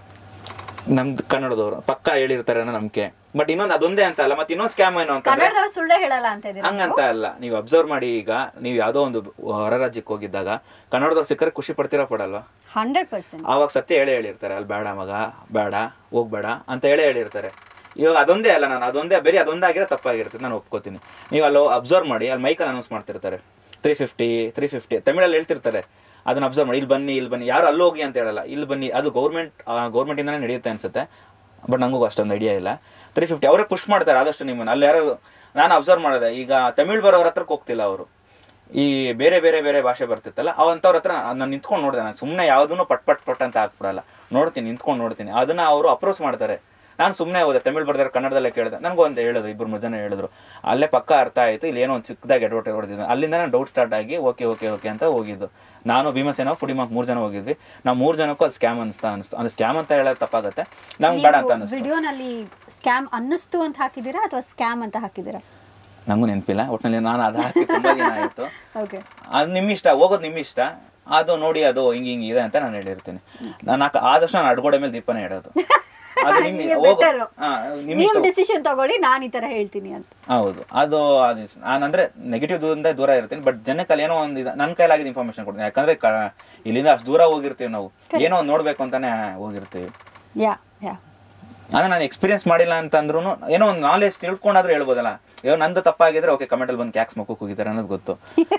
ನಮ್ದು ಕನ್ನಡದವರು ಪಕ್ಕ ಹೇಳಿರ್ತಾರೆ ಅನ್ನೋ ನಂಬಿಕೆ ಬಟ್ ಇನ್ನೊಂದು ಅದೊಂದೇ ಅಂತ ಅಲ್ಲ ಮತ್ತೆ ಇನ್ನೊಂದು ಸ್ಕ್ಯಾಮ್ ಏನು ಅಂತಂದ್ರೆ ಕನ್ನಡದವ್ರು ಸುಳ್ಳೆ ಹೇಳಲ್ಲ ಅಂತ ಇದ್ದೀರಾ ಹಂಗಂತ ಅಲ್ಲ ನೀವು ಅಬ್ಸರ್ವ್ ಮಾಡಿ ಈಗ ನೀವು ಯಾವುದೋ ಒಂದು ಹೊರ ರಾಜ್ಯಕ್ಕೆ ಹೋಗಿದ್ದಾಗ ಕನ್ನಡದವ್ರು ಸಿಕ್ಕರೆ ಖುಷಿ ಪಡ್ತೀರಾ ಪಡಲ್ವಾ ಹಂಡ್ರೆಡ್ ಪರ್ಸೆಂಟ್ ಆವಾಗ ಸತ್ಯ ಹೇಳೇ ಹೇಳಿರ್ತಾರೆ ಅಲ್ಲಿ ಬೇಡ ಮಗ ಬೇಡ ಹೋಗ್ಬೇಡ ಅಂತ ಹೇಳೇ ಹೇಳಿರ್ತಾರೆ ಇವಾಗ ಅದೊಂದೇ ಅಲ್ಲ ನಾನು ಅದೊಂದೇ ಬೇರೆ ಅದೊಂದಾಗಿರೋ ತಪ್ಪಾಗಿರುತ್ತೆ ನಾನು ಒಪ್ಕೋತೀನಿ ನೀವು ಅಲ್ಲಿ ಅಬ್ಸರ್ವ್ ಮಾಡಿ ಅಲ್ಲಿ ಮೈಕಲ್ಲಿ ಅನೌನ್ಸ್ ಮಾಡ್ತಿರ್ತಾರೆ ತ್ರೀ ಫಿಫ್ಟಿ ತ್ರೀ ಫಿಫ್ಟಿ ತಮಿಳಲ್ಲಿ ಹೇಳ್ತಿರ್ತಾರೆ ಅದನ್ನ ಅಬ್ಸರ್ವ್ ಮಾಡಿ ಇಲ್ಲಿ ಬನ್ನಿ ಇಲ್ಲಿ ಬನ್ನಿ ಯಾರು ಅಲ್ಲಿ ಹೋಗಿ ಅಂತ ಹೇಳಲ್ಲ ಇಲ್ಲಿ ಬನ್ನಿ ಅದು ಗೌರ್ಮೆಂಟ್ ಗೌರ್ಮೆಂಟಿಂದನೇ ನಡೆಯುತ್ತೆ ಅನ್ಸುತ್ತೆ ಬಟ್ ನನಗೂ ಅಷ್ಟೊಂದು ಐಡಿಯಾ ಇಲ್ಲ ತ್ರೀ ಫಿಫ್ಟಿ ಅವರೇ ಪುಷ್ ಮಾಡ್ತಾರೆ ಆದಷ್ಟು ನಿಮ್ಮನ್ನು ಅಲ್ಲಿ ಯಾರು ನಾನು ಅಬ್ಸರ್ವ್ ಮಾಡಿದೆ ಈಗ ತಮಿಳ್ ಬರೋರ ಹತ್ರಕ್ಕೆ ಹೋಗ್ತಿಲ್ಲ ಅವರು ಈ ಬೇರೆ ಬೇರೆ ಬೇರೆ ಭಾಷೆ ಬರ್ತಿತ್ತಲ್ಲ ಅವಂತವ್ರ ಹತ್ರ ನಾನು ನಿಂತ್ಕೊಂಡು ನೋಡಿದೆ ನಾನು ಸುಮ್ಮನೆ ಯಾವುದನ್ನು ಪಟ್ ಪಟ್ ಪಟ್ ಅಂತ ಹಾಕ್ಬಿಡಲ್ಲ ನೋಡ್ತೀನಿ ನಿಂತ್ಕೊಂಡು ನೋಡ್ತೀನಿ ಅದನ್ನ ಅವರು ಅಪ್ರೋಚ್ ಮಾಡ್ತಾರೆ ನಾನು ಸುಮ್ಮನೆ ಹೋದೆ ತಮಿಳ್ ಬರ್ದಾರೆ ಕನ್ನಡದಲ್ಲೇ ಕೇಳಿದೆ ನನಗೂ ಒಂದು ಹೇಳಿದ್ರು ಇಬ್ಬರು ಮೂರು ಜನ ಹೇಳಿದ್ರು ಅಲ್ಲೇ ಪಕ್ಕ ಅರ್ಥ ಆಯಿತು ಇಲ್ಲಿ ಏನೋ ಒಂದು ಚಿಕ್ಕದಾಗಿ ಅಡ್ವರ್ಟೈಸ್ ಹೊಡೆದಿದ್ದೆ ಅಲ್ಲಿಂದ ನಾನು ಡೌಟ್ ಸ್ಟಾರ್ಟ್ ಆಗಿ ಓಕೆ ಓಕೆ ಓಕೆ ಅಂತ ಹೋಗಿದ್ದು ನಾನು ಭೀಮಸೇನ ಫುಡಿಮಾಕ್ ಮೂರು ಜನ ಹೋಗಿದ್ವಿ ನಾವು ಮೂರು ಜನಕ್ಕೂ ಅದು ಸ್ಕ್ಯಾಮ್ ಅನಿಸ್ತಾ ಅನಿಸ್ತು ಅಂದ್ರೆ ಸ್ಕ್ಯಾಮ್ ಅಂತ ಹೇಳೋದು ತಪ್ಪಾಗುತ್ತೆ ನಮ್ಗೆ ಬೇಡ ಅಂತ ಅನಿಸ್ತು ವಿಡಿಯೋನಲ್ಲಿ ಸ್ಕ್ಯಾಮ್ ಅನ್ನಿಸ್ತು ಅಂತ ಹಾಕಿದ್ದೀರಾ ಅಥವಾ ಸ್ಕ್ಯಾಮ್ ಅಂತ ಹಾಕಿದ್ದೀರಾ ನಂಗೂ ನೆನಪಿಲ್ಲ ಒಟ್ಟಿನಲ್ಲಿ ನಾನು ಅದು ಹಾಕಿ ತುಂಬ ದಿನ ಆಯಿತು ಓಕೆ ಅದು ನಿಮ್ಮ ಇಷ್ಟ ಹೋಗೋದು ನಿಮ್ಮ ಇಷ್ಟ ಅದು ನೋಡಿ ಅದು ಹಿಂಗೆ ಹಿಂಗೆ ಇದೆ ಅಂತ ನಾನು ಹೇಳಿರ್ತೀನಿ ನಾನು ಹಾಕ ಆದಷ್ಟು ನಾನು ಅಡ್ಗೋಡೆ ಮೇಲೆ ದೀಪನೇ ಇಡೋದು ಅದು ನಿಮ್ಮ ಹೋಗೋ ಬೆಟರ್ ಹಾ, ನಿಮ್ಮ ನೀವು ಇಷ್ಟ ಡಿಸಿಷನ್ ತಗೊಳ್ಳಿ ನಾನು ಈ ತರ ಹೇಳ್ತೀನಿ ಅಂತ ಹೌದು ಅದು ಅದು ಇಷ್ಟ. ನಾನು ಅಂದ್ರೆ ನೆಗೆಟಿವ್ ದೂರದಿಂದ ದೂರ ಇರ್ತೀನಿ ಬಟ್ ಜನಕ್ಕಲ್ಲಿ ಏನೋ ಒಂದು ಇದು ನನ್ನ ಕೈಲಾಗಿದ್ದು ಇನ್ಫಾರ್ಮೇಶನ್ ಕೊಡ್ತೀನಿ ಯಾಕಂದ್ರೆ ಕ- ಇಲ್ಲಿಂದ ಅಷ್ಟು ದೂರ ಹೋಗಿರ್ತೀವಿ ನಾವು ಏನೋ ಒಂದು ನೋಡ್ಬೇಕು ಅಂತಾನೆ ಹೋಗಿರ್ತೀವಿ ಯಾ ಯಾ ಅಂದ್ರೆ ನಾನು ಎಕ್ಸ್ಪೀರಿಯನ್ಸ್ ಮಾಡಿಲ್ಲ ಅಂತಂದ್ರೂ ಏನೋ ಒಂದು ನಾಲೆಜ್ ತಿಳ್ಕೊಂಡಾದ್ರೂ ಹೇಳ್ಬೋದಲ್ಲ ಇವಾಗ ನಂದು ತಪ್ಪಾಗಿದ್ರೆ ಓಕೆ ಕಮೆಂಟಲ್ಲಿ ಬಂದು ಕ್ಯಾಕ್ಸ್ ಮಕ್ಕಕ್ಕೆ ಹೋಗಿದ್ದಾರೆ ಅನ್ನೋದು ಗೊತ್ತು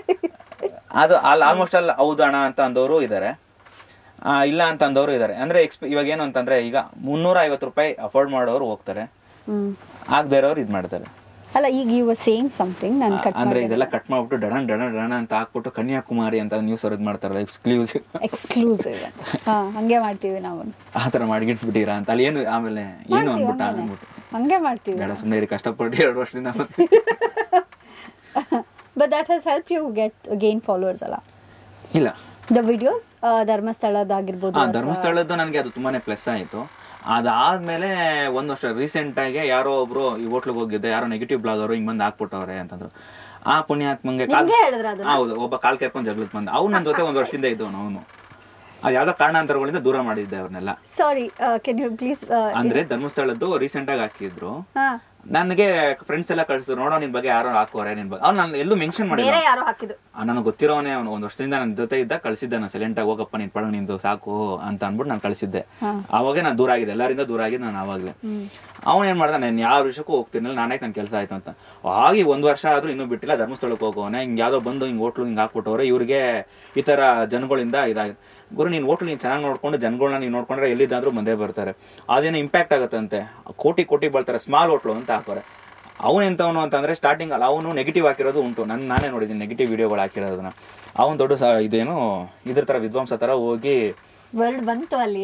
ಅದು ಅಲ್ಲಿ ಆಲ್ಮೋಸ್ಟ್ ಅಲ್ಲಿ ಹೌದು ಅಣ್ಣ ಅಂತ ಅಂದವರು ಇದ್ದಾರೆ ಇಲ್ಲ ಅಂತ ಅಂದವರು ಇದ್ದಾರೆ ಅಂದ್ರೆ ಎಕ್ಸ್ಪಿ ಇವಾಗ ಏನು ಅಂತಂದ್ರೆ ಈಗ ಮುನ್ನೂರ ಐವತ್ತು ರೂಪಾಯಿ ಅಫೋರ್ಡ್ ಮಾಡೋರು ಹೋಗ್ತಾರೆ ಹ್ಮ್ ಆಗದೆ ಇರೋರು ಇದು ಮಾಡ್ತಾರೆ ಅಲ್ಲ ಈಗ ಯು ವರ್ ಸೇಯಿಂಗ್ ಸಮಥಿಂಗ್ ನಾನು ಕಟ್ ಅಂದ್ರೆ ಇದೆಲ್ಲ ಕಟ್ ಮಾಡ್ಬಿಟ್ಟು ಡಣ ಡಣ ಡಣ ಅಂತ ಹಾಕ್ಬಿಟ್ಟು ಕನ್ಯಾಕುಮಾರಿ ಅಂತ ನ್ಯೂಸ್ ಅವ್ರದ್ದು ಮಾಡ್ತಾರಲ್ಲ ಎಕ್ಸ್ಕ್ಲೂಸಿವ್ ಎಕ್ಸ್ಕ್ಲೂಸಿವ್ ಹಾ ಹಂಗೆ ಮಾಡ್ತೀವಿ ನಾವು ಆ ಥರ ಮಾಡಿಟ್ಬಿಟ್ಟಿರಾ ಅಂತ ಅಲ್ಲಿ ಏನು ಆಮೇಲೆ ಏನು ಅಂದ್ಬಿಟ್ಟ ಅಂದ್ಬಿಟ್ಟು ಹಂಗೆ ಮಾಡ್ತೀವಿ ಬೇಡ ಸುಮ್ಮನೆ ಇರಿ ಕಷ್ಟಪಟ್ಟು ಎರಡು ವರ್ಷದಿಂದ ಮತ್ತೆ but that has help you get gain followers ಅಲ್ಲ ಇಲ್ಲ ದ ವಿಡಿಯೋಸ್ ಧರ್ಮಸ್ಥಳದಾಗಿರ್ಬೋದು ಹಾ ಧರ್ಮಸ್ಥಳದ್ದು ನನಗೆ ಅದು ತುಂಬಾನೇ ಪ್ಲಸ್ ಆಯಿತು ಅದಾದ್ಮೇಲೆ ಒಂದು ವರ್ಷ ರೀಸೆಂಟ್ ಆಗಿ ಯಾರೋ ಒಬ್ರು ಈ ಹೋಟ್ಲಿಗೆ ಹೋಗಿದ್ದೆ ಯಾರೋ ನೆಗೆಟಿವ್ ಬ್ಲಾಗರು ಹಿಂಗ್ ಬಂದು ಹಾಕ್ಬಿಟ್ಟವ್ರೆ ಅಂತಂದ್ರು ಆ ಪುಣ್ಯಾತ್ಮಂಗೆ ಕಾಲ್ ನಿಮ್ಗೆ ಹೇಳಿದ್ರ ಅದು ಹೌದು ಒಬ್ಬ ಕಾಲ್ ಕೆರ್ಕೊಂಡು ಜಗಳಕ್ಕೆ ಬಂದ ಅವ್ನು ನನ್ನ ಜೊತೆ ಒಂದು ವರ್ಷದಿಂದ ಇದ್ದವನು ಅವನು ಅದು ಯಾವ್ದೋ ಕಾರಣಾಂತರಗಳಿಂದ ದೂರ ಮಾಡಿದ್ದೆ ಅವ್ರನ್ನೆಲ್ಲ ಸಾರಿ ಕೆನ್ ಯು ಪ್ಲೀಸ್ ಅಂದ್ರೆ ಧರ್ಮಸ್ಥಳದ್ದು ರೀಸೆಂಟ್ ಆಗಿ ಹಾಕಿದ್ರು ಹಾ ನನಗೆ ಫ್ರೆಂಡ್ಸ್ ಎಲ್ಲ ಕಳ್ಸಿದ್ರು ನೋಡೋ ನಿನ್ ಬಗ್ಗೆ ಯಾರೋ ಹಾಕೋರೆ ನಿನ್ ಬಗ್ಗೆ ಅವ್ನು ನಾನು ಎಲ್ಲೂ ಮೆನ್ಷನ್ ಮಾಡಿಲ್ಲ ಬೇರೆ ಯಾರೋ ಹಾಕಿದ್ದು ನನಗೆ ಗೊತ್ತಿರೋನೆ ಅವನು ಒಂದು ವರ್ಷದಿಂದ ನನ್ನ ಜೊತೆ ಇದ್ದ ಕಳಿಸಿದ್ದೆ ನಾನು ಸೈಲೆಂಟ್ ಆಗಿ ಹೋಗಪ್ಪ ನೀನ್ ಪಡ ನಿಂದು ಸಾಕು ಅಂತ ಅನ್ಬಿಟ್ಟು ನಾನು ಕಳಿಸಿದ್ದೆ ಅವಾಗೆ ನಾನು ದೂರ ಆಗಿದೆ ಎಲ್ಲರಿಂದ ದೂರ ಆಗಿದೆ ನಾನು ಅವಾಗಲೇ ಅವನು ಏನ್ ಮಾಡ್ದ ನಾನು ಯಾವ ವಿಷಯಕ್ಕೂ ಹೋಗ್ತಿರ್ಲಿಲ್ಲ ನಾನೇ ನನ್ನ ಕೆಲಸ ಆಯ್ತು ಅಂತ ಆಗಿ ಒಂದು ವರ್ಷ ಆದ್ರೂ ಇನ್ನೂ ಬಿಟ್ಟಿಲ್ಲ ಧರ್ಮಸ್ಥಳಕ್ಕೆ ಹೋಗೋನೆ ಹಿಂಗೆ ಯಾವ್ದೋ ಬಂದು ಹಿಂಗೆ ಹೋಟ್ಲು ಹಿಂಗೆ ಹಾಕ್ಬಿಟ್ಟವ್ರೆ ಇವ್ರಿಗೆ ಈ ತರ ಜನಗಳಿಂದ ಇದಾಗಿದೆ ಗುರು ನೀನು ಹೋಟ್ಲು ನೀನು ಚೆನ್ನಾಗಿ ನೋಡ್ಕೊಂಡು ಜನಗಳನ್ನ ನೀನು ನೋಡ್ಕೊಂಡ್ರೆ ಎಲ್ಲಿದ್ದಾದ್ರೂ ಬಂದೇ ಬರ್ತಾರೆ ಅದೇನೋ ಇಂಪ್ಯಾಕ್ಟ್ ಆಗುತ್ತಂತೆ ಕೋಟಿ ಕೋಟಿ ಬರ್ತಾರೆ ಸ್ಮಾಲ್ ಹೋಟ್ಲು ಅಂತ ಹಾಕೋರೆ ಅವನು ಎಂತವನು ಅಂತಂದ್ರೆ ಸ್ಟಾರ್ಟಿಂಗ್ ಅಲ್ಲಿ ಅವನು ನೆಗೆಟಿವ್ ಹಾಕಿರೋದು ಉಂಟು ನಾನು ನಾನೇ ನೋಡಿದ್ದೀನಿ ನೆಗೆಟಿವ್ ವಿಡಿಯೋಗಳು ಹಾಕಿರೋದನ್ನ ಅವನು ದೊಡ್ಡ ಸ ಇದೇನು ಇದ್ರ ತರ ವಿದ್ವಾಂಸ ತರ ಹೋಗಿ ವರ್ಡ್ ಬಂತು ಅಲ್ಲಿ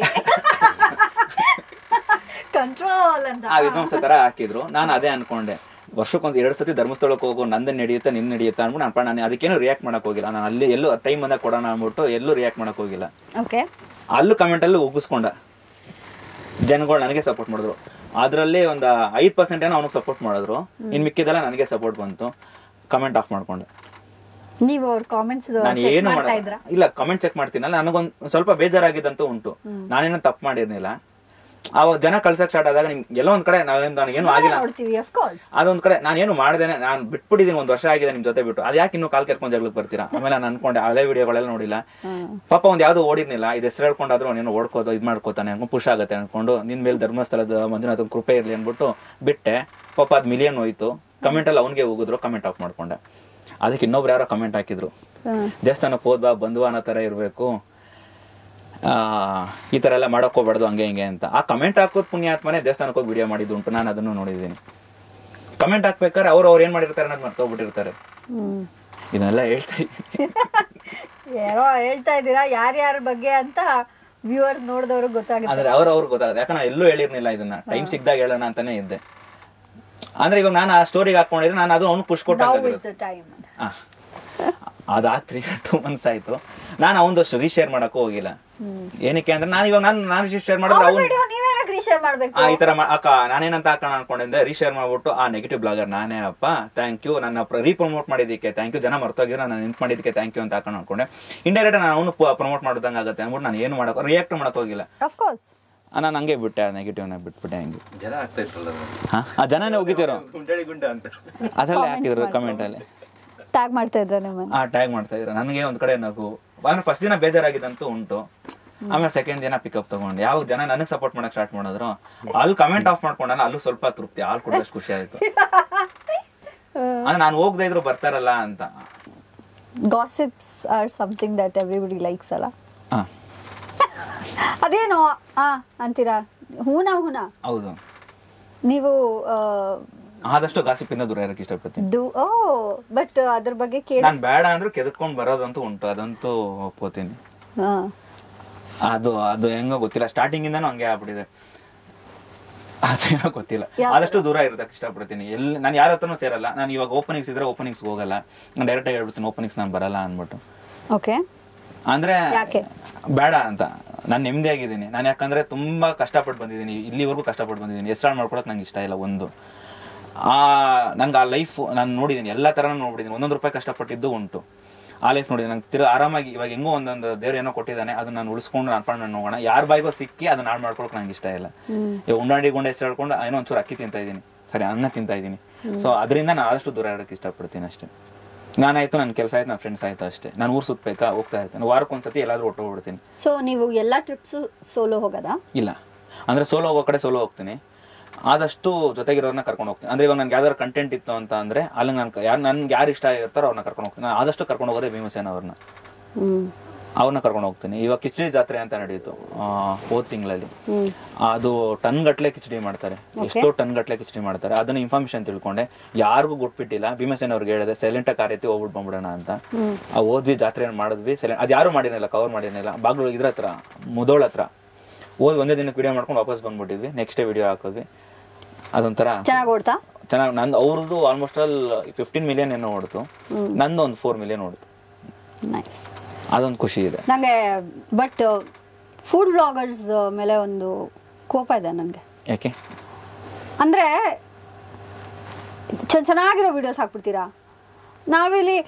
ಕಂಟ್ರೋಲ್ ಅಂತ ಆ ವಿದ್ವಾಂಸ ತರ ಹಾಕಿದ್ರು ನಾನು ಅದೇ ಅನ್ಕೊಂಡೆ ವರ್ಷಕ್ಕೊಂದು ಎರಡು ಸತಿ ಧರ್ಮಸ್ಥಳಕ್ಕೆ ಹೋಗೋ ನಂದೇ ನಡೆಯುತ್ತೆ ನಿನ್ನ ನಡೆಯುತ್ತೆ ಅನ್ಬಿಟ್ಟು ನಾನು ನಾನು ಅದಕ್ಕೇನು ರಿಯಾಕ್ಟ್ ಮಾಡಕ್ ಹೋಗಿಲ್ಲ ನಾನು ಅಲ್ಲಿ ಎಲ್ಲೂ ಟೈಮ್ ಬಂದಾಗ ಕೊಡೋಣ ಅಂದ್ಬಿಟ್ಟು ಎಲ್ಲೂ ರಿಯಾಕ್ಟ್ ಮಾಡಕ್ ಹೋಗಿಲ್ಲ ಓಕೆ ಅಲ್ಲೂ ಕಮೆಂಟಲ್ಲಿ ಉಗಿಸ್ಕೊಂಡ ಜನಗಳು ನನಗೆ ಸಪೋರ್ಟ್ ಮಾಡಿದ್ರು ಅದರಲ್ಲಿ ಒಂದು ಐದು ಪರ್ಸೆಂಟ್ ಏನೋ ಅವ್ನಿಗೆ ಸಪೋರ್ಟ್ ಮಾಡಿದ್ರು ಇನ್ನು ಮಿಕ್ಕಿದೆಲ್ಲ ನನಗೆ ಸಪೋರ್ಟ್ ಬಂತು ಕಮೆಂಟ್ ಆಫ್ ಮಾಡ್ಕೊಂಡೆ ನೀವು ಅವ್ರ ಕಾಮೆಂಟ್ಸ್ ನಾನು ಏನು ಮಾಡ ಇಲ್ಲ ಕಮೆಂಟ್ ಚೆಕ್ ಮಾಡ್ತೀನಲ್ಲ ನನಗೊಂದು ಸ್ವಲ್ಪ ಬೇಜಾರಾಗಿದ್ದಂತೂ ಉಂಟು ನಾನೇನೋ ತಪ್ಪು ಮಾಡಿರ್ನಿಲ್ಲ ಅವಾಗ ಜನ ಕಳ್ಸಕ್ ಸ್ಟಾರ್ಟ್ ಆದಾಗ ನಿಮ್ಗೆ ಎಲ್ಲೋ ಒಂದ್ ಕಡೆ ನಾವೇನು ನನಗೇನು ಆಗಿಲ್ಲ ನೋಡ್ತೀವಿ ಅಫ್ ಕೋರ್ಸ್ ಅದೊಂದ್ ಕಡೆ ನಾನೇನು ಮಾಡ್ದೇನೆ ನಾನು ಬಿಟ್ಬಿಟ್ಟಿದ್ದೀನಿ ಒಂದ್ ವರ್ಷ ಆಗಿದೆ ನಿಮ್ ಜೊತೆ ಬಿಟ್ಟು ಅದ್ ಯಾಕೆ ಇನ್ನೂ ಕಾಲ್ ಕೆರ್ಕೊಂಡ್ ಜಗಳಕ್ಕೆ ಬರ್ತೀರಾ ಆಮೇಲೆ ನಾನು ಅನ್ಕೊಂಡೆ ಹಳೆ ವಿಡಿಯೋಗಳೆಲ್ಲ ನೋಡಿಲ್ಲ ಪಾಪ ಒಂದ್ ಯಾವ್ದು ಓಡಿರ್ನಿಲ್ಲ ಇದು ಹೆಸರು ಹೇಳ್ಕೊಂಡಾದ್ರೂ ಅವನೇನು ಓಡ್ಕೋದು ಇದ್ ಮಾಡ್ಕೋತಾನೆ ಅನ್ಕೊಂಡು ಪುಷ್ ಆಗತ್ತೆ ಅನ್ಕೊಂಡು ನಿನ್ ಮೇಲೆ ಧರ್ಮಸ್ಥಳದ ಮಂಜುನಾಥನ್ ಕೃಪೆ ಇರ್ಲಿ ಅನ್ಬಿಟ್ಟು ಬಿಟ್ಟೆ ಪಾಪ ಅದ್ ಮಿಲಿಯನ್ ಹೋಯ್ತು ಕಮೆಂಟ್ ಅಲ್ಲಿ ಅವ್ನಿಗೆ ಹೋಗಿದ್ರು ಕಮೆಂಟ್ ಆಫ್ ಮಾಡ್ಕೊಂಡೆ ಅದಕ್ಕೆ ಇನ್ನೊಬ್ರು ಯಾರೋ ಕಮೆಂಟ್ ಹಾಕಿದ್ರು ಹ್ಮ್. ದೇವಸ್ಥಾನಕ್ಕೆ ಹೋದ್ವಾ ಬಂದ್ವಾ ಅನ್ನೋ ಥರ ಇರಬೇಕು ಈ ಥರ ಎಲ್ಲ ಮಾಡಕ್ ಹೋಗ್ಬಾರ್ದು ಹಂಗೆ ಹಿಂಗೆ ಅಂತ ಆ ಕಮೆಂಟ್ ಹಾಕೋದು ಪುಣ್ಯಾತ್ಮನೇ ದೇವಸ್ಥಾನಕ್ಕೆ ಹೋಗಿ ವಿಡಿಯೋ ಮಾಡಿದ್ದು ಉಂಟು ನಾನು ಅದನ್ನು ನೋಡಿದ್ದೀನಿ ಕಮೆಂಟ್ ಹಾಕ್ಬೇಕಾದ್ರೆ ಅವ್ರು ಅವ್ರು ಏನು ಮಾಡಿರ್ತಾರೆ ಅನ್ನೋದು ಮರ್ತೋಗ್ಬಿಟ್ಟಿರ್ತಾರೆ ಹ್ಮ್ ಇದನ್ನೆಲ್ಲ ಹೇಳ್ತಾ ಇದ್ದೀನಿ ಏನೋ ಹೇಳ್ತಾ ಇದ್ದೀರಾ ಯಾರ್ಯಾರ ಬಗ್ಗೆ ಅಂತ ವ್ಯೂವರ್ಸ್ ನೋಡಿದವ್ರಿಗೆ ಗೊತ್ತಾಗುತ್ತೆ ಅಂದ್ರೆ ಅವ್ರ ಅವ್ರಿಗೆ ಗೊತ್ತಾಗುತ್ತೆ ಯಾಕಂದ್ರೆ ನಾನು ಎಲ್ಲೂ ಹೇಳಿರ್ಲಿಲ್ಲ ಇದನ್ನ ಟೈಮ್ ಸಿಕ್ದಾಗ ಹೇಳೋಣ ಅಂತಾನೆ ಇದ್ದೆ ಅಂದ್ರೆ ಇವಾಗ ನಾನು ಆ ಸ್ಟೋರಿಗೆ ಹಾಕೊಂಡಿದ್ರೆ ನಾನು ಅದು ಅವ್ನು ಪುಷ್ ನೌ ಇಸ್ ಕೊಟ್ಟಾಗಿರುತ್ತೆ ದ ಟೈಮ್ ಆ. ಅದಾದ ತ್ರೀ ಟೂ ಮಂತ್ಸ್ ಆಯ್ತು ನಾನು ಅವನದು ರೀಶೇರ್ ಮಾಡಕ್ಕೂ ಹೋಗಿಲ್ಲ ಏನಕ್ಕೆ ಅಂದ್ರೆ ನಾನು ಇವಾಗ ನಾನು ನಾನು ಶೇರ್ ಮಾಡಿದ್ರೆ ಅವ್ನು ವಿಡಿಯೋ ನೀವೇನಕ್ಕೆ ರೀಶೇರ್ ಮಾಡ್ಬೇಕು ಆ, ಈ ತರ ಮಾ- ಅಕ್ಕ ನಾನೇನಂತ ಹಾಕೋಣ ಅನ್ಕೊಂಡಿದ್ದೆ ರೀಶೇರ್ ಮಾಡ್ಬಿಟ್ಟು ಆ ನೆಗೆಟಿವ್ ಬ್ಲಾಗರ್ ನಾನೇ ಅಪ್ಪ ಥ್ಯಾಂಕ್ ಯು ನನ್ನ ರೀಪ್ರಮೋಟ್ ಮಾಡಿದ್ದಕ್ಕೆ ಥ್ಯಾಂಕ್ ಯು ಜನ ಮರ್ತೋಗಿದ್ರೆ ನಾನು ನೆನ್ಪು ಮಾಡಿದ್ದಕ್ಕೆ ಥ್ಯಾಂಕ್ ಯು ಅಂತ ಹಾಕೋಣ ಅನ್ಕೊಂಡೆ ಇಂಡೈರೆಕ್ಟ್ ನಾನು ಅವನು ಪ್ರಮೋಟ್ ಮಾಡೋದಂಗೆ ಆಗುತ್ತೆ ಅಂದ್ಬಿಟ್ಟು ನಾನು ಏನು ಮಾಡಕ್ಕೆ ರಿಯಾಕ್ಟ್ ಮಾಡಕ್ ಹೋಗಿಲ್ಲ ಆಫ್ ಕೋರ್ಸ್ ಆ, ನಾನು ಹಂಗೆ ಬಿಟ್ಟೆ ಆ ನೆಗೆಟಿವ್ನ ಬಿಟ್ಬಿಟ್ಟೆ ಹಂಗೆ ಜನ ಆಗ್ತಾ ಇದ್ರಲ್ಲ ಹಾ ಆ ಜನನೇ ಹೋಗಿದ್ದೀರೋ ಗುಂಡಳಿ ಗುಂಡ ಅಂತ ಅದರಲ್ಲೇ ಹಾಕಿದ್ರು ಕಮೆಂಟ್ ಅಲ್ಲಿ ಟ್ಯಾಗ್ ಮಾಡ್ತಾ ಇದ್ರ ನಿಮ್ಮನ್ನ ಆ ಟ್ಯಾಗ್ ಮಾಡ್ತಾ ಇದ್ರು ನನಗೆ ಒಂದ್ ಕಡೆ ನಗು ಅಂದ್ರೆ ಫಸ್ಟ್ ದಿನ ಬೇಜಾರಾಗಿದ್ದಂತೂ ಉಂಟು ಆಮೇಲೆ ಸೆಕೆಂಡ್ ದಿನ ಪಿಕಪ್ ತಗೊಂಡು ಯಾವ ಜನ ನನಗೆ ಸಪೋರ್ಟ್ ಮಾಡಕ್ ಸ್ಟಾರ್ಟ್ ಮಾಡಿದ್ರು ಅಲ್ಲಿ ಕಮೆಂಟ್ ಆಫ್ ಮಾಡ್ಕೊಂಡ ಅಲ್ಲೂ ಸ್ವಲ್ಪ ತೃಪ್ತಿ ಹಾಲು ಕುಡಿದಷ್ಟು ಖುಷಿ ಆಯ್ತು ಅಂದ್ರೆ ನಾನು ಹೋಗದೆ ಇದ್ರು ಬರ್ತಾರಲ್ಲ ಅಂತ gossips are something that everybody likes ಅಲ್ಲ ಹಾ ಅದೇನೋ ಆ ಅಂತೀರಾ ಹೂನಾ ಹೂನಾ ಹೌದು ನೀವು ಆದಷ್ಟು ಗಾಸಿಪಿಂದ ದೂರ ಇರಕ್ಕೆ ಇಷ್ಟಪಡ್ತೀನಿ ಡು ಓ ಬಟ್ ಅದ್ರ ಬಗ್ಗೆ ಕೇಳಿ ನಾನು ಬೇಡ ಅಂದ್ರೂ ಕೆದಕ್ಕೊಂಡ್ ಬರೋದಂತೂ ಉಂಟು ಅದಂತೂ ಒಪ್ಕೋತೀನಿ ಹಾ ಅದು ಅದು ಹೆಂಗೋ ಗೊತ್ತಿಲ್ಲ ಸ್ಟಾರ್ಟಿಂಗ್ ಇಂದಾನು ಹಂಗೆ ಆಗ್ಬಿಟ್ಟಿದೆ ಅದೇನೋ ಗೊತ್ತಿಲ್ಲ ಯಾವ- ಆದಷ್ಟು ದೂರ ಇರೋದಕ್ಕೆ ಇಷ್ಟಪಡ್ತೀನಿ ಎಲ್ಲಿ ನಾನು ಯಾರ ಹತ್ರನೂ ಸೇರಲ್ಲ ನಾನು ಇವಾಗ ಓಪನಿಂಗ್ಸ್ ಇದ್ರೆ ಓಪನಿಂಗ್ಸ್ ಹೋಗಲ್ಲ ನಾನು ಡೈರೆಕ್ಟ್ ಆಗಿ ಹೇಳ್ಬಿಡ್ತೀನಿ ಓಪನಿಂಗ್ಸ್ ನಾನು ಬರಲ್ಲ ಅಂದ್ಬಿಟ್ಟು ಓಕೆ ಅಂದ್ರೆ ಯಾಕೆ? ಬೇಡ ಅಂತ ನಾನು ನೆಮ್ಮದಿಯಾಗಿದ್ದೀನಿ ನಾನು ಯಾಕಂದ್ರೆ ತುಂಬಾ ಕಷ್ಟಪಟ್ಟು ಬಂದಿದ್ದೀನಿ ಇಲ್ಲಿವರೆಗೂ ಕಷ್ಟಪಟ್ಟು ಬಂದಿದ್ದೀನಿ ಹೆಸರು ಮಾಡ್ಕೊಳಕ್ ನಂಗೆ ಇಷ್ಟ ಇಲ್ಲ ಒಂದು ಆ ನಂಗೆ ಆ ಲೈಫ್ ನಾನು ನೋಡಿದ್ದೀನಿ ಎಲ್ಲ ಥರನೂ ನೋಡಿದ್ದೀನಿ ಒಂದೊಂದು ರೂಪಾಯಿ ಕಷ್ಟಪಟ್ಟಿದ್ದು ಉಂಟು ಆ ಲೈಫ್ ನೋಡಿದ್ದೀನಿ ನಂಗೆ ತಿರು ಆರಾಮಾಗಿ ಇವಾಗ ಹೆಂಗೋ ಒಂದೊಂದು ದೇವ್ರು ಏನೋ ಕೊಟ್ಟಿದ್ದಾನೆ ಅದನ್ನ ನಾನು ಉಳಿಸ್ಕೊಂಡು ನಾನು ಹೋಗೋಣ ಯಾರ ಬಾಯಿಗೋ ಸಿಕ್ಕಿ ಅದನ್ನ ಹಾಳು ಮಾಡ್ಕೊಳಕ್ ನಂಗೆ ಇಷ್ಟ ಇಲ್ಲ ಇವಾಗ ಉಂಡಾಡಿ ಗುಂಡ ಹೆಸರು ಹೇಳ್ಕೊಂಡು ಏನೋ ಒಂಚೂರು ಅಕ್ಕಿ ತಿಂತಾ ಇದ್ದೀನಿ ಸರಿ ಅನ್ನ ತಿಂತಾ ಇದ್ದೀನಿ ಸೊ ಅದರಿಂದ ನಾನು ಆದಷ್ಟು ದೂರ ಇರೋಕ್ಕೆ ಇಷ್ಟಪಡ್ತೀನಿ ಅಷ್ಟೇ ನಾನಾಯ್ತು ನನ್ನ ಕೆಲಸ ಆಯ್ತು ನನ್ನ ಫ್ರೆಂಡ್ಸ್ ಆಯ್ತು ಅಷ್ಟೇ ನಾನು ಊರು ಸುತ್ತಬೇಕಾ ಹೋಗ್ತಾ ಇರ್ತೀನಿ ವಾರಕ್ಕೊಂದ್ಸತಿ ಎಲ್ಲಾದ್ರೂ ಒಟ್ಟು ಹೋಗ್ಬಿಡ್ತೀನಿ ಸೊ ನೀವು ಎಲ್ಲಾ ಟ್ರಿಪ್ಸು ಸೋಲೋ ಹೋಗೋದಾ ಇಲ್ಲ ಅಂದ್ರೆ ಸೋಲೋ ಹೋಗೋ ಕಡೆ ಸೋಲೋ ಹೋಗ್ತೀನಿ ಆದಷ್ಟು ಜೊತೆಗಿರೋರ್ನ ಕರ್ಕೊಂಡು ಹೋಗ್ತೀನಿ ಅಂದ್ರೆ ಇವಾಗ ನನ್ಗೆ ಯಾವ್ದಾದ್ರು ಕಂಟೆಂಟ್ ಇತ್ತು ಅಂತ ಅಂದ್ರೆ ಅಲ್ಲಿ ನಾನು ಯಾರು ನನ್ಗೆ ಯಾರು ಇಷ್ಟ ಆಗಿರ್ತಾರೋ ಅವ್ರನ್ನ ಕರ್ಕೊಂಡು ಹೋಗ್ತೀನಿ ನಾನು ಆದಷ್ಟು ಕರ್ಕೊಂಡು ಹೋಗೋದೇ ಭೀಮಸೇನ ಅವ್ರನ್ನ ಹ್ಮ್ ಅವ್ರನ್ನ ಕರ್ಕೊಂಡು ಹೋಗ್ತೀನಿ ಇವಾಗ ಕಿಚಡಿ ಜಾತ್ರೆ ಅಂತ ನಡೆಯಿತು ಹೋದ್ ತಿಂಗಳಲ್ಲಿ ಹ್ಮ್ ಅದು ಟನ್ ಗಟ್ಲೆ ಕಿಚಡಿ ಮಾಡ್ತಾರೆ ಎಷ್ಟೋ ಟನ್ ಗಟ್ಲೆ ಕಿಚಡಿ ಮಾಡ್ತಾರೆ ಅದನ್ನ ಇನ್ಫಾರ್ಮೇಶನ್ ತಿಳ್ಕೊಂಡೆ ಯಾರಿಗೂ ಗೊಟ್ಬಿಟ್ಟಿಲ್ಲ ಭೀಮಸೇನ ಅವ್ರಿಗೆ ಹೇಳಿದೆ ಸೈಲೆಂಟ್ ಆಗಿ ಕಾರ್ಯತಿ ಹೋಗ್ಬಿಟ್ಟು ಬಂದ್ಬಿಡೋಣ ಅಂತ ಆ ಹೋದ್ವಿ ಜಾತ್ರೆ ಮಾಡಿದ್ವಿ ಸೈಲೆಂಟ್ ಅದು ಯಾರು ಮಾಡಿರಲಿಲ್ಲ ಕವರ್ ಮಾಡಿರಲಿಲ್ಲ ಬಾಗ್ಲು ಇದ್ರ ಹತ್ರ ಮುದೋಳ ಹತ್ರ ಹೋಗಿ ಒಂದೇ ದಿನಕ್ಕೆ ವಿಡಿಯೋ ಮಾಡ್ಕೊಂಡು ವಾಪಸ್ ಬಂದ್ಬಿಟ್ಟಿದ್ವಿ ನೆಕ್ಸ್ಟ್ ಡೇ ವಿಡಿಯೋ ಹಾಕಿದ್ವಿ ಅದೊಂಥರ ಚೆನ್ನಾಗಿ ಓಡ್ತಾ ಚೆನ್ನಾಗಿ ನಂದು ಅವ್ರದ್ದು ಆಲ್ಮೋಸ್ಟ್ ಆಲ್ ಫಿಫ್ಟೀನ್ ಮಿಲಿಯನ್ ಏನೋ ಓಡ್ತು ನಂದು ಒಂದು ಫೋರ್ ಮಿಲಿಯನ್ ಓಡ್ತು ನೈಸ್ ಅದೊಂದು ಖುಷಿ ಇದೆ ನಂಗೆ ಬಟ್ ಫುಡ್ ಬ್ಲಾಗರ್ಸ್ ಮೇಲೆ ಒಂದು ಕೋಪ ಇದೆ ನನಗೆ ಯಾಕೆ ಅಂದ್ರೆ ಚೆನ್ನ ಚೆನ್ನಾಗಿರೋ ವಿಡಿಯೋಸ್ ಹಾಕ್ಬಿಡ್ತೀರಾ ನಾವಿಲ್ಲಿ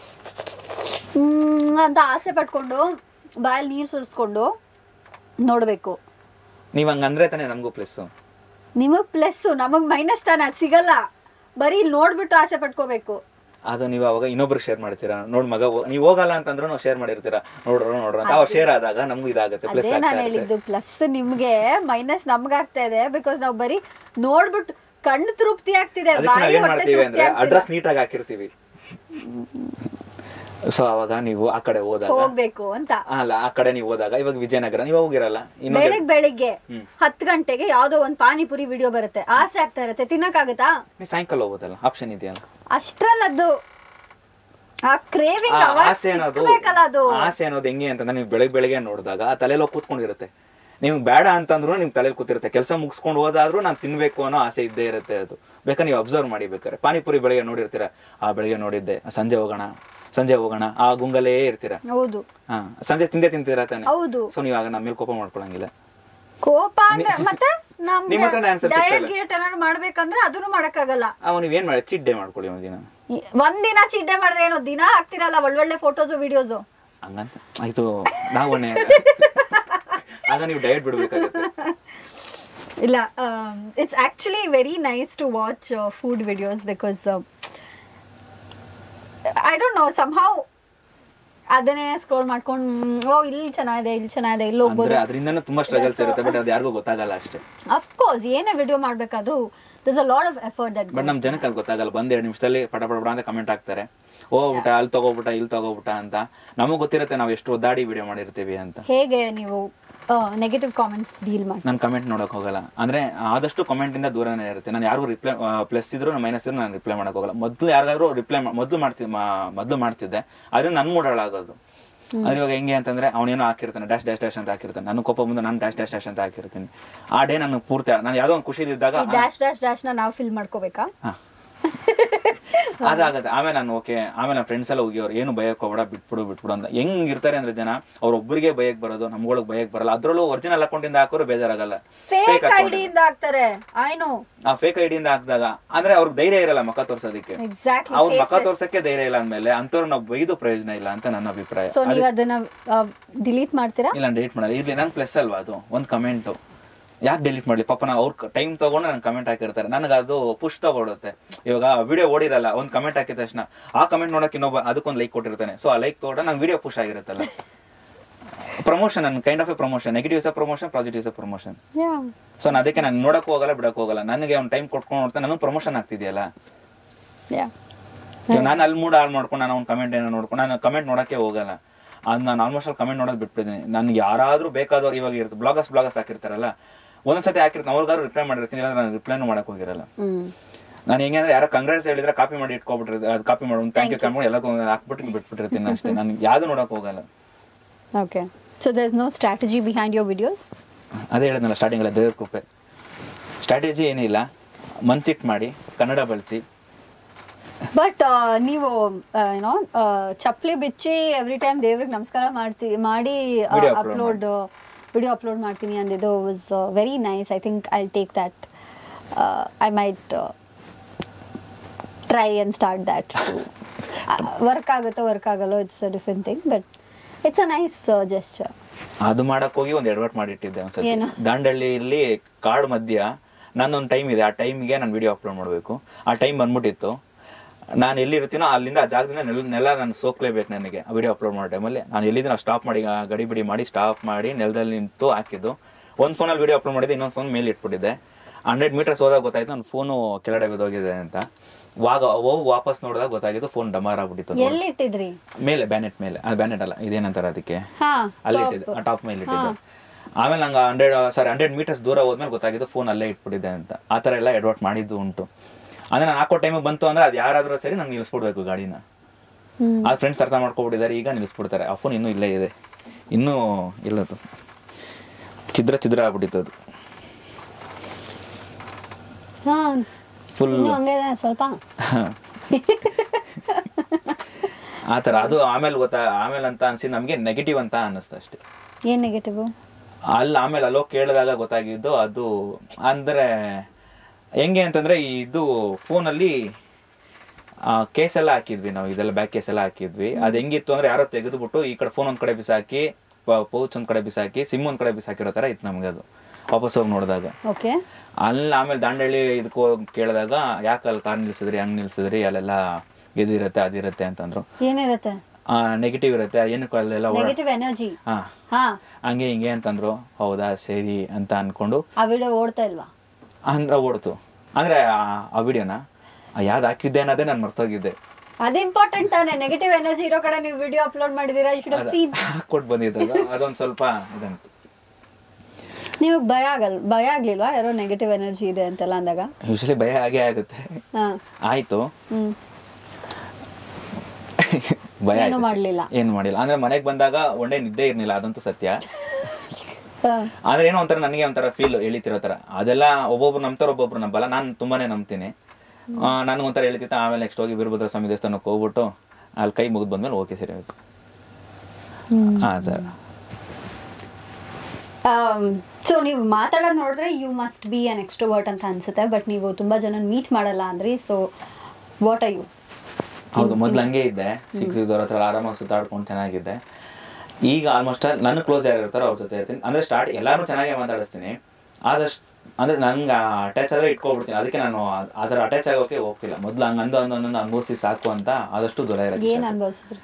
ಮ್, ಅಂತ ಆಸೆ ಪಟ್ಕೊಂಡು ಬಾಯಲ್ಲಿ ನೀರು ಸುರಿಸ್ಕೊಂಡು ನೋಡಬೇಕು ನೀವು ಹಂಗಂದ್ರೆ ತಾನೇ ನಮಗೂ ಪ್ಲಸ್ಸು ನಿಮಗ್ ಪ್ಲಸ್ ನಮಗ್ ಮೈನಸ್ ತಾನೆ ಅದು ಸಿಗಲ್ಲ ಬರೀ ಇಲ್ಲಿ ನೋಡ್ಬಿಟ್ಟು ಆಸೆ ಪಟ್ಕೋಬೇಕು ಅದು ನೀವು ಅವಾಗ ಇನ್ನೊಬ್ರಿಗೆ ಶೇರ್ ಮಾಡ್ತೀರಾ ನೋಡ್ ಮಗ ಹೋ- ನೀವು ಹೋಗಲ್ಲ ಅಂತಂದ್ರೂ ನಾವು ಶೇರ್ ಮಾಡಿರ್ತೀರಾ ನೋಡ್ರ ನೋಡ್ರ ಅಂತ ಅವ್ರು ಶೇರ್ ಆದಾಗ ನಮಗೂ ಇದಾಗುತ್ತೆ ಪ್ಲಸ್ ಅದೇ ನಾನು ಹೇಳಿದ್ದು ಪ್ಲಸ್ ನಿಮ್ಗೆ ಮೈನಸ್ ನಮ್ಗಾಗ್ತಾ ಇದೆ ಬಿಕಾಸ್ ನಾವು ಬರೀ ನೋಡ್ಬಿಟ್ಟು ಕಣ್ಣು ತೃಪ್ತಿ ಆಗ್ತಿದೆ ಅದಕ್ಕೆ ಬಾಯಿ ನಾವೇನ್ ಹೊಟ್ಟೆ ಮಾಡ್ತೀವಿ ತೃಪ್ತಿ ಅಂದ್ರೆ ಆಗ್ತಿಲ್ಲ. ಅಡ್ರೆಸ್ ನೀಟಾಗಿ ಹಾಕಿರ್ತೀವಿ ಸೊ ಅವಾಗ ನೀವು ಆ ಕಡೆ ಹೋದಾಗ ಹೋಗ್ಬೇಕು ಅಂತ ಅಲ್ಲ ಆ ಕಡೆ ನೀವು ಹೋದಾಗ ಇವಾಗ ವಿಜಯನಗರ ನೀವು ಹೋಗಿರಲ್ಲ ಇನ್ನೊಂದು ಬೆಳಿಗ್ ಬೆಳಿಗ್ಗೆ ಹ್ಮ್. ಹತ್ತು ಗಂಟೆಗೆ ಯಾವ್ದೋ ಒಂದ್ ಪಾನಿಪುರಿ ವಿಡಿಯೋ ಬರುತ್ತೆ ಆಸೆ ಆಗ್ತಾ ಇರತ್ತೆ ತಿನ್ನಕ್ಕಾಗತ್ತಾ ನೀವು ಸಾಯಂಕಾಲ ಹೋಗೋದಲ್ಲ ಆಪ್ಷನ್ ಇದೆಯಲ್ಲ ಅಷ್ಟ್ರಲ್ಲದ್ದು ಆ ಕ್ರೇವಿಂಗ್ ಆ ಆಸೆ ಅನ್ನೋದು ಬೇಕಲ್ಲ ಅದು ಆಸೆ ಅನ್ನೋದು ಹೆಂಗೆ ಅಂತಂದ್ರೆ ನೀವು ಬೆಳಗ್ಗೆ ಬೆಳಗ್ಗೆ ನೋಡಿದಾಗ ಆ ತಲೆలో ಕೂತ್ಕೊಂಡಿರುತ್ತೆ ನಿಮ್ಗೆ ಬೇಡ ಅಂತಂದ್ರು ನಿಮ್ ತಲೆಯಲ್ಲಿ ಕೂತಿರುತ್ತೆ ಕೆಲಸ ಮುಗಿಸ್ಕೊಂಡು ಹೋದಾದ್ರೂ ನಾನು ತಿನ್ಬೇಕು ಅನ್ನೋ ಆಸೆ ಇದ್ದೇ ಇರುತ್ತೆ ಅದು ಬೇಕಾದ್ರೆ ನೀವು ಅಬ್ಸರ್ವ್ ಮಾಡಿ ಬೇಕಾದ್ರೆ ಪಾನಿಪುರಿ ಬೆಳಗ್ಗೆ ನೋಡಿರ್ತೀರ ಆ ಬೆಳಗ್ಗೆ ನೋಡಿದ್ದೆ ಸಂಜೆ ಹೋಗೋಣ ಸಂಜೆ ಹೋಗೋಣ ಆ ಗುಂಗಲೇ ಇರ್ತೀರ ಹೌದು ಹಾ ಸಂಜೆ ತಿಂದೇ ತಿಂತೀರಾ ತಾನೆ ಹೌದು ಸೊ ನೀವು ಆಗ ನಮ್ಮ ಮೇಲೆ ಕೋಪ ಮಾಡ್ಕೊಳಂಗಿಲ್ಲ ಕೋಪ ಅಂದ್ರೆ ಮತ್ತೆ ನಿಮ್ ಹತ್ರನೇ answer ಡಯಟ್ ಸಿಗ್ತಲ್ಲ. ಗಿಯಟ್ ಏನಾದ್ರು ಮಾಡ್ಬೇಕಂದ್ರೆ ಅದನ್ನು ಮಾಡಕ್ಕಾಗಲ್ಲ ಅವ ನೀವೇನ್ ಮಾಡಿ ಚಿಟ್ ಡೇ ಮಾಡ್ಕೊಳ್ಳಿ ಒಂದಿನ ಈ- ಒಂದಿನ ಚಿಡ್ಡೆ ಮಾಡಿದ್ರೆ ಏನು ದಿನ ಹಾಕ್ತಿರಲ್ಲ ಒಳ್ಳೊಳ್ಳೆ ಫೋಟೋಸ್ ವಿಡಿಯೋಸ್ ಹಂಗಂತ ಆಯ್ತು ನಾವನ್ನೇ ಆಗ ನೀವು ಡಯಟ್ ಬಿಡ್ಬೇಕಾಗುತ್ತೆ ಇಲ್ಲ it's actually very nice to watch food videos because I don't know somehow ಅದನ್ನೇ ಸ್ಕ್ರೋಲ್ ಮಾಡ್ಕೊಂಡು ಓ ಇಲ್ಲಿ ಚೆನ್ನಾಗಿದೆ ಇಲ್ಲಿ ಚೆನ್ನಾಗಿದೆ ಇಲ್ಲಿ ಹೋಗ್ಬೋದು ಅಂದ್ರೆ ಅದರಿಂದನೂ ತುಂಬಾ ಸ್ಟ್ರಗಲ್ಸ್ ಇರುತ್ತೆ ಬಟ್ ಅದು ಯಾರಿಗೂ ಗೊತ್ತಾಗಲ್ಲ ಅಷ್ಟೇ ಅಫ್ಕೋರ್ಸ್ ಏನೇ ವಿಡಿಯೋ ಮಾಡ್ಬೇಕಾದ್ರೂ this a lot of effort that but ನಮ್ ಜನಕ್ಕೆ ಅಲ್ಲಿ ಗೊತ್ತಾಗಲ್ಲ ಬಂದ್ ಎರಡು ನಿಮಿಷದಲ್ಲಿ ಪಟ ಪಟ ಪಟ ಅಂತ ಕಮೆಂಟ್ ಹಾಕ್ತಾರೆ ಹೋಗ್ಬಿಟ್ಟ ಅಲ್ಲಿ ತಗೋಬಿಟ್ಟ ಇಲ್ಲಿ ತಗೋಬಿಟ್ಟ ಅಂತ ನಮಗ್ ಗೊತ್ತಿರುತ್ತೆ ನಾವು ಎಷ್ಟು ಒದ್ದಾಡಿ ವಿಡಿಯೋ ಮಾಡಿರ್ತೀವಿ ಅಂತ ಹೇಗೆ ನೀವು ನೆಗೆಟಿವ್ ಕಾಮೆಂಟ್ಸ್ ಡೀಲ್ ಮಾಡಿ ನಾನು ಕಮೆಂಟ್ ನೋಡಕ್ ಹೋಗಲ್ಲ ಅಂದ್ರೆ ಆದಷ್ಟು ಕಮೆಂಟ್ ಇಂದ ದೂರನೇ ಇರುತ್ತೆ ನಾನು ಯಾರಿಗೂ ರಿಪ್ಲೈ ಪ್ಲಸ್ ಇದ್ರು ಮೈನಸ್ ಇದ್ರು ನಾನು ರಿಪ್ಲೈ ಮಾಡಕ್ ಹೋಗಲ್ಲ ಮೊದಲು ಯಾರಿಗಾದ್ರೂ ರಿಪ್ಲೈ ಮೊದಲು ಮಾಡ್ತಿ ಮೊದಲು ಮಾಡ್ತಿದ್ದೆ ಅದ್ರಿಂದ ನನ್ ಮೂಡ್ ಹಾಳಾಗೋದು ಅದ್ರ ಇವಾಗ ಹೆಂಗೆ ಅಂತಂದ್ರೆ ಅವನೇನೋ ಹಾಕಿರ್ತಾನೆ ಡ್ಯಾಶ್ ಡ್ಯಾಶ್ ಡ್ಯಾಶ್ ಅಂತ ಹಾಕಿರ್ತಾನೆ ನನ್ನ ಕೋಪ ಮುಂದೆ ನಾನು ಡ್ಯಾಶ್ ಡ್ಯಾಶ್ ಡ್ಯಾಶ್ ಅಂತ ಹಾಕಿರ್ತೀನಿ ಆ ಡೇ ನಾನು ಪೂರ್ತಿ ನಾನು ಯಾವ್ದೋ ಒಂದು ಖುಷಿ ಇದ್ದಾಗ ಡ್ಯಾಶ್ ಡ್ಯಾಶ್ ಡ್ಯಾಶ್ ನ ನಾವು ಫಿಲ್ ಮಾಡ್ಕೋಬೇಕಾ ಹಾ. ಅದಾಗತ್ತೆ ಆಮೇಲೆ ನಾನು ಓಕೆ ಆಮೇಲೆ ನನ್ನ ಫ್ರೆಂಡ್ಸ್ ಎಲ್ಲ ಹೋಗಿ ಅವ್ರು ಏನು ಭಯಕ್ಕೆ ಹೋಗ್ಬೇಡ ಬಿಟ್ಬಿಡು ಬಿಟ್ಬಿಡು ಅಂತ ಹೆಂಗ್ ಇರ್ತಾರೆ ಅಂದ್ರೆ ಜನ ಅವ್ರೊಬ್ಬರಿಗೆ ಭಯಕ್ಕೆ ಬರೋದು ನಮ್ಗಳಿಗೆ ಭಯಕ್ಕೆ ಬರಲ್ಲ ಅದ್ರಲ್ಲೂ ಒರಿಜಿನಲ್ ಅಕೌಂಟಿಂದ ಹಾಕೋರು ಬೇಜಾರಾಗಲ್ಲ ಫೇಕ್ ಫೇಕ್ ಐಡಿಯಿಂದ ಹಾಕ್ತಾರೆ ಐ ನೋ ಆ ಫೇಕ್ ಐಡಿಯಿಂದ ಹಾಕಿದಾಗ ಅಂದ್ರೆ ಅವ್ರಿಗೆ ಧೈರ್ಯ ಇರಲ್ಲ ಮಕ ತೋರ್ಸೋದಕ್ಕೆ ಎಕ್ಸಾಕ್ಟ್ಲಿ ಅವ್ರ ಮಕ ತೋರ್ಸಕ್ಕೆ ಧೈರ್ಯ ಇಲ್ಲ ಅಂದ್ಮೇಲೆ ಅಂತವ್ರು ನಾವು ಬೈದು ಪ್ರಯೋಜನ ಇಲ್ಲ ಅಂತ ನನ್ನ ಅಭಿಪ್ರಾಯ ಸೊ ನೀವು ಅದನ್ನ ಡಿಲೀಟ್ ಮಾಡ್ತೀರಾ ಇಲ್ಲ ಡಿಲೀಟ್ ಮಾಡಲ್ಲ ಇರ್ಲಿ ನನ್ ಪ್ಲಸ್ ಅಲ್ವಾ ಅದು ಒಂದ್ ಕಮೆಂಟ್ ಯಾಕೆ ಡಿಲೀಟ್ ಮಾಡ್ಲಿ ಪಾಪ ನಾವು ಅವ್ರ ಟೈಮ್ ತಗೊಂಡು ನನ್ ಕಮೆಂಟ್ ಹಾಕಿರ್ತಾರೆ ನನಗೆ ಅದು ಪುಷ್ ತಗೊಡುತ್ತೆ ಇವಾಗ ವಿಡಿಯೋ ಓಡಿರಲ್ಲ ಒಂದ್ ಕಮೆಂಟ್ ಹಾಕಿದ ತಕ್ಷಣ ಆ ಕಮೆಂಟ್ ನೋಡಕ್ ಇನ್ನೊಬ್ಬ ಅದಕ್ಕೊಂದು ಲೈಕ್ ಕೊಟ್ಟಿರ್ತಾನೆ ಸೊ ಆ ಲೈಕ್ ತಗೊಂಡ ನಂಗೆ ವಿಡಿಯೋ ಪುಷ್ ಆಗಿರುತ್ತಲ್ಲ ಪ್ರಮೋಷನ್ ನನ್ kind of a promotion negatives of promotion positives of promotion so ನಾನು ಅದಕ್ಕೆ ನಾನು ನೋಡಕ್ ಹೋಗಲ್ಲ ಬಿಡಕ್ ಹೋಗಲ್ಲ ನನಗೆ ಒಂದು ಟೈಮ್ ಕೊಟ್ಕೊಂಡು ನೋಡ್ತಾ ನನಗೆ ಪ್ರಮೋಷನ್ ಆಗ್ತಿದೆಯಲ್ಲ ಇವಾಗ ನಾನು ಅಲ್ಲಿ ಮೂಡ್ ಹಾಳು ಮಾಡ್ಕೊಂಡು ನಾನು ಅವ್ನ ಕಮೆಂಟ್ ಏನೋ ನೋಡ್ಕೊಂಡು ನಾನು ಕಮೆಂಟ್ ನೋಡಕ್ಕೆ ಹೋಗಲ್ಲ ಅದು ನಾನು ಆಲ್ಮೋಸ್ಟ್ ಅಲ್ಲಿ ಕಮೆಂಟ್ ನೋಡೋದು ಬಿಟ್ಬಿಟ್ಟಿದ್ದೀನಿ ನನ್ಗೆ ಯಾರಾದ್ರೂ ಬೇಕಾದವ್ರು ಇವಾಗ ಇರುತ್ತೆ ಬ್ಲಾಗರ್ಸ್ ಬ್ಲಾಗರ್ಸ್ ಹಾಕಿರ್ತಾರಲ್ಲ ಒಂದೊಂದ್ಸತಿ ಹಾಕಿರ್ತೀನಿ ಅವ್ರಿಗಾದ್ರು ರಿಪ್ಲೈ ಮಾಡಿರ್ತೀನಿ ಇಲ್ಲ ನಾನು ರಿಪ್ಲೈನು ಮಾಡಕ್ ಹೋಗಿರಲ್ಲ ಹ್ಮ್ ನಾನು ಹೆಂಗೆ ಅಂದ್ರೆ ಯಾರೋ ಕಂಗ್ರೆಸ್ ಹೇಳಿದ್ರೆ ಕಾಪಿ ಮಾಡಿ ಇಟ್ಕೊಬಿಟ್ಟಿರ್ತೀನಿ ಅದು ಕಾಪಿ ಮಾಡಿ ಥ್ಯಾಂಕ್ ಯು ಕಮ್ಕೊಂಡು ಎಲ್ಲಕ್ಕೂ ಹಾಕ್ಬಿಟ್ಟು ಬಿಟ್ಬಿಟ್ಟಿರ್ತೀನಿ ಅಷ್ಟೇ ನಾನು ಯಾವ್ದು ನೋಡಕ್ ಹೋಗಲ್ಲ okay so there is no strategy behind your videos ಅದೇ ಹೇಳಿದ್ನಲ್ಲ ಸ್ಟಾರ್ಟಿಂಗ್ ಅಲ್ಲ ದೇವ್ರ ಕೃಪೆ ಸ್ಟ್ರಾಟಜಿ ಏನಿಲ್ಲ ಮನ್ಸಿಟ್ ಮಾಡಿ ಕನ್ನಡ ಬಳಸಿ ಬಟ್ ನೀವು ಏನೋ ಚಪ್ಪಲಿ ಬಿಚ್ಚಿ ಎವ್ರಿ ಟೈಮ್ ದೇವ್ರಿಗೆ ನಮಸ್ಕಾರ ಮಾಡ್ತಿ ಮಾಡಿ Video upload upload video upload ಮಾಡ್ತೀನಿ ಅಂದಿದ್ದು was very nice I think I take that I might try and start that work ಆಗುತ್ತೋ ವರ್ಕ್ ಆಗಲ್ಲೋ it's a different thing but it's a nice gesture ಅದು ಮಾಡಕ್ ಹೋಗಿ ಒಂದು ಎಡವಟ್ ಮಾಡಿಟ್ಟಿದ್ದೆ ಒಂದ್ಸತಿ ಏನು? ದಾಂಡಳ್ಳಿಯಲ್ಲಿ ಕಾಡ್ ಮಧ್ಯ ನನ್ನೊಂದು ಟೈಮ್ ಇದೆ ಆ ಟೈಮ್ಗೆ ನಾನು ವಿಡಿಯೋ ಅಪ್ಲೋಡ್ ಮಾಡಬೇಕು ಆ ಟೈಮ್ ಬಂದ್ಬಿಟ್ಟಿತ್ತು ನಾನು ಎಲ್ಲಿರ್ತೀನೋ ಅಲ್ಲಿಂದ ಆ ಜಾಗದಿಂದ ನೆಲ ನೆಲ ನಾನು ಸೋಕ್ಲೇಬೇಕು ನನಗೆ ಆ ವಿಡಿಯೋ ಅಪ್ಲೋಡ್ ಮಾಡೋ ಟೈಮಲ್ಲಿ ನಾನು ಎಲ್ಲಿದ್ದೀನೋ ಸ್ಟಾಪ್ ಮಾಡಿ ಆ ಗಡಿ ಬಿಡಿ ಮಾಡಿ ಸ್ಟಾಪ್ ಮಾಡಿ ನೆಲದಲ್ಲಿ ನಿಂತು ಹಾಕಿದ್ದು ಒಂದು ಫೋನಲ್ಲಿ ವಿಡಿಯೋ ಅಪ್ಲೋಡ್ ಮಾಡಿದ್ದೆ ಇನ್ನೊಂದು ಫೋನ್ ಮೇಲೆ ಇಟ್ಬಿಟ್ಟಿದ್ದೆ ಹಂಡ್ರೆಡ್ ಮೀಟರ್ಸ್ ಹೋದಾಗ ಗೊತ್ತಾಯ್ತು ನನ್ನ ಫೋನು ಕೆಳಗಡೆ ಬಿದ್ದೋಗಿದೆ ಅಂತ ವಾಗ ಹೋಗಿ ವಾಪಸ್ ನೋಡಿದಾಗ ಗೊತ್ತಾಗಿದ್ದು ಫೋನ್ ಡಮಾರ್ ಆಗ್ಬಿಟ್ಟಿತ್ತು ಎಲ್ಲಿ ಇಟ್ಟಿದ್ರಿ ಮೇಲೆ ಬ್ಯಾನೆಟ್ ಮೇಲೆ ಅದು ಬ್ಯಾನೆಟ್ ಅಲ್ಲ ಇದೇನಂತಾರೆ ಅದಕ್ಕೆ ಹಾ ಅಲ್ಲಿ ಇಟ್ಟಿದ್ದೆ ಟಾಪ್ ಮೇಲೆ ಇಟ್ಟಿದ್ದೆ ಆಮೇಲೆ ನಂಗೆ ಹಂಡ್ರೆಡ್ ಸಾರಿ ಹಂಡ್ರೆಡ್ ಮೀಟರ್ಸ್ ದೂರ ಹೋದ್ಮೇಲೆ ಗೊತ್ತಾಗಿದ್ದು ಫೋನ್ ಅಲ್ಲೇ ಇಟ್ಬಿಟ್ಟಿದ್ದೆ ಅಂತ ಆ ಥರ ಎಲ್ಲ ಎಡ್ವರ್ಟ್ ಮಾಡಿದ್ದು ಉಂಟು ಅಂದ್ರೆ ನಾನು ಹಾಕೋ ಟೈಮಿಗೆ ಬಂತು ಅಂದ್ರೆ ಅದು ಯಾರಾದ್ರೂ ಸರಿ ನಂಗೆ ನಿಲ್ಲಿಸ್ಬಿಡ್ಬೇಕು ಗಾಡಿನ ಹ್ಮ್. ಆ ಫ್ರೆಂಡ್ಸ್ ಅರ್ಥ ಮಾಡ್ಕೊಬಿಟ್ಟಿದ್ದಾರೆ ಈಗ ನಿಲ್ಲಿಸ್ಬಿಡ್ತಾರೆ ಆ ಫೋನ್ ಇನ್ನೂ ಇಲ್ಲೇ ಇದೆ ಇನ್ನೂ ಇಲ್ಲದು ಚಿದ್ರ ಚಿದ್ರ ಆಗ್ಬಿಟ್ಟಿತ್ತು ಅದು ಹಾ ಫುಲ್ ಇನ್ನೂ ಹಂಗೆ ಇದೆ ಸ್ವಲ್ಪ ಆ ಥರ ಅದು ಆಮೇಲೆ ಗೊತ್ತಾ ಆಮೇಲೆ ಅಂತ ಅನ್ಸಿ ನಮಗೆ ನೆಗೆಟಿವ್ ಅಂತ ಅನ್ನಿಸ್ತು ಅಷ್ಟೇ ಏನ್ ನೆಗೆಟಿವ್ ಅಲ್ಲಿ ಆಮೇಲೆ ಅಲ್ಲೋ ಕೇಳಿದಾಗ ಗೊತ್ತಾಗಿದ್ದು ಅದು ಅಂದ್ರೆ ಹೆಂಗೆ ಅಂತಂದ್ರೆ ಇದು ಫೋನಲ್ಲಿ ಕೇಸ್ ಎಲ್ಲ ಹಾಕಿದ್ವಿ ನಾವು ಇದೆಲ್ಲ ಬ್ಯಾಕ್ ಕೇಸ್ ಎಲ್ಲ ಹಾಕಿದ್ವಿ ಅದು ಹೆಂಗಿತ್ತು ಅಂದ್ರೆ ಯಾರೋ ತೆಗೆದುಬಿಟ್ಟು ಈ ಕಡೆ ಫೋನ್ ಒಂದ್ ಕಡೆ ಬಿಸಾಕಿ ಪೌಚ್ ಒಂದ್ ಕಡೆ ಬಿಸಾಕಿ ಸಿಮ್ ಒಂದ್ ಕಡೆ ಬಿಸಾಕಿರೋ ತರ ಇತ್ತು ನಮ್ಗೆ ಅದು ವಾಪಸ್ ಹೋಗಿ ನೋಡಿದಾಗ ಓಕೆ ಅಲ್ಲಿ ಆಮೇಲೆ ದಾಂಡಳ್ಳಿ ಇದಕ್ಕೆ ಹೋಗಿ ಕೇಳಿದಾಗ ಯಾಕೆ ಅಲ್ಲಿ ಕಾರ್ ನಿಲ್ಸಿದ್ರಿ ಹಂಗ್ ನಿಲ್ಸಿದ್ರಿ ಅಲ್ಲೆಲ್ಲ ಇದಿರುತ್ತೆ ಅದಿರುತ್ತೆ ಅಂತಂದ್ರು ಏನಿರುತ್ತೆ ನೆಗೆಟಿವ್ ಇರುತ್ತೆ ಏನಕ್ಕೆ ಅಲ್ಲೆಲ್ಲ ಓಡಾ ನೆಗೆಟಿವ್ ಎನರ್ಜಿ ಹಾ ಹಾ ಹಂಗೆ ಹಿಂಗೆ ಅಂತಂದ್ರು ಹೌದಾ ಸರಿ ಅಂತ ಅನ್ಕೊಂಡು ಆ ವಿಡಿಯೋ ಓಡ್ತಾ ಇಲ್ವಾ ಅಂದ್ರೆ ಓಡ್ತು ಅಂದ್ರೆ ಆ- ಆ ವಿಡಿಯೋನ ಯಾವ್ದು ಹಾಕಿದ್ದೆ ಅನ್ನೋದೇ ನಾನು ಮರ್ತೋಗಿದ್ದೆ ಅದು ಇಂಪಾರ್ಟೆಂಟ್ ತಾನೆ ನೆಗೆಟಿವ್ ಎನರ್ಜಿ ಇರೋ ಕಡೆ ನೀವು ವಿಡಿಯೋ ಅಪ್ಲೋಡ್ ಮಾಡಿದೀರಾ ಯು ಶುಡ್ ಹ್ಯಾವ್ ಸೀನ್ ಕೊಟ್ಟು ಬಂದಿದ್ದಲ್ಲ ಅದೊಂದು ಸ್ವಲ್ಪ ಇದಂತು ನಿಮಗೆ ಭಯ ಆಗಲ್ ಭಯ ಆಗ್ಲಿಲ್ವಾ ಯಾರೋ ನೆಗೆಟಿವ್ ಎನರ್ಜಿ ಇದೆ ಅಂತೆಲ್ಲ ಅಂದಾಗ ಯೂಶಲಿ ಭಯ ಹಾಗೆ ಆಗುತ್ತೆ ಹಾ ಆಯ್ತು ಹ್ಮ್ ಭಯ ಏನೂ ಆಯ್ತು. ಮಾಡ್ಲಿಲ್ಲ. ಏನು ಮಾಡಿಲ್ಲ ಅಂದ್ರೆ ಮನೆಗೆ ಬಂದಾಗ ಒಳ್ಳೆ ನಿದ್ದೆ ಇರ್ಲಿಲ್ಲ ಅದಂತೂ ಸತ್ಯ ಹಾ. ಆದ್ರೆ ಏನೋ ಒಂಥರ ನನಗೆ ಒಂಥರ ಫೀಲ್ ಎಳಿತಿರೋ ತರ ಅದೆಲ್ಲ ಒಬ್ಬೊಬ್ರು ನಂಬ್ತಾರ ಒಬ್ಬೊಬ್ರು ನಂಬಲ್ಲ ನಾನು ತುಂಬಾನೇ ನಂಬ್ತೀನಿ ನನಗೆ ಒಂಥರ ಎಳಿತಿತ್ತು ಆಮೇಲೆ ನೆಕ್ಸ್ಟ್ ಹೋಗಿ ವೀರಭದ್ರ ಸ್ವಾಮಿ ದೇವಸ್ಥಾನಕ್ಕೆ ಹೋಗ್ಬಿಟ್ಟು ಅಲ್ಲಿ ಕೈ ಮುಗಿದು ಬಂದ್ಮೇಲೆ ಓಕೆ ಸರಿ ಆಯ್ತು ಆ ಥರ ಸೊ ನೀವು ಮಾತಾಡೋದು ನೋಡಿದ್ರೆ you must be an extrovert ಅಂತ ಅನ್ಸುತ್ತೆ ಬಟ್ ನೀವು ತುಂಬಾ ಜನ ಮೀಟ್ ಮಾಡಲ್ಲ ಅಂದ್ರಿ ಸೊ ವಾಟ್ ಆರ್ ಯು ಹೌದು ಮೊದ್ಲು ಹಂಗೆ ಇದ್ದೆ ಸಿಕ್ಸ್ ಅವ್ರ ಹತ್ರ ಆರಾಮಾಗಿ ಸುತ್ತಾಡ್ಕೊಂಡು ಚೆನ್ನಾಗಿದ್ದೆ ಈಗ ಆಲ್ಮೋಸ್ಟ್ ನನ್ನ ಕ್ಲೋಸ್ ಯಾರು ಇರ್ತಾರೋ ಅವ್ರ ಜೊತೆ ಇರ್ತೀನಿ ಅಂದ್ರೆ ಸ್ಟಾರ್ಟ್ ಎಲ್ಲಾರು ಚೆನ್ನಾಗೇ ಮಾತಾಡಿಸ್ತೀನಿ ಆದಷ್ಟು ಅಂದ್ರೆ ನಂಗೆ ಅಟ್ಯಾಚ್ ಆದ್ರೆ ಇಟ್ಕೊಬಿಡ್ತೀನಿ ಅದಕ್ಕೆ ನಾನು ಆ- ಆ ಥರ ಅಟ್ಯಾಚ್ ಆಗೋಕೆ ಹೋಗ್ತಿಲ್ಲ ಮೊದ್ಲು ಹಂಗೆ ಅಂದು ಅಂದು ಅಂದು ಅನುಭವಿಸಿ ಸಾಕು ಅಂತ ಆದಷ್ಟು ದೂರ ಏನ್ ಇರೋದು ಅನ್ಭವಿಸಿದ್ರಿ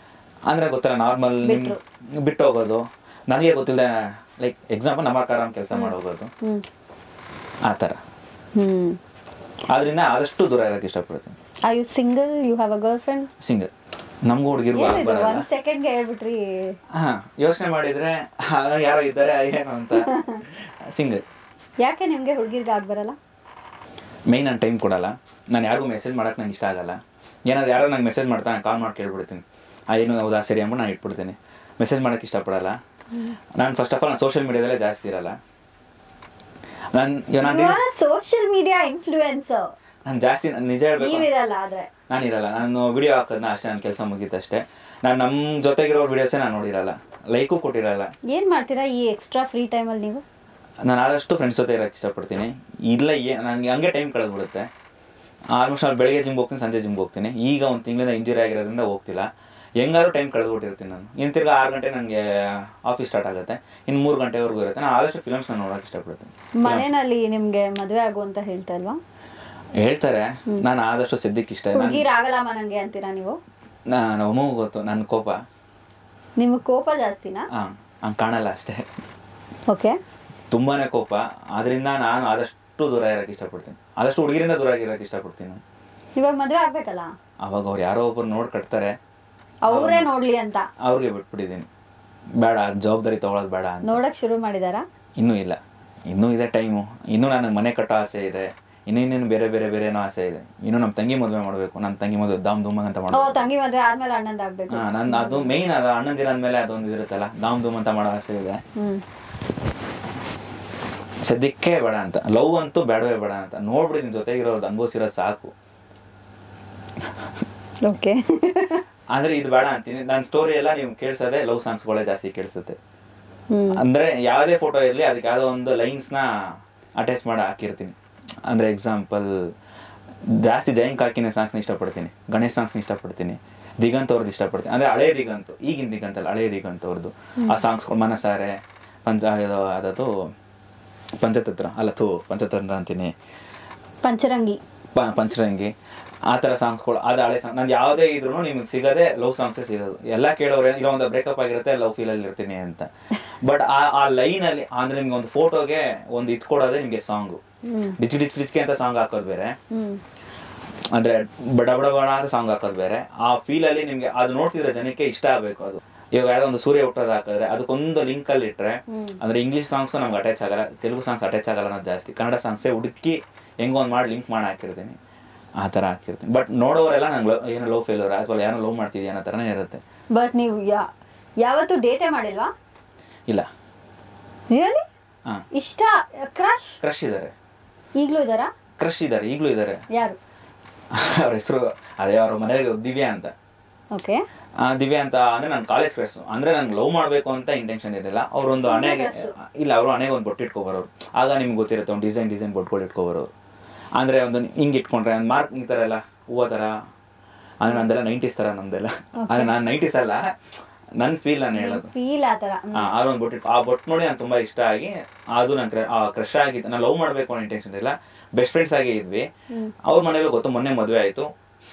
ಅಂದ್ರೆ ಗೊತ್ತಲ್ಲ ನಾರ್ಮಲ್ ನಿಮ್ ಬಿಟ್ಟು ಹೋಗೋದು ನನಗೆ ಗೊತ್ತಿಲ್ಲ ಲೈಕ್ ಎಕ್ಸಾಂಪಲ್ ನಮ್ಮ ಕಾರ ಕೆಲಸ ಮಾಡೋಗೋದು ಹ್ಮ್ ಆ ಥರ ಹ್ಮ್ ಆದ್ರಿಂದ ಆದಷ್ಟು ದೂರ ಇರೋಕೆ ಇಷ್ಟಪಡ್ತೀನಿ are you single you have a girlfriend single ನಮಗೂ ಹುಡುಗಿರು ಏನಿದು ಬರಲ್ಲ ಒಂದ್ ಸೆಕೆಂಡ್ಗೆ ಹೇಳ್ಬಿಟ್ರಿ ಹಾ ಯೋಚನೆ ಮಾಡಿದ್ರೆ ಆ, ಯಾರೋ ಇದ್ದಾರೆ ಏನು ಅಂತ ಸಿಂಗಲ್ ಯಾಕೆ ನಿಮ್ಗೆ ಹುಡುಗಿರ್ಗೆ ಆಗ್ ಬರಲ್ಲ ಮೇಯ್ನ್ ನಾನು ಟೈಮ್ ಕೊಡಲ್ಲ ನಾನು ಯಾರಿಗೂ ಮೆಸೇಜ್ ಮಾಡಕ್ಕೆ ನಂಗೆ ಇಷ್ಟ ಆಗಲ್ಲ ಏನಾದ್ರು ಯಾರೋ ನಂಗೆ ಮೆಸೇಜ್ ಮಾಡ್ತಾನೆ ಕಾಲ್ ಮಾಡಿ ಕೇಳ್ಬಿಡ್ತೀನಿ ಆ ಏನು ಹೌದಾ ಸರಿ ಅಂದ್ಬಿಟ್ಟು ನಾನು ಇಟ್ಬಿಡ್ತೀನಿ ಮೆಸೇಜ್ ಮಾಡೋಕ್ಕೆ ಇಷ್ಟಪಡಲ್ಲ ನಾನು ಫಸ್ಟ್ ಆಫ್ ಆಲ್ ನಾನು ಸೋಷಿಯಲ್ ಮೀಡಿಯಾದಲ್ಲೇ ಜಾಸ್ತಿ ಇರಲ್ಲ ನಾನು ಇವಾಗ ನಾನು ಸೋಷಿಯಲ್ ಮೀಡಿಯಾ ಇನ್ಫ್ಲೂಯೆನ್ಸರ್ ನಾನು ಜಾಸ್ತಿ ನಾನ್ ನಿಜ ಹೇಳ್ಬೇಕು ನೀವಿರಲ್ಲ ಆದ್ರೆ ನಾನು ಇರಲ್ಲ ನಾನು ವಿಡಿಯೋ ಹಾಕೋದನ್ನ ಅಷ್ಟೇ ನನ್ನ ಕೆಲಸ ಮುಗೀತಷ್ಟೇ ನಾನು ನಮ್ಮ ಜೊತೆಗಿರೋ ವಿಡಿಯೋಸೇ ನಾನು ನೋಡಿರಲ್ಲ ಲೈಕು ಕೊಟ್ಟಿರಲ್ಲ ಏನ್ ಮಾಡ್ತೀರಾ ಈ ಎಕ್ಸ್ಟ್ರಾ ಫ್ರೀ ಟೈಮಲ್ಲಿ ನೀವು ನಾನು ಆದಷ್ಟು ಫ್ರೆಂಡ್ಸ್ ಜೊತೆ ಇರೋಕ್ಕೆ ಇಷ್ಟಪಡ್ತೀನಿ ಇಲ್ಲ ಏ ನನಗೆ ಹಂಗೆ ಟೈಮ್ ಕಳೆದ್ಬಿಡುತ್ತೆ ಆಲ್ಮೋಸ್ಟ್ ನಾನು ಬೆಳಗ್ಗೆ ಜಿಮ್ಗೆ ಹೋಗ್ತೀನಿ ಸಂಜೆ ಜಿಮ್ಗೆ ಹೋಗ್ತೀನಿ ಈಗ ಒಂದು ತಿಂಗಳಿಂದ ಇಂಜುರಿ ಆಗಿರೋದ್ರಿಂದ ಹೋಗ್ತಿಲ್ಲ ಹೆಂಗಾದ್ರೂ ಟೈಮ್ ಕಳೆದ್ಬಿಟ್ಟಿರ್ತೀನಿ ನಾನು ಇನ್ನು ತಿರ್ಗಾ ಆರು ಗಂಟೆ ನನಗೆ ಆಫೀಸ್ ಸ್ಟಾರ್ಟ್ ಆಗುತ್ತೆ ಇನ್ನು ಮೂರು ಗಂಟೆವರೆಗೂ ಇರುತ್ತೆ ನಾನು ಆದಷ್ಟು ಫಿಲಮ್ಸ್ನ ನೋಡೋಕೆ ಇಷ್ಟಪಡ್ತೀನಿ ಮನೆಯಲ್ಲಿ ನಿಮ್ಗೆ ಮದ್ವೆ ಆಗು ಅಂತ ಹೇಳ್ತಾ ಇಲ್ವಾ ಹೇಳ್ತಾರೆ ನಾನು ಆದಷ್ಟು ಸದ್ಯಕ್ಕೆ ಇಷ್ಟ ನಾನು ಹುಡುಗಿರ್ ಆಗಲ್ಲಮ್ಮ ನಂಗೆ ಅಂತೀರಾ ನೀವು ನಾನು ಅಮ್ಮಗೂ ಗೊತ್ತು ನನ್ನ ಕೋಪ ನಿಮ್ಗೆ ಕೋಪ ಜಾಸ್ತಿನಾ ಹಾಂ ಹಂಗೆ ಕಾಣಲ್ಲ ಅಷ್ಟೇ ಓಕೆ ತುಂಬಾ ಕೋಪ ಆದ್ರಿಂದ ನಾನು ಆದಷ್ಟು ದೂರ ಇರೋಕ್ಕೆ ಇಷ್ಟಪಡ್ತೀನಿ ಆದಷ್ಟು ಹುಡುಗಿರಿಂದ ದೂರ ಇರೋಕ್ಕೆ ಇಷ್ಟಪಡ್ತೀನಿ ನಾನು ಇವಾಗ ಮದ್ವೆ ಆಗ್ಬೇಕಲ್ಲ ಅವಾಗ ಅವ್ರು ಯಾರೋ ಒಬ್ರು ನೋಡಿ ಕಟ್ತಾರೆ ಅವರೇ ನೋಡ್ಲಿ ಅಂತ ಅವ್ರಿಗೆ ಬಿಟ್ಬಿಟ್ಟಿದ್ದೀನಿ ಬೇಡ ಅದ್ ಜವಾಬ್ದಾರಿ ತಗೊಳ್ಳೋದು ಬೇಡ ಅಂತ ನೋಡಕ್ ಶುರು ಮಾಡಿದಾರಾ ಇನ್ನೂ ಇಲ್ಲ ಇನ್ನೂ ಇದೆ ಟೈಮು ಇನ್ನೂ ನನಗೆ ಮನೆ ಕಟ್ಟೋ ಆಸೆ ಇದೆ ಇನ್ನೂ ಇನ್ನೇನು ಬೇರೆ ಬೇರೆ ಬೇರೆ ಏನೋ ಆಸೆ ಇದೆ ಇನ್ನೂ ನಮ್ಮ ತಂಗಿ ಮದುವೆ ಮಾಡಬೇಕು ನನ್ನ ತಂಗಿ ಮದುವೆ ದಾಮ್ ಧೂಮ್ ಅಂತ ಓ ಮಾಡಬೇಕು ತಂಗಿ ಮದ್ವೆ ಆದ್ಮೇಲೆ ಅಣ್ಣಂದ್ ಆಗ್ಬೇಕು ಹಾಂ ನನ್ನ ಅದು ಮೇಯ್ನ್ ಅದು ಅಣ್ಣನ ದಿನ ಅಂದಮೇಲೆ ಅದೊಂದು ಇರುತ್ತಲ್ಲ ದಾಮ್ ಧೂಮ್ ಅಂತ ಮಾಡೋ ಆಸೆ ಇದೆ ಹ್ಮ್ ಸದ್ಯಕ್ಕೆ ಬೇಡ ಅಂತ ಲವ್ ಅಂತೂ ಬೇಡವೇ ಬೇಡ ಅಂತ ನೋಡ್ಬಿಡಿ ನಿನ್ನ ಜೊತೆಗಿರೋದು ಅನುಭವಿಸಿರೋದು ಸಾಕು ಓಕೆ ಅಂದ್ರೆ ಇದು ಬೇಡ ಅಂತೀನಿ ನನ್ನ ಸ್ಟೋರಿ ಎಲ್ಲ ನೀವು ಕೇಳಿಸೋದೆ ಲವ್ ಸಾಂಗ್ಸ್ಗಳೇ ಜಾಸ್ತಿ ಕೇಳಿಸುತ್ತೆ ಹ್ಮ್ ಅಂದ್ರೆ ಯಾವುದೇ ಫೋಟೋ ಇರಲಿ ಅದಕ್ಕೆ ಯಾವುದೋ ಒಂದು ಲೈನ್ಸ್ನ ಅಟ್ಯಾಚ್ ಮಾಡಿ ಹಾಕಿರ್ತೀನಿ ಅಂದ್ರೆ ಎಕ್ಸಾಂಪಲ್ ಜಾಸ್ತಿ ಜಯಂಕ್ ಹಾಕಿನ ಸಾಂಗ್ಸ್ನ ಇಷ್ಟಪಡ್ತೀನಿ ಗಣೇಶ್ ಸಾಂಗ್ಸ್ನ ಇಷ್ಟಪಡ್ತೀನಿ ದಿಗಂತ್ ಅವ್ರದ್ದು ಇಷ್ಟಪಡ್ತೀನಿ ಅಂದ್ರೆ ಹಳೇ ದಿಗಂತ್ ಈಗಿನ ದಿಗಂತ್ ಅಲ್ಲ ಹಳೇ ದಿಗಂತ್ ಅವ್ರದ್ದು ಆ ಸಾಂಗ್ಸ್ಗಳು ಮನಸಾರೆ ಪಂಚ ಇದು ಅದದು ಪಂಚತಂತ್ರ ಅಲ್ಲ ಥೂ ಪಂಚತಂತ್ರ ಅಂತೀನಿ ಪಂಚರಂಗಿ ಪ ಪಂಚರಂಗಿ ಆ ಥರ ಸಾಂಗ್ಸ್ಗಳು ಅದು ಹಳೆ ಸಾಂಗ್ ನಂದು ಯಾವುದೇ ಇದ್ರೂ ನಿಮಗೆ ಸಿಗೋದೇ ಲವ್ ಸಾಂಗ್ಸೇ ಸಿಗೋದು ಎಲ್ಲ ಕೇಳೋರೆ ಇಲ್ಲ ಒಂದು ಬ್ರೇಕಪ್ ಆಗಿರುತ್ತೆ ಲವ್ ಫೀಲಲ್ಲಿ ಇರ್ತೀನಿ ಅಂತ ಬಟ್ ಆ ಆ ಲೈನಲ್ಲಿ ಅಂದ್ರೆ ನಿಮ್ಗೆ ಒಂದು ಫೋಟೋಗೆ ಒಂದು ಇದು ಕೊಡೋದೇ ನಿಮಗೆ ಸಾಂಗು ಹ್ಮ್ ಡಿಚ್ ಡಿಚ್ ಡಿಚ್ಕೆ ಅಂತ ಸಾಂಗ್ ಹಾಕೋದು ಬೇರೆ ಹ್ಮ್ ಅಂದ್ರೆ ಬಡ ಬಡ ಬಡ ಅಂತ ಸಾಂಗ್ ಹಾಕೋದು ಬೇರೆ ಆ ಫೀಲಲ್ಲಿ ನಿಮಗೆ ಅದು ನೋಡ್ತಿದ್ರೆ ಜನಕ್ಕೆ ಇಷ್ಟ ಆಗಬೇಕು ಅದು ಇವಾಗ ಯಾವ್ದೋ ಒಂದು ಸೂರ್ಯ ಹುಟ್ಟೋದು ಹಾಕಿದ್ರೆ ಅದಕ್ಕೊಂದು ಲಿಂಕ್ ಅಲ್ಲಿ ಇಟ್ರೆ ಅಂದ್ರೆ ಇಂಗ್ಲಿಷ್ ಸಾಂಗ್ಸ್ ನಮ್ಗೆ ಅಟ್ಯಾಚ್ ಆಗಲ್ಲ ತೆಲುಗು ಸಾಂಗ್ಸ್ ಅಟ್ಯಾಚ್ ಆಗಲ್ಲ ಅನ್ನೋದು ಜಾಸ್ತಿ ಕನ್ನಡ ಸಾಂಗ್ಸೇ ಹುಡುಕಿ ಹೆಂಗೋ ಒಂದು ಮಾಡಿ ಲಿಂಕ್ ಮಾಡಿ ಹಾಕಿರ್ತೀನಿ ಆ ಥರ ಹಾಕಿರ್ತೀನಿ ಬಟ್ ನೋಡೋರೆಲ್ಲ ನಂಗೆ ಏನೋ ಲವ್ ಫೇಲ್ಯೂರ್ ಅಥವಾ ಏನೋ ಲವ್ ಮಾಡ್ತಿದ್ಯಾ ಅನ್ನೋ ಥರನೇ ಇರುತ್ತೆ ಬಟ್ ನೀವು ಯಾ ಯಾವತ್ತು ಡೇಟೇ ಮಾಡಿಲ್ವಾ ಇಲ್ಲ ರಿಯಲಿ ಹಾಂ ಇಷ್ಟ ಕ್ರಶ್ ಕ್ರಶ್ ಇದ್ದಾರೆ ಈಗ್ಲೂ ಇದಾರಾ ಕ್ರಶ್ ಇದ್ದಾರೆ ಈಗಲೂ ಇದ್ದಾರೆ ಯಾರು ಅವ್ರ ಹೆಸರು ಅದೇ ಅವ್ರ ಮನೆಯಲ್ಲಿ ದಿವ್ಯಾ ಅಂತ ಓಕೆ ಆ, ದಿವ್ಯಾ ಅಂತ ಅಂದ್ರೆ ನನ್ನ ಕಾಲೇಜ್ ಕ್ರಶ್ ಅಂದ್ರೆ ನನ್ಗೆ ಲವ್ ಮಾಡಬೇಕು ಅಂತ ಇಂಟೆನ್ಷನ್ ಇರಲಿಲ್ಲ ಅವ್ರೊಂದು ಹಣೆಗೆ ಇಲ್ಲ ಅವರು ಹಣೆಗೆ ಒಂದು ಬೊಟ್ಟು ಇಟ್ಕೊಬರೋರು ಆಗ ನಿಮ್ಗೆ ಗೊತ್ತಿರುತ್ತೆ ಒಂದು ಡಿಸೈನ್ ಡಿಸೈನ್ ಬೊಟ್ಗಳು ಇಟ್ಕೊಬರೋರು ಅಂದ್ರೆ ಒಂದು ಹಿಂಗೆ ಇಟ್ಕೊಂಡ್ರೆ ಒಂದು ಮಾರ್ಕ್ ಈ ಥರ ಎಲ್ಲ ಹೂವು ಥರ ಅಂದ್ರೆ ನಂದೆಲ್ಲ ನೈಂಟೀಸ್ ಥರ ನಮ್ದೆಲ್ಲ ಅಂದ್ರೆ ನಾನು ನೈಂಟೀಸ್ ಅಲ್ಲ ನನ್ನ ಫೀಲ್ ನಾನು ಹೇಳೋದು ಫೀಲ್ ಆ ಥರ ಆ ಅದೊಂದು ಬೊಟ್ಟು ಇಟ್ಟು ಆ ಬೊಟ್ಟು ನೋಡಿ ನಾನು ತುಂಬಾ ಇಷ್ಟ ಆಗಿ ಅದು ನನ್ನ ಆ ಕ್ರಶ್ ಆಗಿತ್ತು ನಾನು ಲವ್ ಮಾಡಬೇಕು ಅನ್ನೋ ಇಂಟೆನ್ಷನ್ ಇಲ್ಲ ಬೆಸ್ಟ್ ಫ್ರೆಂಡ್ಸ್ ಆಗಿ ಇದ್ವಿ ಅವ್ರ ಮನೇಲೂ ಗೊತ್ತು ಮೊನ್ನೆ ಮದುವೆ ಆಯಿತು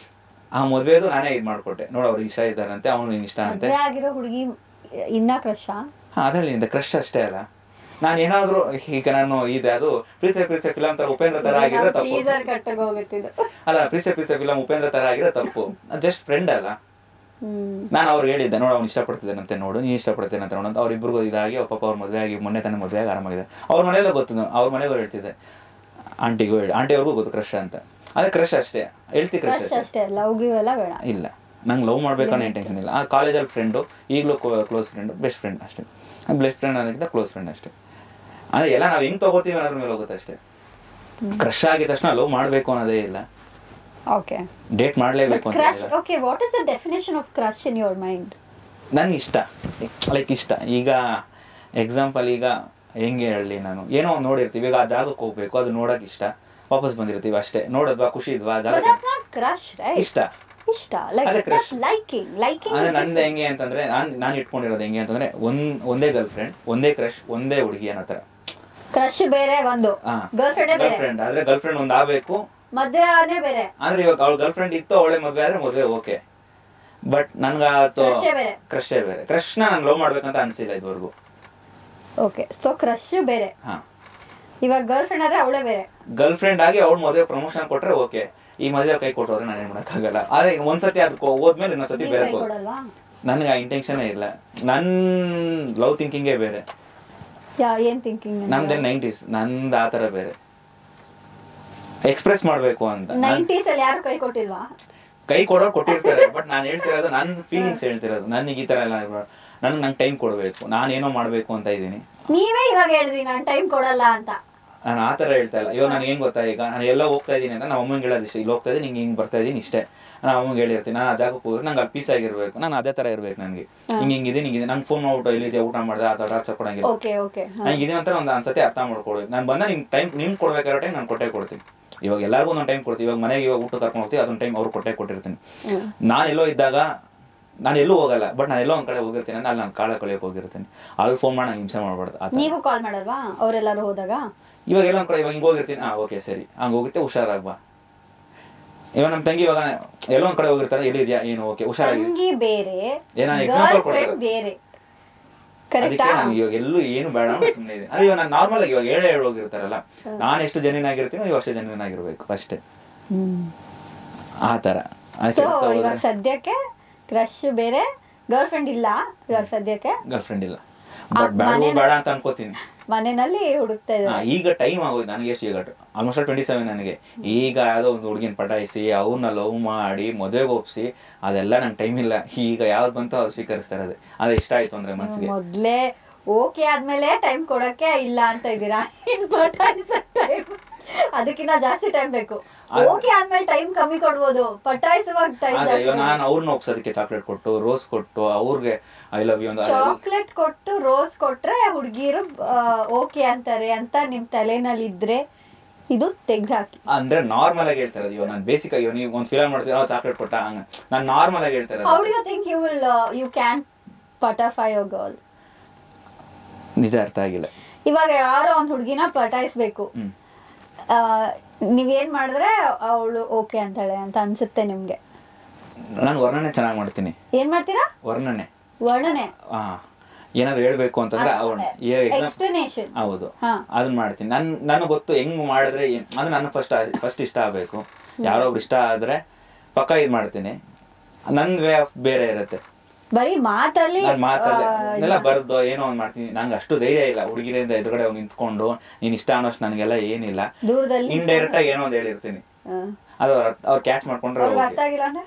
ಆ ಮದುವೆದು ನಾನೇ ಇದು ಮಾಡಿಕೊಟ್ಟೆ ನೋಡು ಅವ್ರಿಗೆ ಇಷ್ಟ ಇದ್ದಾರಂತೆ ಅವನು ನೀನು ಇಷ್ಟ ಅಂತೆ ಮದ್ವೆ ಆಗಿರೋ ಹುಡುಗಿ ಇನ್ನ ಕ್ರಶಾ ಹಾಂ ಅದರಲ್ಲಿ ಕ್ರಶ್ ಅಷ್ಟೇ ಅಲ್ಲ ನಾನು ಏನಾದರೂ ಈಗ ನಾನು ಇದೆ ಅದು ಪ್ರೀತಿ ಪ್ರೀತಿ ಫಿಲಮ್ ತರ ಉಪೇಂದ್ರ ತರ ಆಗಿರೋ ತಪ್ಪು ಟೀಸರ್ ಕಟ್ಟಗ ಹೋಗುತ್ತಿದ್ದು ಅಲ್ಲ ಪ್ರೀತಿ ಪ್ರೀತಿ ಫಿಲಮ್ ಉಪೇಂದ್ರ ತರ ಆಗಿರೋ ತಪ್ಪು ಜಸ್ಟ್ ಫ್ರೆಂಡ್ ಅಲ್ಲ ಹ್ಮ್ ನಾನು ಅವ್ರಿಗೆ ಹೇಳಿದ್ದೆ ನೋಡು ಅವ್ನು ಇಷ್ಟಪಡ್ತಿದ್ದಾನಂತೆ ನೋಡು ನೀನು ಇಷ್ಟಪಡ್ತೇನಂತ ನೋಡು ಅಂತ ಅವ್ರಿಬ್ರಿಗೂ ಇದಾಗಿ ಅವ್ರ ಪಾಪ ಅವ್ರ ಮದುವೆ ಆಗಿ ಮೊನ್ನೆ ತಾನೇ ಮದುವೆ ಆಗಿ ಆರಾಮಾಗಿದೆ ಅವ್ರ ಮನೆಯಲ್ಲೂ ಗೊತ್ತು ಅವ್ರ ಮನೆಗೂ ಹೇಳ್ತಿದ್ದೆ ಆಂಟಿಗೂ ಹೇಳಿ ಆಂಟಿಯವ್ರಿಗೂ ಗೊತ್ತು ಕ್ರಶ್ ಅಂತ ಅದೇ ಕ್ರಶ್ ಅಷ್ಟೇ ಹೇಳ್ತಿ ಕ್ರಶ್ ಕ್ರಶ್ ಅಷ್ಟೇ ಅಷ್ಟೇ ಲವ್ ಗಿವ್ ಎಲ್ಲ ಬೇಡ ಇಲ್ಲ ನಂಗೆ ಲವ್ ಮಾಡ್ಬೇಕು ಅನ್ನೋ ಇಂಟೆನ್ಷನ್ ಇಲ್ಲ ಆ ಕಾಲೇಜಲ್ಲಿ ಫ್ರೆಂಡು ಈಗಲೂ ಕ್ಲೋಸ್ ಫ್ರೆಂಡು ಬೆಸ್ಟ್ ಫ್ರೆಂಡ್ ಅಷ್ಟೇ ಬೆಸ್ಟ್ ಫ್ರೆಂಡ್ ಅನ್ನೋದಕ್ಕಿಂತ ಕ್ಲೋಸ್ ಫ್ರೆಂಡ್ ಅಷ್ಟೇ ಅಂದರೆ ಎಲ್ಲ ನಾವು ಹೆಂಗೆ ತಗೋತೀವಿ ಅನ್ನೋದ್ರ ಮೇಲೆ ಹೋಗುತ್ತೆ ಅಷ್ಟೇ ಕ್ರಶ್ ಆಗಿದ ತಕ್ಷಣ ಲವ್ ಮಾಡಬೇಕು ಅನ್ನೋದೇ ಇಲ್ಲ ಓಕೆ ಡೇಟ್ ಮಾಡಲೇಬೇಕು ಅಂತ ಕ್ರಶ್ ಇಲ್ಲ okay what is the definition of crush in your mind ನನಗೆ ಇಷ್ಟ ಲೈಕ್ ಇಷ್ಟ ಈಗ ಎಕ್ಸಾಂಪಲ್ ಈಗ ಹೆಂಗೆ ಹೇಳಲಿ ನಾನು ಏನೋ ಒಂದು ನೋಡಿರ್ತೀವಿ ಈಗ ಆ ಜಾಗಕ್ಕೆ ಹೋಗ್ಬೇಕು ಅದು ನೋಡೋಕೆ ಇಷ್ಟ ವಾಪಸ್ ಬಂದಿರ್ತೀವಿ ಅಷ್ಟೇ ನೋಡೋದ್ವಾ ಖುಷಿ ಇದ್ವಾ ಜಾಗ but that's not crush right ಇಷ್ಟ ಇಷ್ಟ ಲೈಕ್ ಅದೇ crush. ಲೈಕಿಂಗ್ ಲೈಕಿಂಗ್ ಅಂದ್ರೆ ನಂದು ಹೆಂಗೆ ಅಂತಂದ್ರೆ ನಾನು ನಾನು ಇಟ್ಕೊಂಡಿರೋದು ಹೆಂಗೆ ಅಂತಂದ್ರೆ ಒಂದ್ ಒಂದೇ ಗರ್ಲ್ ಫ್ರೆಂಡ್ ಒಂದೇ ಕ್ರಶ್ ಒಂದೇ ಹುಡುಗಿ ಅನ್ನೋ ಥರ ಕ್ರಶ್ ಬೇರೆ ಒಂದು ಗರ್ಲ್ ಫ್ರೆಂಡ್ ಗರ್ಲ್ ಬೇರೆ ಫ್ರೆಂಡ್ ಆದ್ರೆ ಗರ್ಲ್ ಫ್ರೆಂಡ್ ಒಂದು ಆಗ್ಬೇಕು ಮದ್ವೆ ಆನೆ ಬೇರೆ ಅಂದ್ರೆ ಇವಾಗ ಅವ್ಳ ಗರ್ಲ್ ಫ್ರೆಂಡ್ ಇತ್ತು ಅವಳೆ ಮದ್ವೆ ಆದ್ರೆ ಮದ್ವೆ ಓಕೆ ಬಟ್ ನನ್ಗೆ ಆತು Crush ಏ ಬೇರೆ. ಕ್ರಶೇ ಬೇರೆ ಕ್ರಶ್ನ ನಾನು ಲವ್ ಮಾಡ್ಬೇಕಂತ ಅನ್ಸಿಲ್ಲ ಇದುವರೆಗೂ ಓಕೆ ಸೊ ಕ್ರಶ್ ಬೇರೆ ಹಾ ಇವಾಗ ಗರ್ಲ್ ಫ್ರೆಂಡ್ ಆದ್ರೆ ಅವಳೇ ಬೇರೆ ಗರ್ಲ್ ಫ್ರೆಂಡ್ ಆಗಿ ಅವ್ಳ ಮದುವೆ ಪ್ರಮೋಷನ್ ಕೊಟ್ರೆ ಓಕೆ ಈ ಮದುವೆ ಕೈ ಕೊಟ್ಟವ್ರೆ ನಾನು ಏನ್ ಮಾಡಕ್ಕಾಗಲ್ಲ ಆದ್ರೆ ಈಗ ಒಂದ್ಸತಿ ಅದಕ್ಕೆ ಹೋದ್ಮೇಲೆ ಇನ್ನೊಂದ್ಸತಿ ನೀನ್ ಬೇರೆ ಕೈ ಕೊಡಲ್ವಾ ನನ್ಗೆ ಆ ಇಂಟೆನ್ಷನ್ ಇಲ್ಲ ನನ್ ಲವ್ ಥಿಂಕಿಂಗೇ ಬೇರೆ ಯಾ ಏನ್ ಥಿಂಕಿಂಗ್ ನಮ್ದೇ ನೈಂಟೀಸ್ ನಂದು ಆ ಥರ ಬೇರೆ ಎಕ್ಸ್ಪ್ರೆಸ್ ಮಾಡ್ಬೇಕು ಅಂತ ನಾನ್- ನೈಂಟೀಸ್ ಅಲ್ಲಿ ಯಾರು ಕೈ ಕೊಟ್ಟಿಲ್ವಾ ಕೈ ಕೊಡೋರು ಕೊಟ್ಟಿರ್ತಾರೆ ಬಟ್ ನಾನು ಹೇಳ್ತಿರೋದು ನನ್ನ ಫೀಲಿಂಗ್ಸ್ ಹೇಳ್ತಿರೋದು ನನಗೆ ಈ ತರ ಎಲ್ಲ ನನ್ಗೆ ನಂಗೆ ಟೈಮ್ ಕೊಡಬೇಕು ನಾನು ಏನೋ ಮಾಡಬೇಕು ಅಂತ ಇದ್ದೀನಿ ನೀವೇ ಇವಾಗ ಹೇಳಿದ್ರಿ ನಾನು ಟೈಮ್ ಕೊಡಲ್ಲ ಅಂತ ನಾನು ಆ ಥರ ಹೇಳ್ತಾ ಇಲ್ಲ ಇವಾಗ ನನಗೆ ಹೆಂಗ್ ಗೊತ್ತಾ ಈಗ ನಾನು ಎಲ್ಲ ಹೋಗ್ತಾ ಇದ್ದೀನಿ ಅಂತ ನಮ್ಮ ಅಮ್ಮಂಗೆ ಹೇಳೋದು ಇಷ್ಟ ಇಲ್ಲಿ ಹೋಗ್ತಾ ಇದ್ದೀನಿ ಹಿಂಗೆ ಹಿಂಗೆ ಬರ್ತಾ ಇದ್ದೀನಿ ಇಷ್ಟೇ ನಾನು ಅಮ್ಮಂಗೆ ಹೇಳಿರ್ತೀನಿ ನಾನು ಆ ಜಾಗಕ್ಕೆ ಹೋಗಿ ನಂಗೆ ಅಲ್ಲಿ ಪೀಸ್ ಆಗಿರ್ಬೇಕು ನಾನು ಅದೇ ಥರ ಇರ್ಬೇಕು ನನಗೆ ಹಿಂಗೆ ಹಿಂಗಿದೆ ಹಿಂಗಿದೆ ನಂಗೆ ಫೋನ್ ಮಾಡ್ಬಿಟ್ಟು ಇಲ್ಲಿದೆ ಊಟ ಮಾಡಿದೆ ಆ ಥರ ಟಾರ್ಚರ್ ಕೊಡಂಗಿಲ್ಲ ಓಕೆ ಓಕೆ ನಂಗೆ ಇದೀನಿ ಅಂತ ಒಂದು ಅನ್ಸತಿ ಅರ್ಥ ಮಾಡ್ಕೊಡ್ಬೇಕು ನಾನು ಬಂದ ನಿಮ್ಗೆ ಟೈಮ್ ನಿಮ್ಗೆ ಕೊಡ್ಬೇಕಾದ್ರೆ ಟೈಮ್ ನಾನು ಕೊಟ್ಟೆ ಕೊಡ್ತೀನಿ ಇವಾಗ ಎಲ್ಲರಿಗೂ ಒಂದು ಟೈಮ್ ಕೊಡ್ತೀವಿ ಇವಾಗ ಮನೆಗೆ ಇವಾಗ ಊಟ ಕರ್ಕೊಂಡು ಹೋಗ್ತೀವಿ ಅದೊಂದು ಟೈಮ್ ಅವ್ರು ಕೊಟ್ಟೆ ಕೊಟ್ಟಿರ್ತೀನಿ ನಾನು ಎಲ್ಲೋ ಇದ್ದಾಗ ನಾನು ಎಲ್ಲೂ ಹೋಗಲ್ಲ ಬಟ್ ನಾನು ಎಲ್ಲೋ ಒಂದ್ ಕಡೆ ಹೋಗಿರ್ತೀನಿ ಅಂದ್ರೆ ಅಲ್ಲಿ ನಾನು ಕಾಳ ಕಳಿಯೋಕೆ ಹೋಗಿರ್ತೀನಿ ಅಲ್ಲಿ ಫೋನ್ ಮಾಡಿ ನಂಗೆ ಹಿಂಸೆ ಮಾಡ್ಬಾರ್ದು ಆ ಥರ ನೀವು ಕಾಲ್ ಮಾಡಲ್ವಾ ಅವರೆಲ್ಲರೂ ಹೋದಾಗ ಇವಾಗ ಎಲ್ಲ ಒಂದ್ ಕಡೆ ಇವಾಗ ಹಿಂಗೆ ಹೋಗಿರ್ತೀನಿ ಹಾ ಓಕೆ ಸರಿ ಹಂಗೆ ಹೋಗುತ್ತೆ ಹುಷಾರಾಗ್ ಬಾ ಇವಾಗ ನಮ್ಮ ತಂಗಿ ಇವಾಗ ಎಲ್ಲೋ ಒಂದ್ ಕಡೆ ಹೋಗಿರ್ತಾರೆ ಎಲ್ಲಿದ್ಯಾ ಏನು ಓಕೆ ಹುಷಾರಾಗಿ ತಂಗಿ ಬೇರೆ ಏ, ನಾನು example ಗರ್ಲ್ ಕೊಡ್ತಾ ಫ್ರೆಂಡ್ ಬೇರೆ ಅದಕ್ಕೆ ಕರೆಕ್ಟಾ ನಾನು ಇವಾಗ ಎಲ್ಲೂ ಏನು ಬೇಡ ಸುಮ್ಮನೆ ಇದೆ ಅದೇ ಇವಾಗ ನಾನು ನಾರ್ಮಲ್ ಆಗಿ ಇವಾಗ ಹೇಳೇ ಹೇಳಿ ಹೋಗಿರ್ತಾರಲ್ಲ ನಾನು ಎಷ್ಟು ಜನಿನ್ ಆಗಿರ್ತೀನೋ ನೀವು ಅಷ್ಟೇ ಜನಿನ್ ಆಗಿರ್ಬೇಕು ಅಷ್ಟೇ ಆ ಥರ ಆಯ್ತು ಸೊ ಇವಾಗ ಸದ್ಯಕ್ಕೆ ಕ್ರಶ್ ಬೇರೆ ಗರ್ಲ್ ಫ್ರೆಂಡ್ ಇಲ್ಲ ಇವಾಗ ಸದ್ಯಕ್ಕೆ ಗರ್ಲ್ ಫ್ರೆಂಡ್ ಇಲ್ಲ ಆ, ಬಟ್ ಬೇಡ ಮನೇಲಿ- ಬೇಡ ಅಂತ ಅನ್ಕೋತೀನಿ ಮನೆಯಲ್ಲಿ ಹುಡುಕ್ತಾ ಹಾ, ಇದ್ದಾರೆ ಈಗ ಟೈಮ್ ಆಗೋಯ್ತು ನನಗೆ ಎಷ್ಟು ಈಗ ಆಲ್ಮೋಸ್ಟ್ ಟ್ವೆಂಟಿ ಸೆವೆನ್ ನನಗೆ ಈಗ ಯಾವುದೋ ಒಂದು ಹುಡುಗಿನ ಪಟಾಯಿಸಿ ಅವ್ರನ್ನ ಲವ್ ಮಾಡಿ ಮದುವೆಗೆ ಒಪ್ಸಿ ಅದೆಲ್ಲ ನಂಗೆ ಟೈಮ್ ಇಲ್ಲ ಈಗ ಯಾವ್ದು ಬಂತೋ ಅದು ಸ್ವೀಕರಿಸ್ತಾ ಇರೋದು ಅದು ಇಷ್ಟ ಆಯ್ತು ಅಂದ್ರೆ ಮನ್ಸಿಗೆ ಮೊದ್ಲೇ ಓಕೆ ಆದ್ಮೇಲೆ ಟೈಮ್ ಕೊಡಕ್ಕೆ ಇಲ್ಲ ಅಂತ ಇದ್ದೀರಾ ಇನ್ ಪಟಾಯಿಸೋ ಟೈಮ್ ಅದಕ್ಕಿಂತ ಜಾಸ್ತಿ ಟೈಮ್ ಬೇಕು ಆ- ಓಕೆ ಆದ್ಮೇಲೆ ಟೈಮ್ ಕಮ್ಮಿ ಕೊಡ್ಬೋದು ಪಟಾಯಿಸುವಾಗ ಟೈಮ್ ಆದ್ರೆ ಇವಾಗ ನಾನು ಅವ್ರನ್ನ ಒಪ್ಸೋದಕ್ಕೆ ಚಾಕ್ಲೇಟ್ ಕೊಟ್ಟು ರೋಸ್ ಕೊಟ್ಟು ಅವ್ರಿಗೆ ಐ ಲವ್ ಯು ಅಂತ ಚಾಕ್ಲೇಟ್ ಕೊಟ್ಟು ರೋಸ್ ಕೊಟ್ರೆ ಹುಡುಗಿರು ಓಕೆ ಅಂತಾರೆ ಅಂತ ನಿಮ್ ತಲೆನಲ್ಲಿ ಇದ್ರೆ ಇದು ತೆಗ್ದಾಕಿ ಅಂದ್ರೆ ನಾರ್ಮಲ್ ಆಗಿ ಹೇಳ್ತಾ ಇರೋದು ಇವಾಗ ನಾನು ಬೇಸಿಕ್ ಆಗಿ ನೀವು ಒಂದು ಫಿಲಮ್ ಮಾಡ್ತೀರಾ ಚಾಕ್ಲೇಟ್ ಕೊಟ್ಟ ಹಂಗ ನಾನು ನಾರ್ಮಲ್ ಆಗಿ ಹೇಳ್ತಾ ಹೌ ಇರೋದು do you think you will you can ಪಟಾಫೈ ಯೋರ್ ಗರ್ಲ್ ನಿಜ ಅರ್ಥ ಆಗಿಲ್ಲ ಇವಾಗ ಯಾರೋ ಒಂದ್ ಹುಡುಗಿನ ಪಟಾಯಿಸ್ಬೇಕು ಹ್ಮ್ ಆ, ನೀವೇನ್ ಮಾಡಿದ್ರೆ ಅವಳು ಓಕೆ ಅಂತಾಳೆ ಅಂತ ಅನ್ಸುತ್ತೆ ನಿಮ್ಗೆ ನಾನು ವರ್ಣನೆ ಚೆನ್ನಾಗಿ ಮಾಡ್ತೀನಿ ಏನ್ ಮಾಡ್ತೀರಾ ವರ್ಣನೆ ವರ್ಣನೆ ಹಾ ಏನಾದ್ರು ಹೇಳ್ಬೇಕು ಅಂತಂದ್ರೆ ಅವ್ನ ಎಕ್ಸಾಂಪಲ್ ಎಕ್ಸ್ಪ್ಲನೇಷನ್ ಹೌದು ಹಾ. ಅದನ್ನ ಮಾಡ್ತೀನಿ ನನ್ ನನಗೆ ಗೊತ್ತು ಹೆಂಗ್ ಮಾಡಿದ್ರೆ ಏನ್ ಅಂದ್ರೆ ನನ್ನ ಫಸ್ಟ್ ಫಸ್ಟ್ ಇಷ್ಟ ಆಗ್ಬೇಕು ಯಾರೋ ಒಬ್ರು ಇಷ್ಟ ಆದ್ರೆ ಪಕ್ಕ ಇದ್ ಮಾಡ್ತೀನಿ ನನ್ ವೇ ಆಫ್ ಬೇರೆ ಇರುತ್ತೆ ಬರೀ ಮಾತಲ್ಲಿ ನಾನು ಮಾತಲ್ಲ ಆ, ಎಲ್ಲ ಬರ್ದು ಏನೋ ಒಂದ್ ಮಾಡ್ತೀನಿ ನಂಗೆ ಅಷ್ಟು ಧೈರ್ಯ ಇಲ್ಲ ಹುಡುಗಿರಿಂದ ಎದುರುಗಡೆ ಹೋಗಿ ನಿಂತ್ಕೊಂಡು ನೀನ್ ಇಷ್ಟ ಅನ್ನೋಷ್ಟು ನನಗೆಲ್ಲ ಏನಿಲ್ಲ ದೂರದಲ್ಲಿ ಇಂಡೈರೆಕ್ಟ್ ಆಗಿ ಏನೋ ಒಂದ್ ಹೇಳಿರ್ತೀನಿ ಆ. ಅದು ಅವ್ರು ಕ್ಯಾಚ್ ಮಾಡ್ಕೊಂಡ್ರೆ ಅವ್ರಿಗೆ okay. ಅರ್ಥ ಆಗಿಲ್ಲ ಅಂದ್ರೆ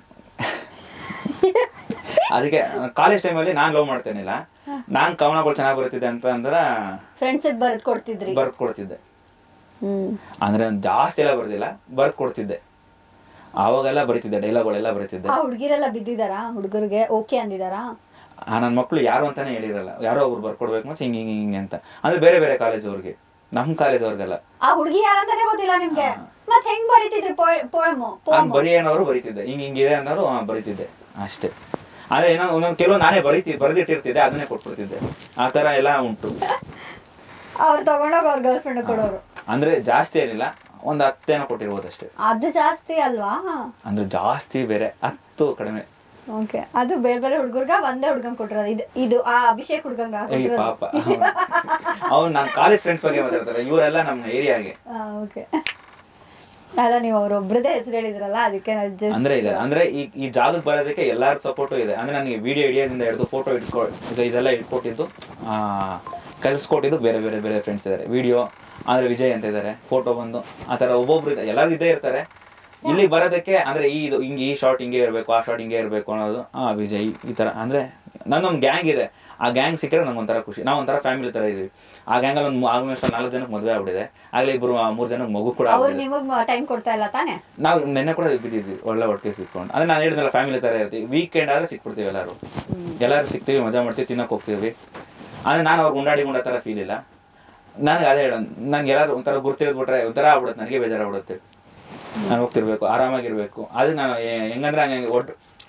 ಅದಕ್ಕೆ ಕಾಲೇಜ್ ಟೈಮಲ್ಲಿ ನಾನ್ ಲವ್ ಮಾಡ್ತೇನಿಲ್ಲ ನಾನ್ ಕವನಗಳು ಚೆನ್ನಾಗಿ ಬರುತ್ತಿದ್ದೆ ಅಂತ ಅಂದ್ರೆ ಫ್ರೆಂಡ್ಸ್ ಬರೆದ್ ಕೊಡ್ತಿದ್ರಿ ಬರ್ದ್ ಕೊಡ್ತಿದ್ದೆ ಹ್ಮ್ ಅಂದ್ರೆ ಒಂದ್ ಜಾಸ್ತಿ ಎಲ್ಲ ಬರ್ದಿಲ್ಲ ಬರ್ದ್ ಕೊಡ್ತಿದ್ದೆ ಅವಾಗೆಲ್ಲ ಬರೀತಿದ್ದೆ ಡೈಲಾಗ್ಗಳೆಲ್ಲ ಬರೀತಿದ್ದೆ ಆ ಹುಡುಗಿರೆಲ್ಲ ಬಿದ್ದಿದಾರಾ ಹುಡುಗರಿಗೆ ಓಕೆ ಅಂದಿದಾರಾ ಆ ನನ್ನ ಮಕ್ಳು ಯಾರು ಅಂತಾನೆ ಹೇಳಿರಲ್ಲ ಯಾರೋ ಒಬ್ರು ಬರ್ಕೊಡ್ಬೇಕು ಮತ್ತೆ ಹಿಂಗೆ ಹಿಂಗೆ ಹಿಂಗೆ ಅಂತ ಅಂದ್ರೆ ಬೇರೆ ಬೇರೆ ಕಾಲೇಜ್ ಅವ್ರಿಗೆ ನಮ್ಮ ಕಾಲೇಜ್ ಅವ್ರಿಗೆಲ್ಲ ಆ ಹುಡುಗಿ ಯಾರಂತಾನೆ ಗೊತ್ತಿಲ್ಲ ನಿಮ್ಗೆ ಮತ್ ಹೆಂಗ್ ಬರೀತಿದ್ರಿ ಪೋಯಮು ಹಂಗ್ ಬರೀ ಏನೋರು ಬರೀತಿದ್ದೆ ಹಿಂಗ್ ಹಿಂಗಿದೆ ಅನ್ನೋರು ಆ, ಬರೀತಿದ್ದೆ ಅಷ್ಟೇ ಅದೇ ಏನೋ ಒಂದೊಂದು ಕೆಲವು ನಾನೇ ಬರೀತಿ ಬರೆದಿಟ್ಟಿರ್ತಿದ್ದೆ ಅದನ್ನೇ ಕೊಟ್ಬಿಡ್ತಿದ್ದೆ ಆ ತರ ಎಲ್ಲ ಉಂಟು ಅವ್ರು ತಗೊಂಡೋಗ ಅವ್ರ ಗರ್ಲ್ ಫ್ರೆಂಡ್ ಕೊಡೋರು ಅಂದ್ರೆ ಜಾಸ್ತಿ ಏನಿಲ್ಲ ಒಂದ್ ಹತ್ತೇನೋ ಕೊಟ್ಟಿರ್ಬೋದು ಅಷ್ಟೇ ಅದು ಜಾಸ್ತಿ ಅಲ್ವಾ ಅಂದ್ರೆ ಜಾಸ್ತಿ ಬೇರೆ ಹತ್ತು ಕಡಿಮೆ ಓಕೆ ಅದು ಬೇರೆ ಬೇರೆ ಹುಡುಗರ್ಗ ಒಂದೇ ಹುಡ್ಗಂಗ್ ಕೊಟ್ಟಿರೋದು ಇದು ಇದು ಆ ಅಭಿಷೇಕ್ ಹುಡ್ಗಂಗ ಏಯ್ ಪಾಪ ಅವ್ನು ನನ್ನ ಕಾಲೇಜ್ ಫ್ರೆಂಡ್ಸ್ ಬಗ್ಗೆ ಮಾತಾಡ್ತಾರೆ ಇವರೆಲ್ಲ ನಮ್ಮ ಏರಿಯಾಗೆ ಓಕೆ ಅಲ್ಲ ನೀವು ಅವ್ರೊಬ್ರದೇ ಹೆಸರು ಹೇಳಿದ್ರಲ್ಲ ಅದಕ್ಕೆ ನಾನ್ just- ಅಂದ್ರೆ ಇದೆ ಅಂದ್ರೆ ಈ ಈ ಜಾಗಕ್ಕೆ ಬರೋದಕ್ಕೆ ಎಲ್ಲಾರ ಸಪೋರ್ಟು ಇದೆ ಅಂದ್ರೆ ನನಗೆ ವಿಡಿಯೋ ಹಿಡಿಯೋದಿಂದ ಹಿಡಿದು ಫೋಟೋ ಇಟ್ಕೊ ಇದು ಇದೆಲ್ಲ ಇಟ್ಕೊಟ್ಟಿದ್ದು ಆ ಕಲಿಸ್ಕೊಟ್ಟಿದ್ದು ಬೇರೆ ಬೇರೆ ಬೇರೆ ಫ್ರೆಂಡ್ಸ್ ಇದ್ದಾರೆ ವಿಡಿಯೋ ಅಂದ್ರೆ ವಿಜಯ್ ಅಂತ ಇದ್ದಾರೆ ಫೋಟೋ ಬಂದು ಆ ಥರ ಒಬ್ಬೊಬ್ರು ಇದೆ ಎಲ್ಲರೂ ಇದ್ದೇ ಇರ್ತಾರೆ ಇಲ್ಲಿ ಬರೋದಕ್ಕೆ ಅಂದ್ರೆ ಈ ಇದು ಹಿಂಗೆ ಈ ಶಾರ್ಟ್ ಹಿಂಗೆ ಇರಬೇಕು ಆ ಶಾರ್ಟ್ ಹಿಂಗೆ ಇರಬೇಕು ಅನ್ನೋದು ಆ ವಿಜಯ್ ಈ ಥರ ಅಂದ್ರೆ ನನ್ನೊಂದು ಗ್ಯಾಂಗ್ ಇದೆ ಆ ಗ್ಯಾಂಗ್ ಸಿಕ್ಕರೆ ನಂಗೆ ಒಂಥರ ಖುಷಿ ನಾವು ಒಂಥರ ಫ್ಯಾಮಿಲಿ ಥರ ಇದೀವಿ ಆ ಗ್ಯಾಂಗಲ್ಲಿ ಒಂದು ಆಲ್ಮೋಸ್ಟ್ ನಾಲ್ಕು ಜನಕ್ಕೆ ಮದುವೆ ಆಗ್ಬಿಟ್ಟಿದೆ ಆಗಲೇ ಇಬ್ಬರು ಮೂರು ಜನಕ್ಕೆ ಮಗು ಕೂಡ ಅವ್ರು ಆಗ್ಬಿಟ್ಟಿದೆ ನಿಮಗ್ ಟೈಮ್ ಕೊಡ್ತಾ ಇಲ್ಲ ತಾನೇ ನಾವು ನೆನ್ನೆ ಕೂಡ ಬಿದ್ದಿದ್ವಿ ಒಳ್ಳೆ ಒಟ್ಟಿಗೆ ಸಿಕ್ಕೊಂಡು ಅಂದ್ರೆ ನಾನು ಹೇಳಿದ್ನಲ್ಲ ಫ್ಯಾಮಿಲಿ ತರ ಇರ್ತೀವಿ ವೀಕೆಂಡ್ ಆದ್ರೆ ಸಿಕ್ಬಿಡ್ತೀವಿ ಎಲ್ಲರೂ ಎಲ್ಲರೂ ಸಿಗ್ತೀವಿ ಮಜಾ ಮಾಡ್ತೀವಿ ತಿನ್ನಕ್ ಹೋಗ್ತೀವಿ ಅಂದ್ರೆ ನಾನು ಅವ್ರಿಗೆ ಉಂಡಾಡಿ ಉಂಡ ತರ ಫೀಲ್ ಇಲ್ಲ ನನಗೆ ಅದೇ ಹೇಳ ನನ್ಗೆ ಎಲ್ಲರೂ ಒಂಥರ ಗುರ್ತಿರ್ಬಿಟ್ರೆ ಒಂಥರ ಆಗ್ಬಿಡುತ್ತೆ ನನಗೆ ಬೇಜಾರಾಗ್ಬಿಡುತ್ತೆ ನಾನು ಹೋಗ್ತಿರ್ಬೇಕು ಆರಾಮಾಗಿರ್ಬೇಕು ಅದು ನಾನು ಹೆ- ಹೆಂಗಂದ್ರೆ ಹಂಗೆ ಒಟ್ಟು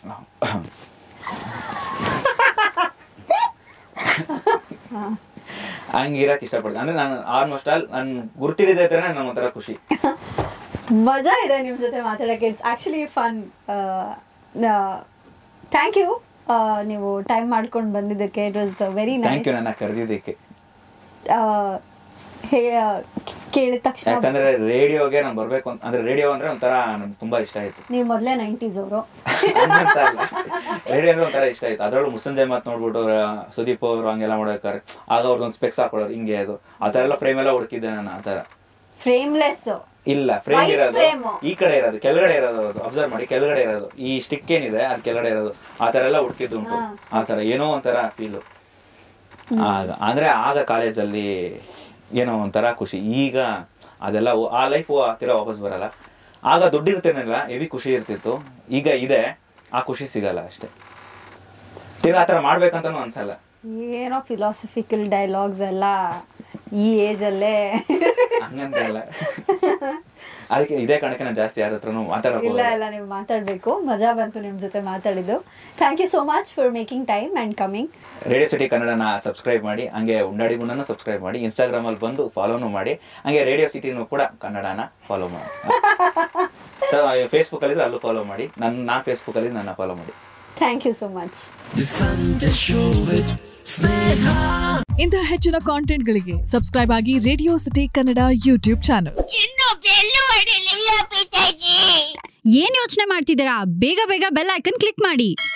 ಹಂಗೆ ಇರಕ್ಕೆ ಇಷ್ಟಪಡ್ತೀನಿ ಅಂದ್ರೆ ನಾನು ಆಲ್ಮೋಸ್ಟ್ ಆಲ್ ನಾನು ಗುರ್ತಿಡಿದೆ ನಂಗೆ ಒಂಥರ ಖುಷಿ ಮಜಾ ಇದೆ ನಿಮ್ ಜೊತೆ ಮಾತಾಡಕ್ಕೆ it's actually fun thank you ನೀವು ಟೈಮ್ ಮಾಡ್ಕೊಂಡು ಬಂದಿದ್ದಕ್ಕೆ it was very thank nice you ನನ್ನ ಕರೆದಿದ್ದಕ್ಕೆ ಕೇಳಿದ ತಕ್ಷಣ ಯಾಕಂದ್ರೆ ರೇಡಿಯೋಗೆ ನಾನು ಬರ್ಬೇಕು ಅಂತ ಅಂದ್ರೆ ರೇಡಿಯೋ ಅಂದ್ರೆ ಒಂಥರ ನನ್ಗೆ ತುಂಬಾ ಇಷ್ಟ ಆಯ್ತು ನೀವು ಮೊದಲೇ ನೈಂಟೀಸ್ ಅವರು ಹಂಗಂತ ಅಲ್ಲ ರೇಡಿಯೋ ಅಂದ್ರೆ ಒಂಥರ ಇಷ್ಟ ಆಯ್ತು ಅದ್ರಲ್ಲೂ ಮುಸ್ಸಂಜೆ ಮಾತು ನೋಡ್ಬಿಟ್ಟು ಆ, ಸುದೀಪ್ ಅವರು ಹಂಗೆಲ್ಲ ಮಾಡ್ಬೇಕಾದ್ರೆ ಆಗ ಅವ್ರದ್ದೊಂದು ಸ್ಪೆಕ್ಸ್ ಹಾಕೊಳ್ಳೋದು ಹಿಂಗೆ ಅದು ಆ ಥರ ಎಲ್ಲ ಫ್ರೇಮ್ ಎಲ್ಲ ಹುಡುಕಿದ್ದೆ ನಾನು ಆ ಥರ ಫ್ರೇಮ್ಲೆಸ್ ಇಲ್ಲ ಫ್ರೇಮ್ White ಇರೋದು frame. ಈ ಕಡೆ ಇರೋದು ಕೆಳಗಡೆ ಇರೋದು ಅದು ಅಬ್ಸರ್ವ್ ಮಾಡಿ ಕೆಳಗಡೆ ಇರೋದು ಈ ಸ್ಟಿಕ್ ಏನಿದೆ ಅದು ಕೆಳಗಡೆ ಇರೋದು ಆ ತರ ಎಲ್ಲ ಹುಡುಕಿದ್ದು ಉಂಟು ಹಾ. ಆ ತರ ಏನೋ ಒಂಥರ ಫೀಲು ಆಗ ಅಂದ್ರೆ ಆಗ ಕಾಲೇಜಲ್ಲಿ ಏನೋ ಒಂಥರ ಖುಷಿ ಈಗ ಅದೆಲ್ಲ ಓ- ಆ ಲೈಫ್ ಹತ್ತಿರ ವಾಪಸ್ ಬರಲ್ಲ ಆಗ ದುಡ್ಡು ಇರ್ತೇನಲ್ಲ ಹೆವಿ ಖುಷಿ ಇರ್ತಿತ್ತು ಈಗ ಇದೆ ಆ ಖುಷಿ ಸಿಗಲ್ಲ ಅಷ್ಟೇ ತಿರ್ಗಾ ಆ ಥರ ಮಾಡ್ಬೇಕಂತನೂ ಅನ್ಸಲ್ಲ ಏನೋ ಫಿಲಾಸಫಿಕಲ್ ಡೈಲಾಗ್ಸ್ ಎಲ್ಲ ಈ ಏಜ್ ಅಲ್ಲೇ ಹಂಗಂತ ಇಲ್ಲ ಅದಕ್ಕೆ ಇದೇ ಕಾರಣಕ್ಕೆ ನಾನು ಜಾಸ್ತಿ ಯಾರ ಹತ್ರನೂ ಇಲ್ಲ ಮಾತಾಡೋದು ಇಲ್ಲ ನೀವು ಮಾತಾಡ್ಬೇಕು ಮಜಾ ಬಂತು ನಿಮ್ ಜೊತೆ ಮಾತಾಡಿದ್ದು thank you so much for making time and coming radio city ಕನ್ನಡನ ಸಬ್ಸ್ಕ್ರೈಬ್ ಮಾಡಿ ಹಂಗೆ ಉಂಡಾಡಿ ಗುಣನೂ ಸಬ್ಸ್ಕ್ರೈಬ್ ಮಾಡಿ ಇನ್ಸ್ಟಾಗ್ರಾಮಲ್ಲಿ ಬಂದು ಫಾಲೋನು ಮಾಡಿ ಹಂಗೆ ರೇಡಿಯೋ ಸಿಟಿನೂ ಕೂಡ ಕನ್ನಡನ ಫಾಲೋ ಮಾಡಿ ಸೊ ಫೇಸ್ಬುಕ್ಕಲ್ಲಿ ಅಲ್ಲೂ ಫಾಲೋ ಮಾಡಿ ನನ್ನ ನಾನು ಫೇಸ್ಬುಕ್ಕಲ್ಲಿ ನನ್ನ ಫಾಲೋ ಮಾಡಿ thank you so much The Sunday Show with Sneha. ಇಂತಹ ಹೆಚ್ಚಿನ ಕಾಂಟೆಂಟ್ಗಳಿಗೆ ಸಬ್ಸ್ಕ್ರೈಬ್ ಆಗಿ radio city Kannada YouTube channel ಇನ್ನು ಬೆಲ್ಲು ಹೊಡಿಲಿಲ್ಲ ಪಿತಾಜಿ ಏನ್ ಯೋಚನೆ ಮಾಡ್ತಿದ್ದೀರಾ ಬೇಗ ಬೇಗ ಬೆಲ್ ಐಕನ್ ಕ್ಲಿಕ್ ಮಾಡಿ